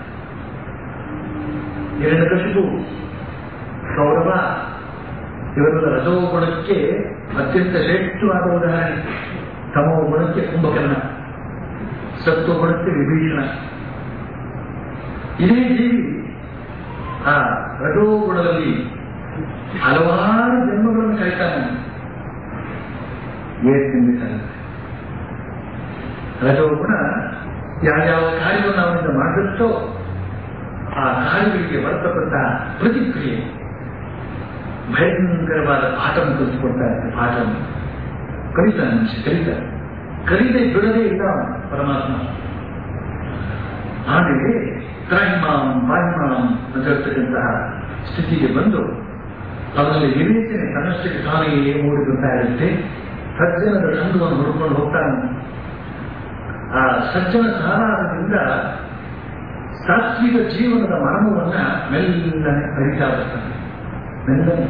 B: ಹಿರಣ್ಯಕಶಿಪು ಕೌರವ ಇವರೆಲ್ಲ ರಜೋಗುಣಕ್ಕೆ ಅತ್ಯಂತ ಶ್ರೇಷ್ಠವಾದ ಉದಾಹರಣೆ ತಮೋ ಗುಣಕ್ಕೆ ಕುಂಭಕರ್ಣ ಸತ್ವ ಗುಣಕ್ಕೆ ವಿಭೀಷಣ ಇದೇ ಜೀವಿ ಆ ರಜೋಗುಣದಲ್ಲಿ ಹಲವಾರು ಜನ್ಮಗಳನ್ನು ಕಳಿತಾನೆ ಏಕೆಂದಿದ್ದಾನೆ ರಜೋಗುಣ ಯಾವ್ಯಾವ ಕಾರ್ಯವನ್ನು ಅವನಿಂದ ಮಾಡಿರುತ್ತೋ ಆ ಕಾರ್ಯಗಳಿಗೆ ಬರ್ತಕ್ಕಂಥ ಪ್ರತಿಕ್ರಿಯೆ ಭಯಂಕರವಾದ ಪಾಠವನ್ನು ಕಲಿಸಿಕೊಡ್ತಾರೆ ಪಾಠವನ್ನು ಕಲಿತಾನೆ ಮನುಷ್ಯ ಕಲಿತಾನೆ ಕಲಿದೆ ಬಿಡದೇ ಇಲ್ಲ ಅವನು, ಪರಮಾತ್ಮ ಆಮೇಲೆ ತ್ರಾಹಿಮಾಂ ಪಾಹಿಮಾಂ ಅಂತ ಹೇಳ್ತಕ್ಕಂತಹ ಸ್ಥಿತಿಗೆ ಬಂದು ಅವನಲ್ಲಿ ವಿವೇಚನೆ ತನ್ನಷ್ಟಕ್ಕೆ ತಾನೇ ಮೂಡಿದಂತ ಇರುತ್ತೆ ಸಜ್ಜನದ ಸಂಘವನ್ನು ಹುಡುಕೊಂಡು ಹೋಗ್ತಾನೆ ಆ ಸಜ್ಜನ ಸಹವಾಸದಿಂದ ಸಾತ್ವಿಕ ಜೀವನದ ಮರ್ಮವನ್ನ ಮೆಲ್ಲನೆ ಅರಿತಾ ಬರ್ತಾನೆ ಮೆಲ್ಲನೆ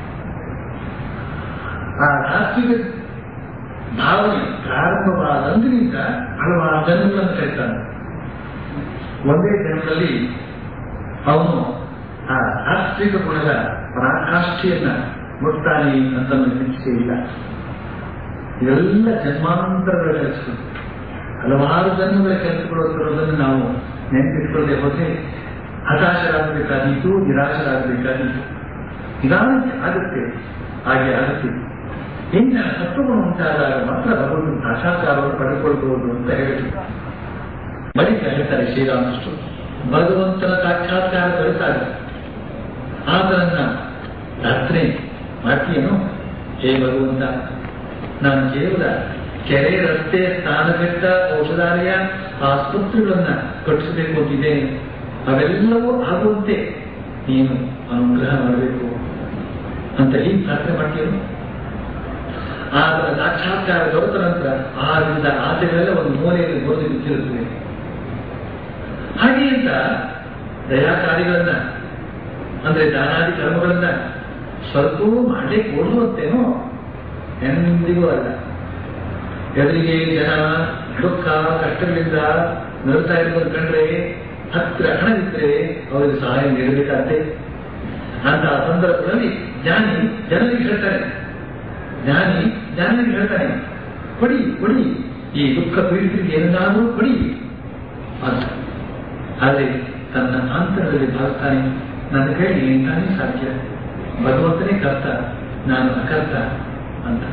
B: ಆ ಸಾತ್ವಿಕ ಭಾವನೆ ಪ್ರಾರಂಭವಾದಂದಿನಿಂದ ಹಲವಾರು ಜನಗಳನ್ನು ಕರೀತಾನೆ ಒಂದೇ ಜನ್ಮದಲ್ಲಿ ಅವನು ಆ ಸಾತ್ವಿಕ ಗುಣದ ಪರಾಕಾಷ್ಠೆಯನ್ನ ಮುಟ್ತಾನೆ ಅಂತ ನನಗೆ ನಿಶ್ಚಯ ಇಲ್ಲ ಇವೆಲ್ಲ ಜನ್ಮಾಂತರಗಳ ಕೆಲಸಗಳು ಹಲವಾರು ಜನ್ಮಗಳ ಕೆಲಸಗಳು ನಾವು ನೆನಪಿಟ್ಕೊಳ್ಳದೆ ಹೋದ್ರೆ ಹತಾಶರಾಗಬೇಕಾದೀತು ನಿರಾಶರಾಗಬೇಕಾದೀತು ನಿಧಾನಕ್ಕೆ ಆಗುತ್ತೆ ಹಾಗೆ ಆಗುತ್ತೆ ಇನ್ನ ಸತ್ವಗುಣ ಉಂಟಾದಾಗ ಮಾತ್ರ ಭಗವಂತನ ಸಾಕ್ಷಾತ್ಕಾರವನ್ನು ಪಡೆದುಕೊಳ್ಳಬಹುದು ಅಂತ ಹೇಳಿದ್ರು ಬಳಿಕ ಹೇಳ್ತಾರೆ ಶ್ರೀರಾಮಕೃಷ್ಣ ಭಗವಂತನ ಸಾಕ್ಷಾತ್ಕಾರ ದೊರೆತಾಗ ಆತನನ್ನ ಪ್ರಾರ್ಥನೆ ಮಾಡ್ತೀಯೇನು ಹೇ ಭಗವಂತ ನಾನು ಕೇವಲ ಕೆರೆ ರಸ್ತೆ ಸ್ನಾನಘಟ್ಟ ಔಷಧಾಲಯ ಆಸ್ಪತ್ರೆಗಳನ್ನ ಕಟ್ಟಿಸಬೇಕು ಅಂತಿದ್ದೇನೆ ಅವೆಲ್ಲವೂ ಆಗುವಂತೆ ನೀನು ಅನುಗ್ರಹ ಮಾಡಬೇಕು ಅಂತ ಹೀಗೆ ಪ್ರಾರ್ಥನೆ ಮಾಡ್ತೀಯನು ಆತನ ಸಾಕ್ಷಾತ್ಕಾರ ದೊರೆತ ನಂತರ ಆದಿಂದ ಆಸೆಗಳೆಲ್ಲ ಒಂದು ಮೂಲೆಯಲ್ಲಿ ಗೋಧಿ ಬಿದ್ದಿರುತ್ತದೆ ಹಾಗೆ ಅಂತ ದಯಾ ಕಾರ್ಯಗಳನ್ನ ಅಂದ್ರೆ ದಾನಾದಿ ಕರ್ಮಗಳನ್ನ ಸ್ವಲ್ಪವೂ ಮಾಡಲಿಕ್ಕೆ ಕೊಡುವಂತೇನೋ ಎಂದಿಗೂ ಅಲ್ಲ ಎದುರಿಗೆ ಜನ ದುಃಖ ಕಷ್ಟಗಳಿಂದ ನರತಾ ಇರುವುದು ಕಂಡ್ರೆ ಹತ್ತಿರ ಹಣವಿದ್ರೆ ಅವರಿಗೆ ಸಹಾಯ ನೀಡಬೇಕಾದ್ರೆ ಅಂತಹ ಸಂದರ್ಭದಲ್ಲಿ ಜ್ಞಾನಿ ಜನರಿಗೆ ಹೇಳ್ತಾನೆ ಜ್ಞಾನಿ ಜ್ಞಾನಿಗೆ ಹೇಳ್ತಾನೆ ಕೊಡಿ ಕೊಡಿ ಈ ದುಃಖ ಪೀಡಿತರಿಗೆ ಏನಾದರೂ ಕೊಡಿ ಅಂತ ಆದರೆ ತನ್ನ ಅಂತರದಲ್ಲಿ ಭಾವಿಸ್ತಾನೆ ನನ್ನ ಕೈಲಿ ಎಂತಾನೇ ಸಾಧ್ಯ ಭಗವಂತನೇ ಕರ್ತ ನಾನು ಅಕರ್ತ ಅಂತ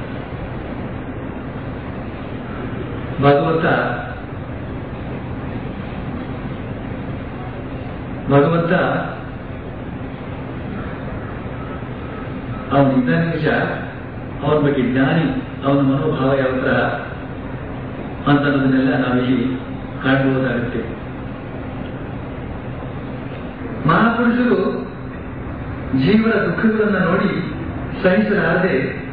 B: ಭಗವಂತ ಭಗವಂತ ಅವನು ಇದ್ದಾನೆ ನಿಜ ಅವನ ಬಗ್ಗೆ ಜ್ಞಾನಿ ಅವನ ಮನೋಭಾವ ಯಾವ ಥರ ಅಂತನ್ನೋದನ್ನೆಲ್ಲ ನಾವಿಲ್ಲಿ ಕಾಣಬಹುದಾಗುತ್ತೆ ಮಹಾಪುರುಷರು ಜೀವನ ದುಃಖಗಳನ್ನ ನೋಡಿ ಸಹಿಸಲಾರದೆ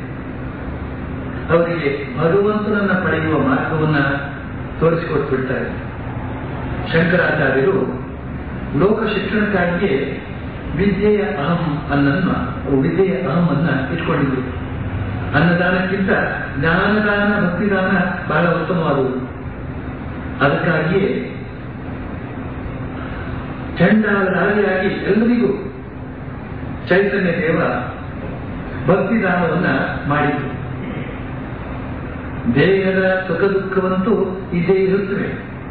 B: ಅವರಿಗೆ ಭಗವಂತನನ್ನ ಪಡೆಯುವ ಮಾರ್ಗವನ್ನ ತೋರಿಸಿಕೊಟ್ಟು ಬಿಡ್ತಾರೆ ಶಂಕರಾಚಾರ್ಯರು ಲೋಕ ಶಿಕ್ಷಣಕ್ಕಾಗಿಯೇ ವಿದ್ಯೆಯ ಅಹಂ ಅನ್ನನ್ನ ವಿದ್ಯೆಯ ಅಹಂ ಅನ್ನ ಇಟ್ಕೊಂಡಿದ್ರು ಅನ್ನದಾನಕ್ಕಿಂತ ಜ್ಞಾನದಾನ ಭಕ್ತಿದಾನ ಬಹಳ ಉತ್ತಮವಾದವು ಅದಕ್ಕಾಗಿಯೇ ಚಂಡಾಲಧಾರಿಯಾಗಿ ಎಲ್ಲರಿಗೂ ಚೈತನ್ಯ ದೇವ ಭಕ್ತಿದಾನವನ್ನ ಮಾಡಿದ್ರು ದೇಹದ ಸುಖ ದುಃಖವಂತೂ ಇದೇ ಇರುತ್ತವೆ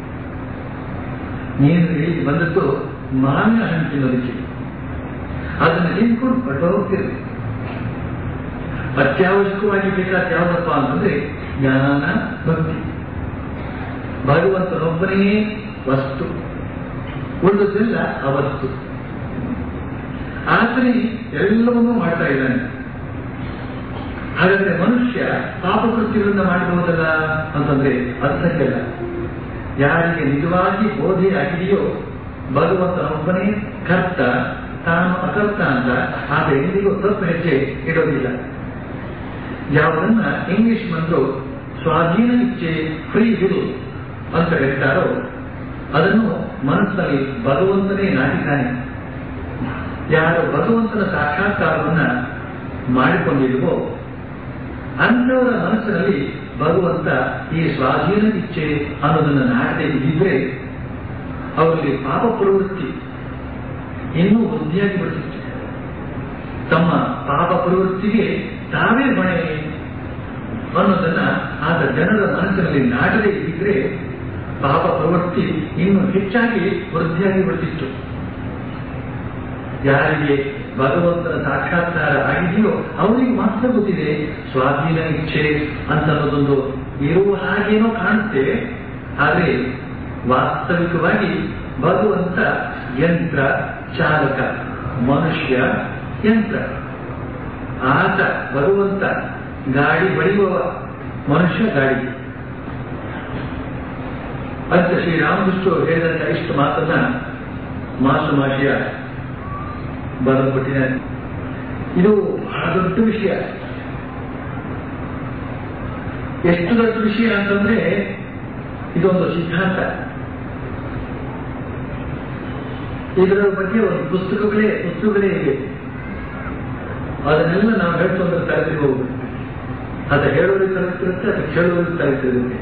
B: ನೀನು ಇಲ್ಲಿ ಬಂದದ್ದು ಮಾವಿನ ಹಣ್ಣು ತಿನ್ನೋದಕ್ಕೆ ಅದನ್ನು ತಿನ್ಕೊಂಡು ಹೊರಟು ಹೋಗ್ತಿರು ಅತ್ಯವಶ್ಯಕವಾಗಿ ಬೇಕಾದ ಯಾವುದಪ್ಪ ಅಂತಂದ್ರೆ ಜ್ಞಾನ ಭಕ್ತಿ ಭಗವಂತನೊಬ್ಬನೇ ವಸ್ತು ಉಳಿದದೆಲ್ಲ ಅವಸ್ತು ಆತನೇ ಎಲ್ಲವನ್ನೂ ಮಾಡ್ತಾ ಇದ್ದಾನೆ ಹಾಗಾದ್ರೆ ಮನುಷ್ಯ ಪಾಪಕೃತ್ಯಗಳಿಂದ ಮಾಡಬಹುದಲ್ಲ ಅಂತಂದ್ರೆ ಅರ್ಥಕ್ಕೆಲ್ಲ ಯಾರಿಗೆ ನಿಜವಾಗಿ ಬೋಧೆ ಆಗಿದೆಯೋ ಭಗವಂತನೊಬ್ಬನೇ ಕರ್ತ ತಾನು ಅಕರ್ತ ಅಂತ ಆತ ಎಂದಿಗೂ ತಪ್ಪು ಹೆಜ್ಜೆ ಇಡೋದಿಲ್ಲ ಯಾವುದನ್ನ ಇಂಗ್ಲಿಷ್ ಮಂದು ಸ್ವಾಧೀನ ಇಚ್ಛೆ ಫ್ರೀ ವಿಲ್ ಅಂತ ಹೇಳ್ತಾರೋ ಅದನ್ನು ಮನಸ್ಸಿನಲ್ಲಿ ಭಗವಂತನೇ ನಾಟಿದ್ದಾನೆ ಯಾರು ಭಗವಂತನ ಸಾಕ್ಷಾತ್ಕಾರವನ್ನ ಮಾಡಿಕೊಂಡಿರುವೋ ಅಂಥವರ ಮನಸ್ಸಿನಲ್ಲಿ ಭಗವಂತ ಈ ಸ್ವಾಧೀನ ಇಚ್ಛೆ ಅನ್ನೋದನ್ನು ನಾಟದೆ ಇದ್ದಿದ್ರೆ ಅವರಿಗೆ ಪಾಪ ಪ್ರವೃತ್ತಿ ಇನ್ನೂ ವೃದ್ಧಿಯಾಗಿ ಬಿಡುತ್ತಿತ್ತು ತಮ್ಮ ಪಾಪ ಪ್ರವೃತ್ತಿಗೆ ತಾವೇ ಹೊಣೆ ಅನ್ನೋದನ್ನ ಆದ ಜನರ ಮನಸ್ಸಿನಲ್ಲಿ ನಾಟದೆ ಇದ್ದಿದ್ರೆ ಪಾಪ ಪ್ರವೃತ್ತಿ ಇನ್ನು ಹೆಚ್ಚಾಗಿ ವೃದ್ಧಿಯಾಗಿ ಬಿಡುತ್ತಿತ್ತು ಯಾರಿಗೆ ಭಗವಂತನ ಸಾಕ್ಷಾತ್ಕಾರ ಆಗಿದೆಯೋ ಅವರಿಗೆ ಮಾತ್ರ ಗೊತ್ತಿದೆ ಸ್ವಾಧೀನ ಇಚ್ಛೆ ಅಂತ ಅನ್ನೋದೊಂದು ಇರುವ ಹಾಗೇನೋ ಕಾಣುತ್ತೆ ಆದರೆ ವಾಸ್ತವಿಕವಾಗಿ ಭಗವಂತ ಯಂತ್ರ ಚಾಲಕ ಮನುಷ್ಯ ಯಂತ್ರ ಆತ ಭಗವಂತ ಗಾಡಿ ಬಡಿಯುವವ ಮನುಷ್ಯ ಗಾಡಿ ಅಂತ ಶ್ರೀರಾಮಕೃಷ್ಣ ಹೇಳಿದಂತ ಇಷ್ಟು ಮಾತನ್ನ ಮಾಸು ಮಾಷಿಯ ಬರೆದುಕೊಟ್ಟಿದ್ದಾರೆ ಇದು ಬಹಳ ದೊಡ್ಡ ವಿಷಯ ಎಷ್ಟು ದೊಡ್ಡ ವಿಷಯ ಅಂತಂದ್ರೆ ಇದೊಂದು ಸಿದ್ಧಾಂತ ಇದರ ಬಗ್ಗೆ ಒಂದು ಪುಸ್ತಕಗಳೇ ಪುಸ್ತಕಗಳೇ ಇವೆ ಅದನ್ನೆಲ್ಲ ನಾವು ಹೇಳ್ಕೊಂಡು ತರಗತಿ ಹೋಗ್ಬೇಕು ಅದು ಹೇಳೋರಿಗೆ ತರಗತಿರುತ್ತೆ ಅದು ಕೇಳೋರಿಗೆ ತರಗತಿರುತ್ತೆ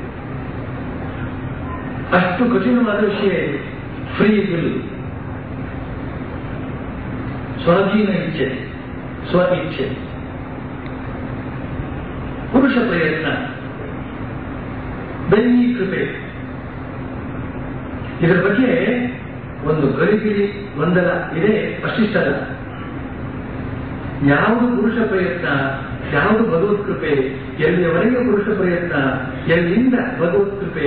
B: ಅಷ್ಟು ಕಠಿಣವಾದ ವಿಷಯ ಇದೆ ಫ್ರೀ ವಿಲ್ ಸ್ವಾಧೀನ ಇಚ್ಛೆ ಸ್ವ ಇಚ್ಛೆ ಪುರುಷ ಪ್ರಯತ್ನ ದೈವಿ ಕೃಪೆ ಇದರ ಬಗ್ಗೆ ಒಂದು ಗರಿಗಿರಿ ಗೊಂದಲ ಇದೆ ಅಷ್ಟಿಷ್ಟಲ್ಲ ಯಾವುದು ಪುರುಷ ಪ್ರಯತ್ನ ಯಾವುದು ಭಗವತ್ ಕೃಪೆ ಎಲ್ಲಿಯವರೆಗೆ ಪುರುಷ ಪ್ರಯತ್ನ ಎಲ್ಲಿಂದ ಭಗವತ್ ಕೃಪೆ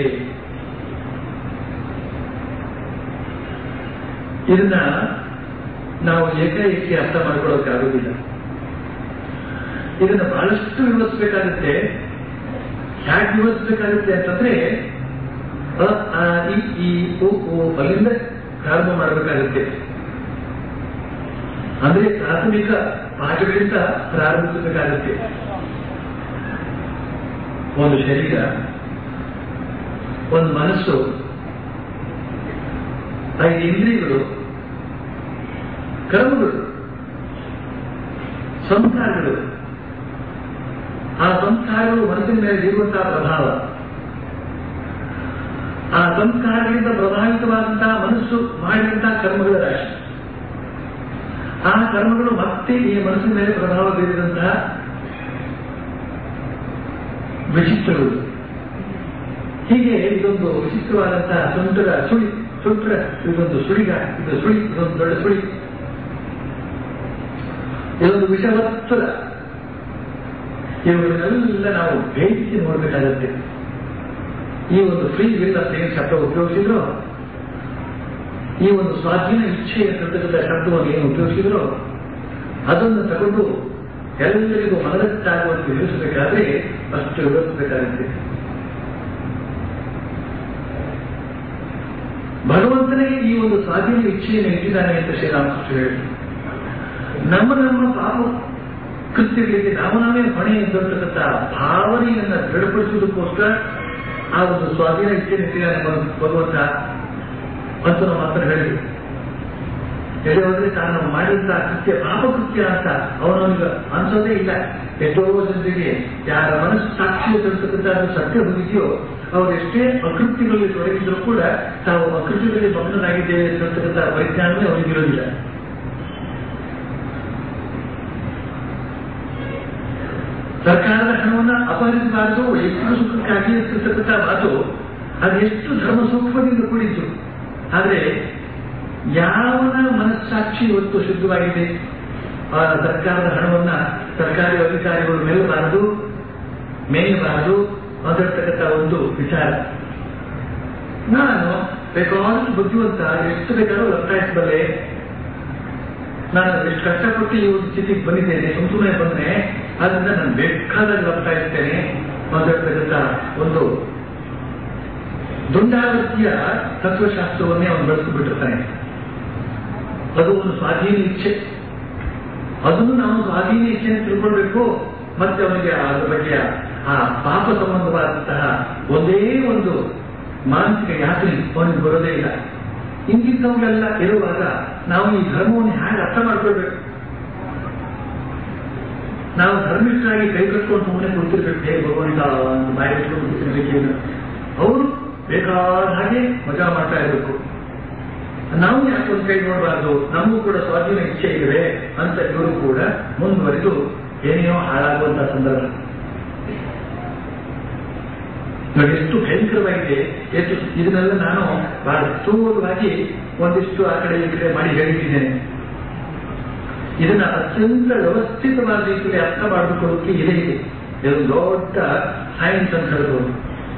B: ಇದನ್ನ ನಾವು ಏಕಾಏಕಿ ಅರ್ಥ ಮಾಡ್ಕೊಳ್ಳೋಕ್ಕಾಗೋದಿಲ್ಲ ಇದನ್ನ ಬಹಳಷ್ಟು ವಿವರಿಸಬೇಕಾಗುತ್ತೆ ಹ್ಯಾಕ್ ವಿವರಿಸಬೇಕಾಗುತ್ತೆ ಅಂತಂದ್ರೆ ಅ, ಆ, ಇ, ಈ ಉ, ಉ ಅಲ್ಲಿಂದ ಪ್ರಾರಂಭ ಮಾಡಬೇಕಾಗುತ್ತೆ ಅಂದ್ರೆ ಪ್ರಾಥಮಿಕ ಪಾಠಗಳಿಂದ ಪ್ರಾರಂಭಿಸಬೇಕಾಗುತ್ತೆ ಒಂದು ಶರೀರ ಒಂದು ಮನಸ್ಸು ಐದು ಇಂದ್ರಿಯಗಳು ಕರ್ಮಗಳು ಸಂಸ್ಕಾರಗಳು ಆ ಸಂಸ್ಕಾರಗಳು ಮನಸ್ಸಿನ ಮೇಲೆ ಬೀರುವಂತಹ ಪ್ರಭಾವ ಆ ಸಂಸ್ಕಾರಗಳಿಂದ ಪ್ರಭಾವಿತವಾದಂತಹ ಮನಸ್ಸು ಮಾಡಿದಂತಹ ಕರ್ಮಗಳ ರಾಶಿ ಆ ಕರ್ಮಗಳು ಮತ್ತೆ ಈ ಮನಸ್ಸಿನ ಮೇಲೆ ಪ್ರಭಾವ ಬೀರಿದಂತಹ ವಿಚಿತ್ರಗಳು ಹೀಗೆ ಇದೊಂದು ವಿಚಿತ್ರವಾದಂತಹ ಸುಂಟರ ಸುಳಿ ಸುಂಟರ ಇದೊಂದು ಸುಳಿಗ ಇದು ಸುಳಿ ಇದೊಂದು ದೊಡ್ಡ ಸುಳಿ ಇದೊಂದು ವಿಷವತ್ತರ ಇವುಗಳನ್ನೆಲ್ಲ ನಾವು ಭೇದಿಸಿ ನೋಡಬೇಕಾಗತ್ತೆ ಈ ಒಂದು ಫ್ರೀ ವಿಲ್ ಅಂತ ಏನು ಶಬ್ದ ಉಪಯೋಗಿಸಿದ್ರು ಈ ಒಂದು ಸ್ವಾಧೀನ ಇಚ್ಛೆ ಅಂತಕ್ಕಂಥ ಶಬ್ದವನ್ನು ಏನು ಉಪಯೋಗಿಸಿದ್ರು ಅದನ್ನು ತಗೊಂಡು ಎಲ್ಲರಿಗೂ ಮನದಟ್ಟಾಗುವಂತೆ ವಿವರಿಸಬೇಕಾದ್ರೆ ಅಷ್ಟು ವಿವರಿಸಬೇಕಾಗುತ್ತೆ ಭಗವಂತನೇ ಈ ಒಂದು ಸ್ವಾಧೀನ ಇಚ್ಛೆಯನ್ನು ಇಟ್ಟಿದ್ದಾನೆ ಅಂತ ಶ್ರೀರಾಮಕೃಷ್ಣ ಹೇಳಿ ನಮ್ಮ ನಮ್ಮ ಪಾಪ ಕೃತ್ಯಗಳಿಗೆ ನಾವು ನಾವೇ ಹೊಣೆ ಎಂದಿರ್ತಕ್ಕಂಥ ಭಾವನೆಯನ್ನ ದೃಢಪಡಿಸುವುದಕ್ಕೋಸ್ಕರ ಆ ಒಂದು ಸ್ವಾಧೀನ ಇಚ್ಛೆ ಇಟ್ಟಿದ್ದಾನೆ ಭಗ- ಭಗವಂತ ಅಂತ ನಾವು ಮಾತ್ರ ಹೇಳಿ ಎಲ್ಲಿ ಹೋದ್ರೆ ತಾನು ಮಾಡಿದಂತಹ ಕೃತ್ಯ ಪಾಪ ಕೃತ್ಯ ಅಂತ ಅವನವನಿಗೆ ಅನ್ಸೋದೇ ಇಲ್ಲ ಎಷ್ಟೋ ಜನರಿಗೆ ಯಾರ ಮನಸ್ಸು ಸಾಕ್ಷಿ ತಿಳ್ತಕ್ಕಂಥ ಅದು ಸತ್ಯ ಹೋಗಿದೆಯೋ ಅವರು ಎಷ್ಟೇ ಅಕೃತ್ಯಗಳಲ್ಲಿ ತೊಡಗಿದ್ರು ಕೂಡ ತಾವು ಅಕೃತ್ಯದಲ್ಲಿ ಮಗ್ನರಾಗಿದ್ದೇವೆ ಅಂತಕ್ಕಂಥ ಪರಿಜ್ಞಾನವೇ ಅವರಿಗಿರೋದಿಲ್ಲ ಸರ್ಕಾರದ ಹಣವನ್ನ ಅಪಹರಿಸಬಾರದು ಎಷ್ಟು ಸುಖಕ್ಕಾಗಿ ಇರ್ತಕ್ಕಂಥ ಮಾತು ಅದು ಎಷ್ಟು ಧರ್ಮ ಸೂಕ್ಷ್ಮದಿಂದ ಕೂಡಿದ್ದು ಆದ್ರೆ ಯಾವನ ಮನಸ್ಸಾಕ್ಷಿ ಇವತ್ತು ಶುದ್ಧವಾಗಿದೆ ಆ ಸರ್ಕಾರದ ಹಣವನ್ನ ಸರ್ಕಾರಿ ಅಧಿಕಾರಿಗಳು ಮೇಲಬಾರದು ಮೇಯಬಾರದು ಅಂದಿರ್ತಕ್ಕಂಥ ಒಂದು ವಿಚಾರ ನಾನು ಬೇಕಾದಷ್ಟು ಬುದ್ಧಿವಂತ ಎಷ್ಟು ಬೇಕಾದ್ರೂ ಒತ್ತಾಯಿಸಬಲ್ಲೆ ನಾನು ಎಷ್ಟು ಕಷ್ಟಪಟ್ಟು ಈ ಒಂದು ಸ್ಥಿತಿಗೆ ಬಂದಿದ್ದೇನೆ ಸುಮ್ ಸುಮ್ಮನೆ ಬಂದ್ರೆ ಅದರಿಂದ ನಾನು ಬೇಕಾದಾಗ ಒತ್ತಾಯಿಸ್ತೇನೆ ಅಂದಿರ್ತಕ್ಕಂಥ ಒಂದು ದುಂಡಾವೃತ್ತಿಯ ತತ್ವಶಾಸ್ತ್ರವನ್ನೇ ಅವನು ಬಳಸಿಬಿಟ್ಟಿರ್ತಾನೆ ಅದು ಒಂದು ಸ್ವಾಧೀನ ಇಚ್ಛೆ ಅದನ್ನು ನಾವು ಸ್ವಾಧೀನ ಇಚ್ಛೆಯನ್ನು ತಿಳ್ಕೊಳ್ಬೇಕು ಮತ್ತೆ ಅವನಿಗೆ ಅದರ ಬಗ್ಗೆ ಆ ಪಾಪ ಸಂಬಂಧವಾದಂತಹ ಒಂದೇ ಒಂದು ಮಾನಸಿಕ ಯಾತ್ರೆ ಅವನಿಗೆ ಬರೋದೇ ಇಲ್ಲ ಇಂತಿದ್ದವರೆಲ್ಲ ಇರುವಾಗ ನಾವು ಈ ಧರ್ಮವನ್ನು ಹೇಗೆ ಅರ್ಥ ಮಾಡ್ಕೊಳ್ಬೇಕು ನಾವು ಧರ್ಮಿಷ್ಠರಾಗಿ ಕೈ ಕಟ್ಕೊಂಡು ಸುಮ್ಮನೆ ಕುಳಿತಿರ್ಬೇಕು ಹೇ ಭಗವಂತ ಅಂತ ಬಾಯಿ ಇಟ್ಕೊಂಡು ಕುಳಿತಿರ್ಬೇಕೇನು ಅವರು ಬೇಕಾದ ಹಾಗೆ ಮಜಾ ಮಾಡ್ತಾ ಇರಬೇಕು ನಾವು ಯಾಕೆ ಒಂದು ಕೈ ನೋಡಬಾರ್ದು ನಮಗೂ ಕೂಡ ಸ್ವಾಧೀನ ಇಚ್ಛೆ ಇದೆ ಅಂತ ಇವರು ಕೂಡ ಮುಂದುವರಿದು ಏನೇನೋ ಹಾಳಾಗುವಂತಹ ಸಂದರ್ಭ ನೋಡಿ ಎಷ್ಟು ಭಯಂಕರವಾಗಿದೆ ಎಷ್ಟು ಇದನ್ನೆಲ್ಲ ನಾನು ಬಹಳ ಸ್ಥೂಲವಾಗಿ ಒಂದಿಷ್ಟು ಆ ಕಡೆ ಈ ಕಡೆ ಮಾಡಿ ಹೇಳಿದ್ದೇನೆ ಇದನ್ನ ಅತ್ಯಂತ ವ್ಯವಸ್ಥಿತವಾದ ರೀತಿಯಲ್ಲಿ ಅರ್ಥ ಮಾಡಿಕೊಳ್ಳೋಕೆ ಇದೆ ಇದೆ ಇದು ದೊಡ್ಡ ಸೈನ್ಸ್ ಅಂತ ಹೇಳ್ಬೋದು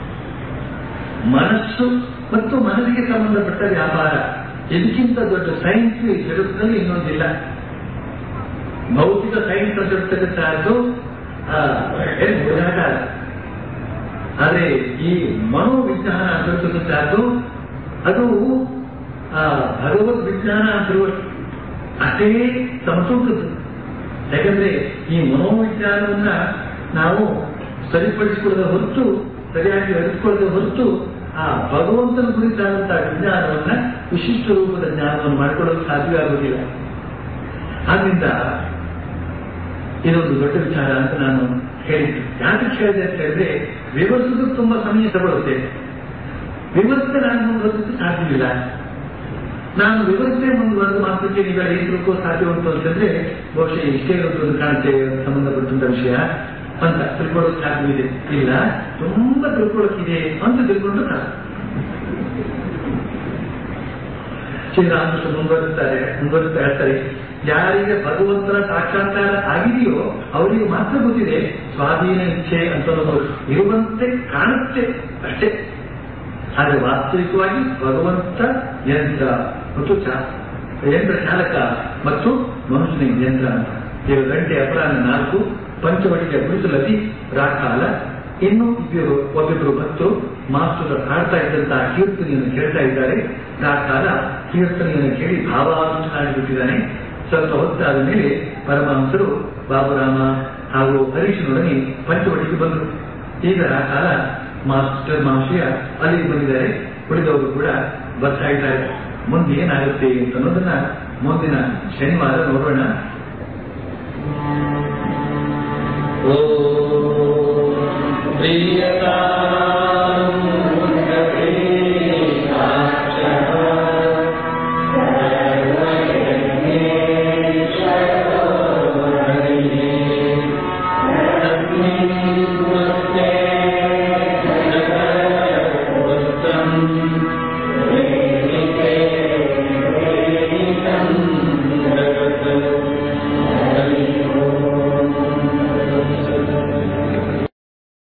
B: ಮನಸ್ಸು ಮತ್ತು ಮನಸ್ಸಿಗೆ ಸಂಬಂಧಪಟ್ಟ ವ್ಯಾಪಾರ ಇದಕ್ಕಿಂತ ದೊಡ್ಡ ಸೈನ್ಸ್ ಈ ಜಗತ್ತಿನಲ್ಲಿ ಇನ್ನೊಂದಿಲ್ಲ ಭೌತಿಕ ಸೈನ್ಸ್ ಅಂತ ಇರ್ತಕ್ಕಂಥದ್ದು ಏನು ಹೋರಾಟ ಆದ್ರೆ ಈ ಮನೋವಿಜ್ಞಾನ ಅಂತ ಇರ್ತಕ್ಕಂಥದ್ದು ಅದು ಆ ಭಗವದ್ ವಿಜ್ಞಾನ ಅಂತಿರುವ ಅಷ್ಟೇ ಸಮತೂಕದ್ದು ಯಾಕಂದ್ರೆ ಈ ಮನೋವಿಜ್ಞಾನವನ್ನ ನಾವು ಸರಿಪಡಿಸಿಕೊಳ್ಳದ ಹೊರತು ಸರಿಯಾಗಿ ಅರಿತುಕೊಳ್ಳದ ಹೊರತು ಆ ಭಗವಂತನ ಕುರಿತಾದಂತಹ ವಿಜ್ಞಾನವನ್ನ ವಿಶಿಷ್ಟ ರೂಪದ ಜ್ಞಾನವನ್ನು ಮಾಡಿಕೊಳ್ಳಲು ಸಾಧ್ಯ ಆಗುವುದಿಲ್ಲ ಆದ್ರಿಂದ ಇದೊಂದು ದೊಡ್ಡ ವಿಚಾರ ಅಂತ ನಾನು ಹೇಳಿದ್ದೆ ಯಾಕೆ ಹೇಳಿದೆ ಅಂತ ಹೇಳಿದ್ರೆ ವಿವರಿಸೋದಕ್ಕೆ ತುಂಬಾ ಸಮಯ ತಗೊಳುತ್ತೆ ವಿವರಿಸಿದ ನಾನು ಮುಂದುವರಿಸಕ್ಕೆ ಸಾಧ್ಯವಿಲ್ಲ ನಾನು ವಿವರಿಸದೆ ಮುಂದುವರೆದು ಮಾತ್ರಕ್ಕೆ ನೀವೆಲ್ಲ ಏನ್ ತಿಳ್ಕೋ ಸಾಧ್ಯ ಉಂಟು ಅಂತಂದ್ರೆ ಬಹುಶಃ ಇಷ್ಟೇ ಒಂದು ಕಾಣುತ್ತೆ ಸಂಬಂಧಪಟ್ಟಂತ ವಿಷಯ ಅಂತ ತಿಳ್ಕೊಳ್ಳೋಕೆ ಸಾಧ್ಯವಿದೆ ಇಲ್ಲ ತುಂಬಾ ತಿಳ್ಕೊಳ್ಳೋಕಿದೆ ಅಂತ ತಿಳ್ಕೊಂಡು ಸಾಕು ಶ್ರೀರಾಮಕೃಷ್ಣ ಮುಂದುವರಿಸ್ತಾರೆ ಮುಂದುವರಿಸ್ತಾ ಹೇಳ್ತಾರೆ ಯಾರಿಗೆ ಭಗವಂತನ ಸಾಕ್ಷಾತ್ಕಾರ ಆಗಿದೆಯೋ ಅವರಿಗೆ ಮಾತ್ರ ಗೊತ್ತಿದೆ ಸ್ವಾಧೀನ ಇಚ್ಛೆ ಅಂತ ಇರುವಂತೆ ಕಾಣುತ್ತೆ ಅಷ್ಟೇ ಆದರೆ ವಾಸ್ತವಿಕವಾಗಿ ಭಗವಂತ ಯಂತ್ರ ಮತ್ತು ಚಾ- ಯಂತ್ರ ಚಾಲಕ ಮತ್ತು ಮನುಷ್ಯನ ಯಂತ್ರ ಅಂತ ಏಳು ಗಂಟೆ ಅಪರಾಹ್ನ ನಾಲ್ಕು ಪಂಚವಟಿಗೆ ಗುಡಿಸಲತಿ ರಾಕಾಲ ಇನ್ನು ಇಬ್ಬರು ಒಬ್ಬಿಬ್ಬರು ಭಕ್ತರು ಮಾಸ್ತರು ಹಾಡ್ತಾ ಇದ್ದಂತಹ ಕೀರ್ತನೆಯನ್ನು ಕೇಳ್ತಾ ಇದ್ದಾರೆ ರಾಕಾಲ ಕೀರ್ತನೆಯನ್ನು ಕೇಳಿ ಭಾವಾನುಷ್ಠಾನ ಬಿಟ್ಟಿದ್ದಾನೆ ಸ್ವಲ್ಪ ಹೊತ್ತಾದ ಮೇಲೆ ಪರಮಹಂಸರು ಬಾಬುರಾಮ ಹಾಗೂ ಹರೀಶನೊಡನೆ ಪಂಚವಟಿಗೆ ಬಂದರು ಈಗ ರಾಕಾಲ ಮಾಸ್ಟರ್ ಮಹಾಶಯ ಅಲ್ಲಿಗೆ ಬಂದಿದ್ದಾರೆ ಉಳಿದವರು ಕೂಡ ಬರ್ತಾ ಇದ್ದಾರೆ ಮುಂದೆ ಏನಾಗುತ್ತೆ ಅಂತ ಅನ್ನೋದನ್ನ ಮುಂದಿನ ಶನಿವಾರ ನೋಡೋಣ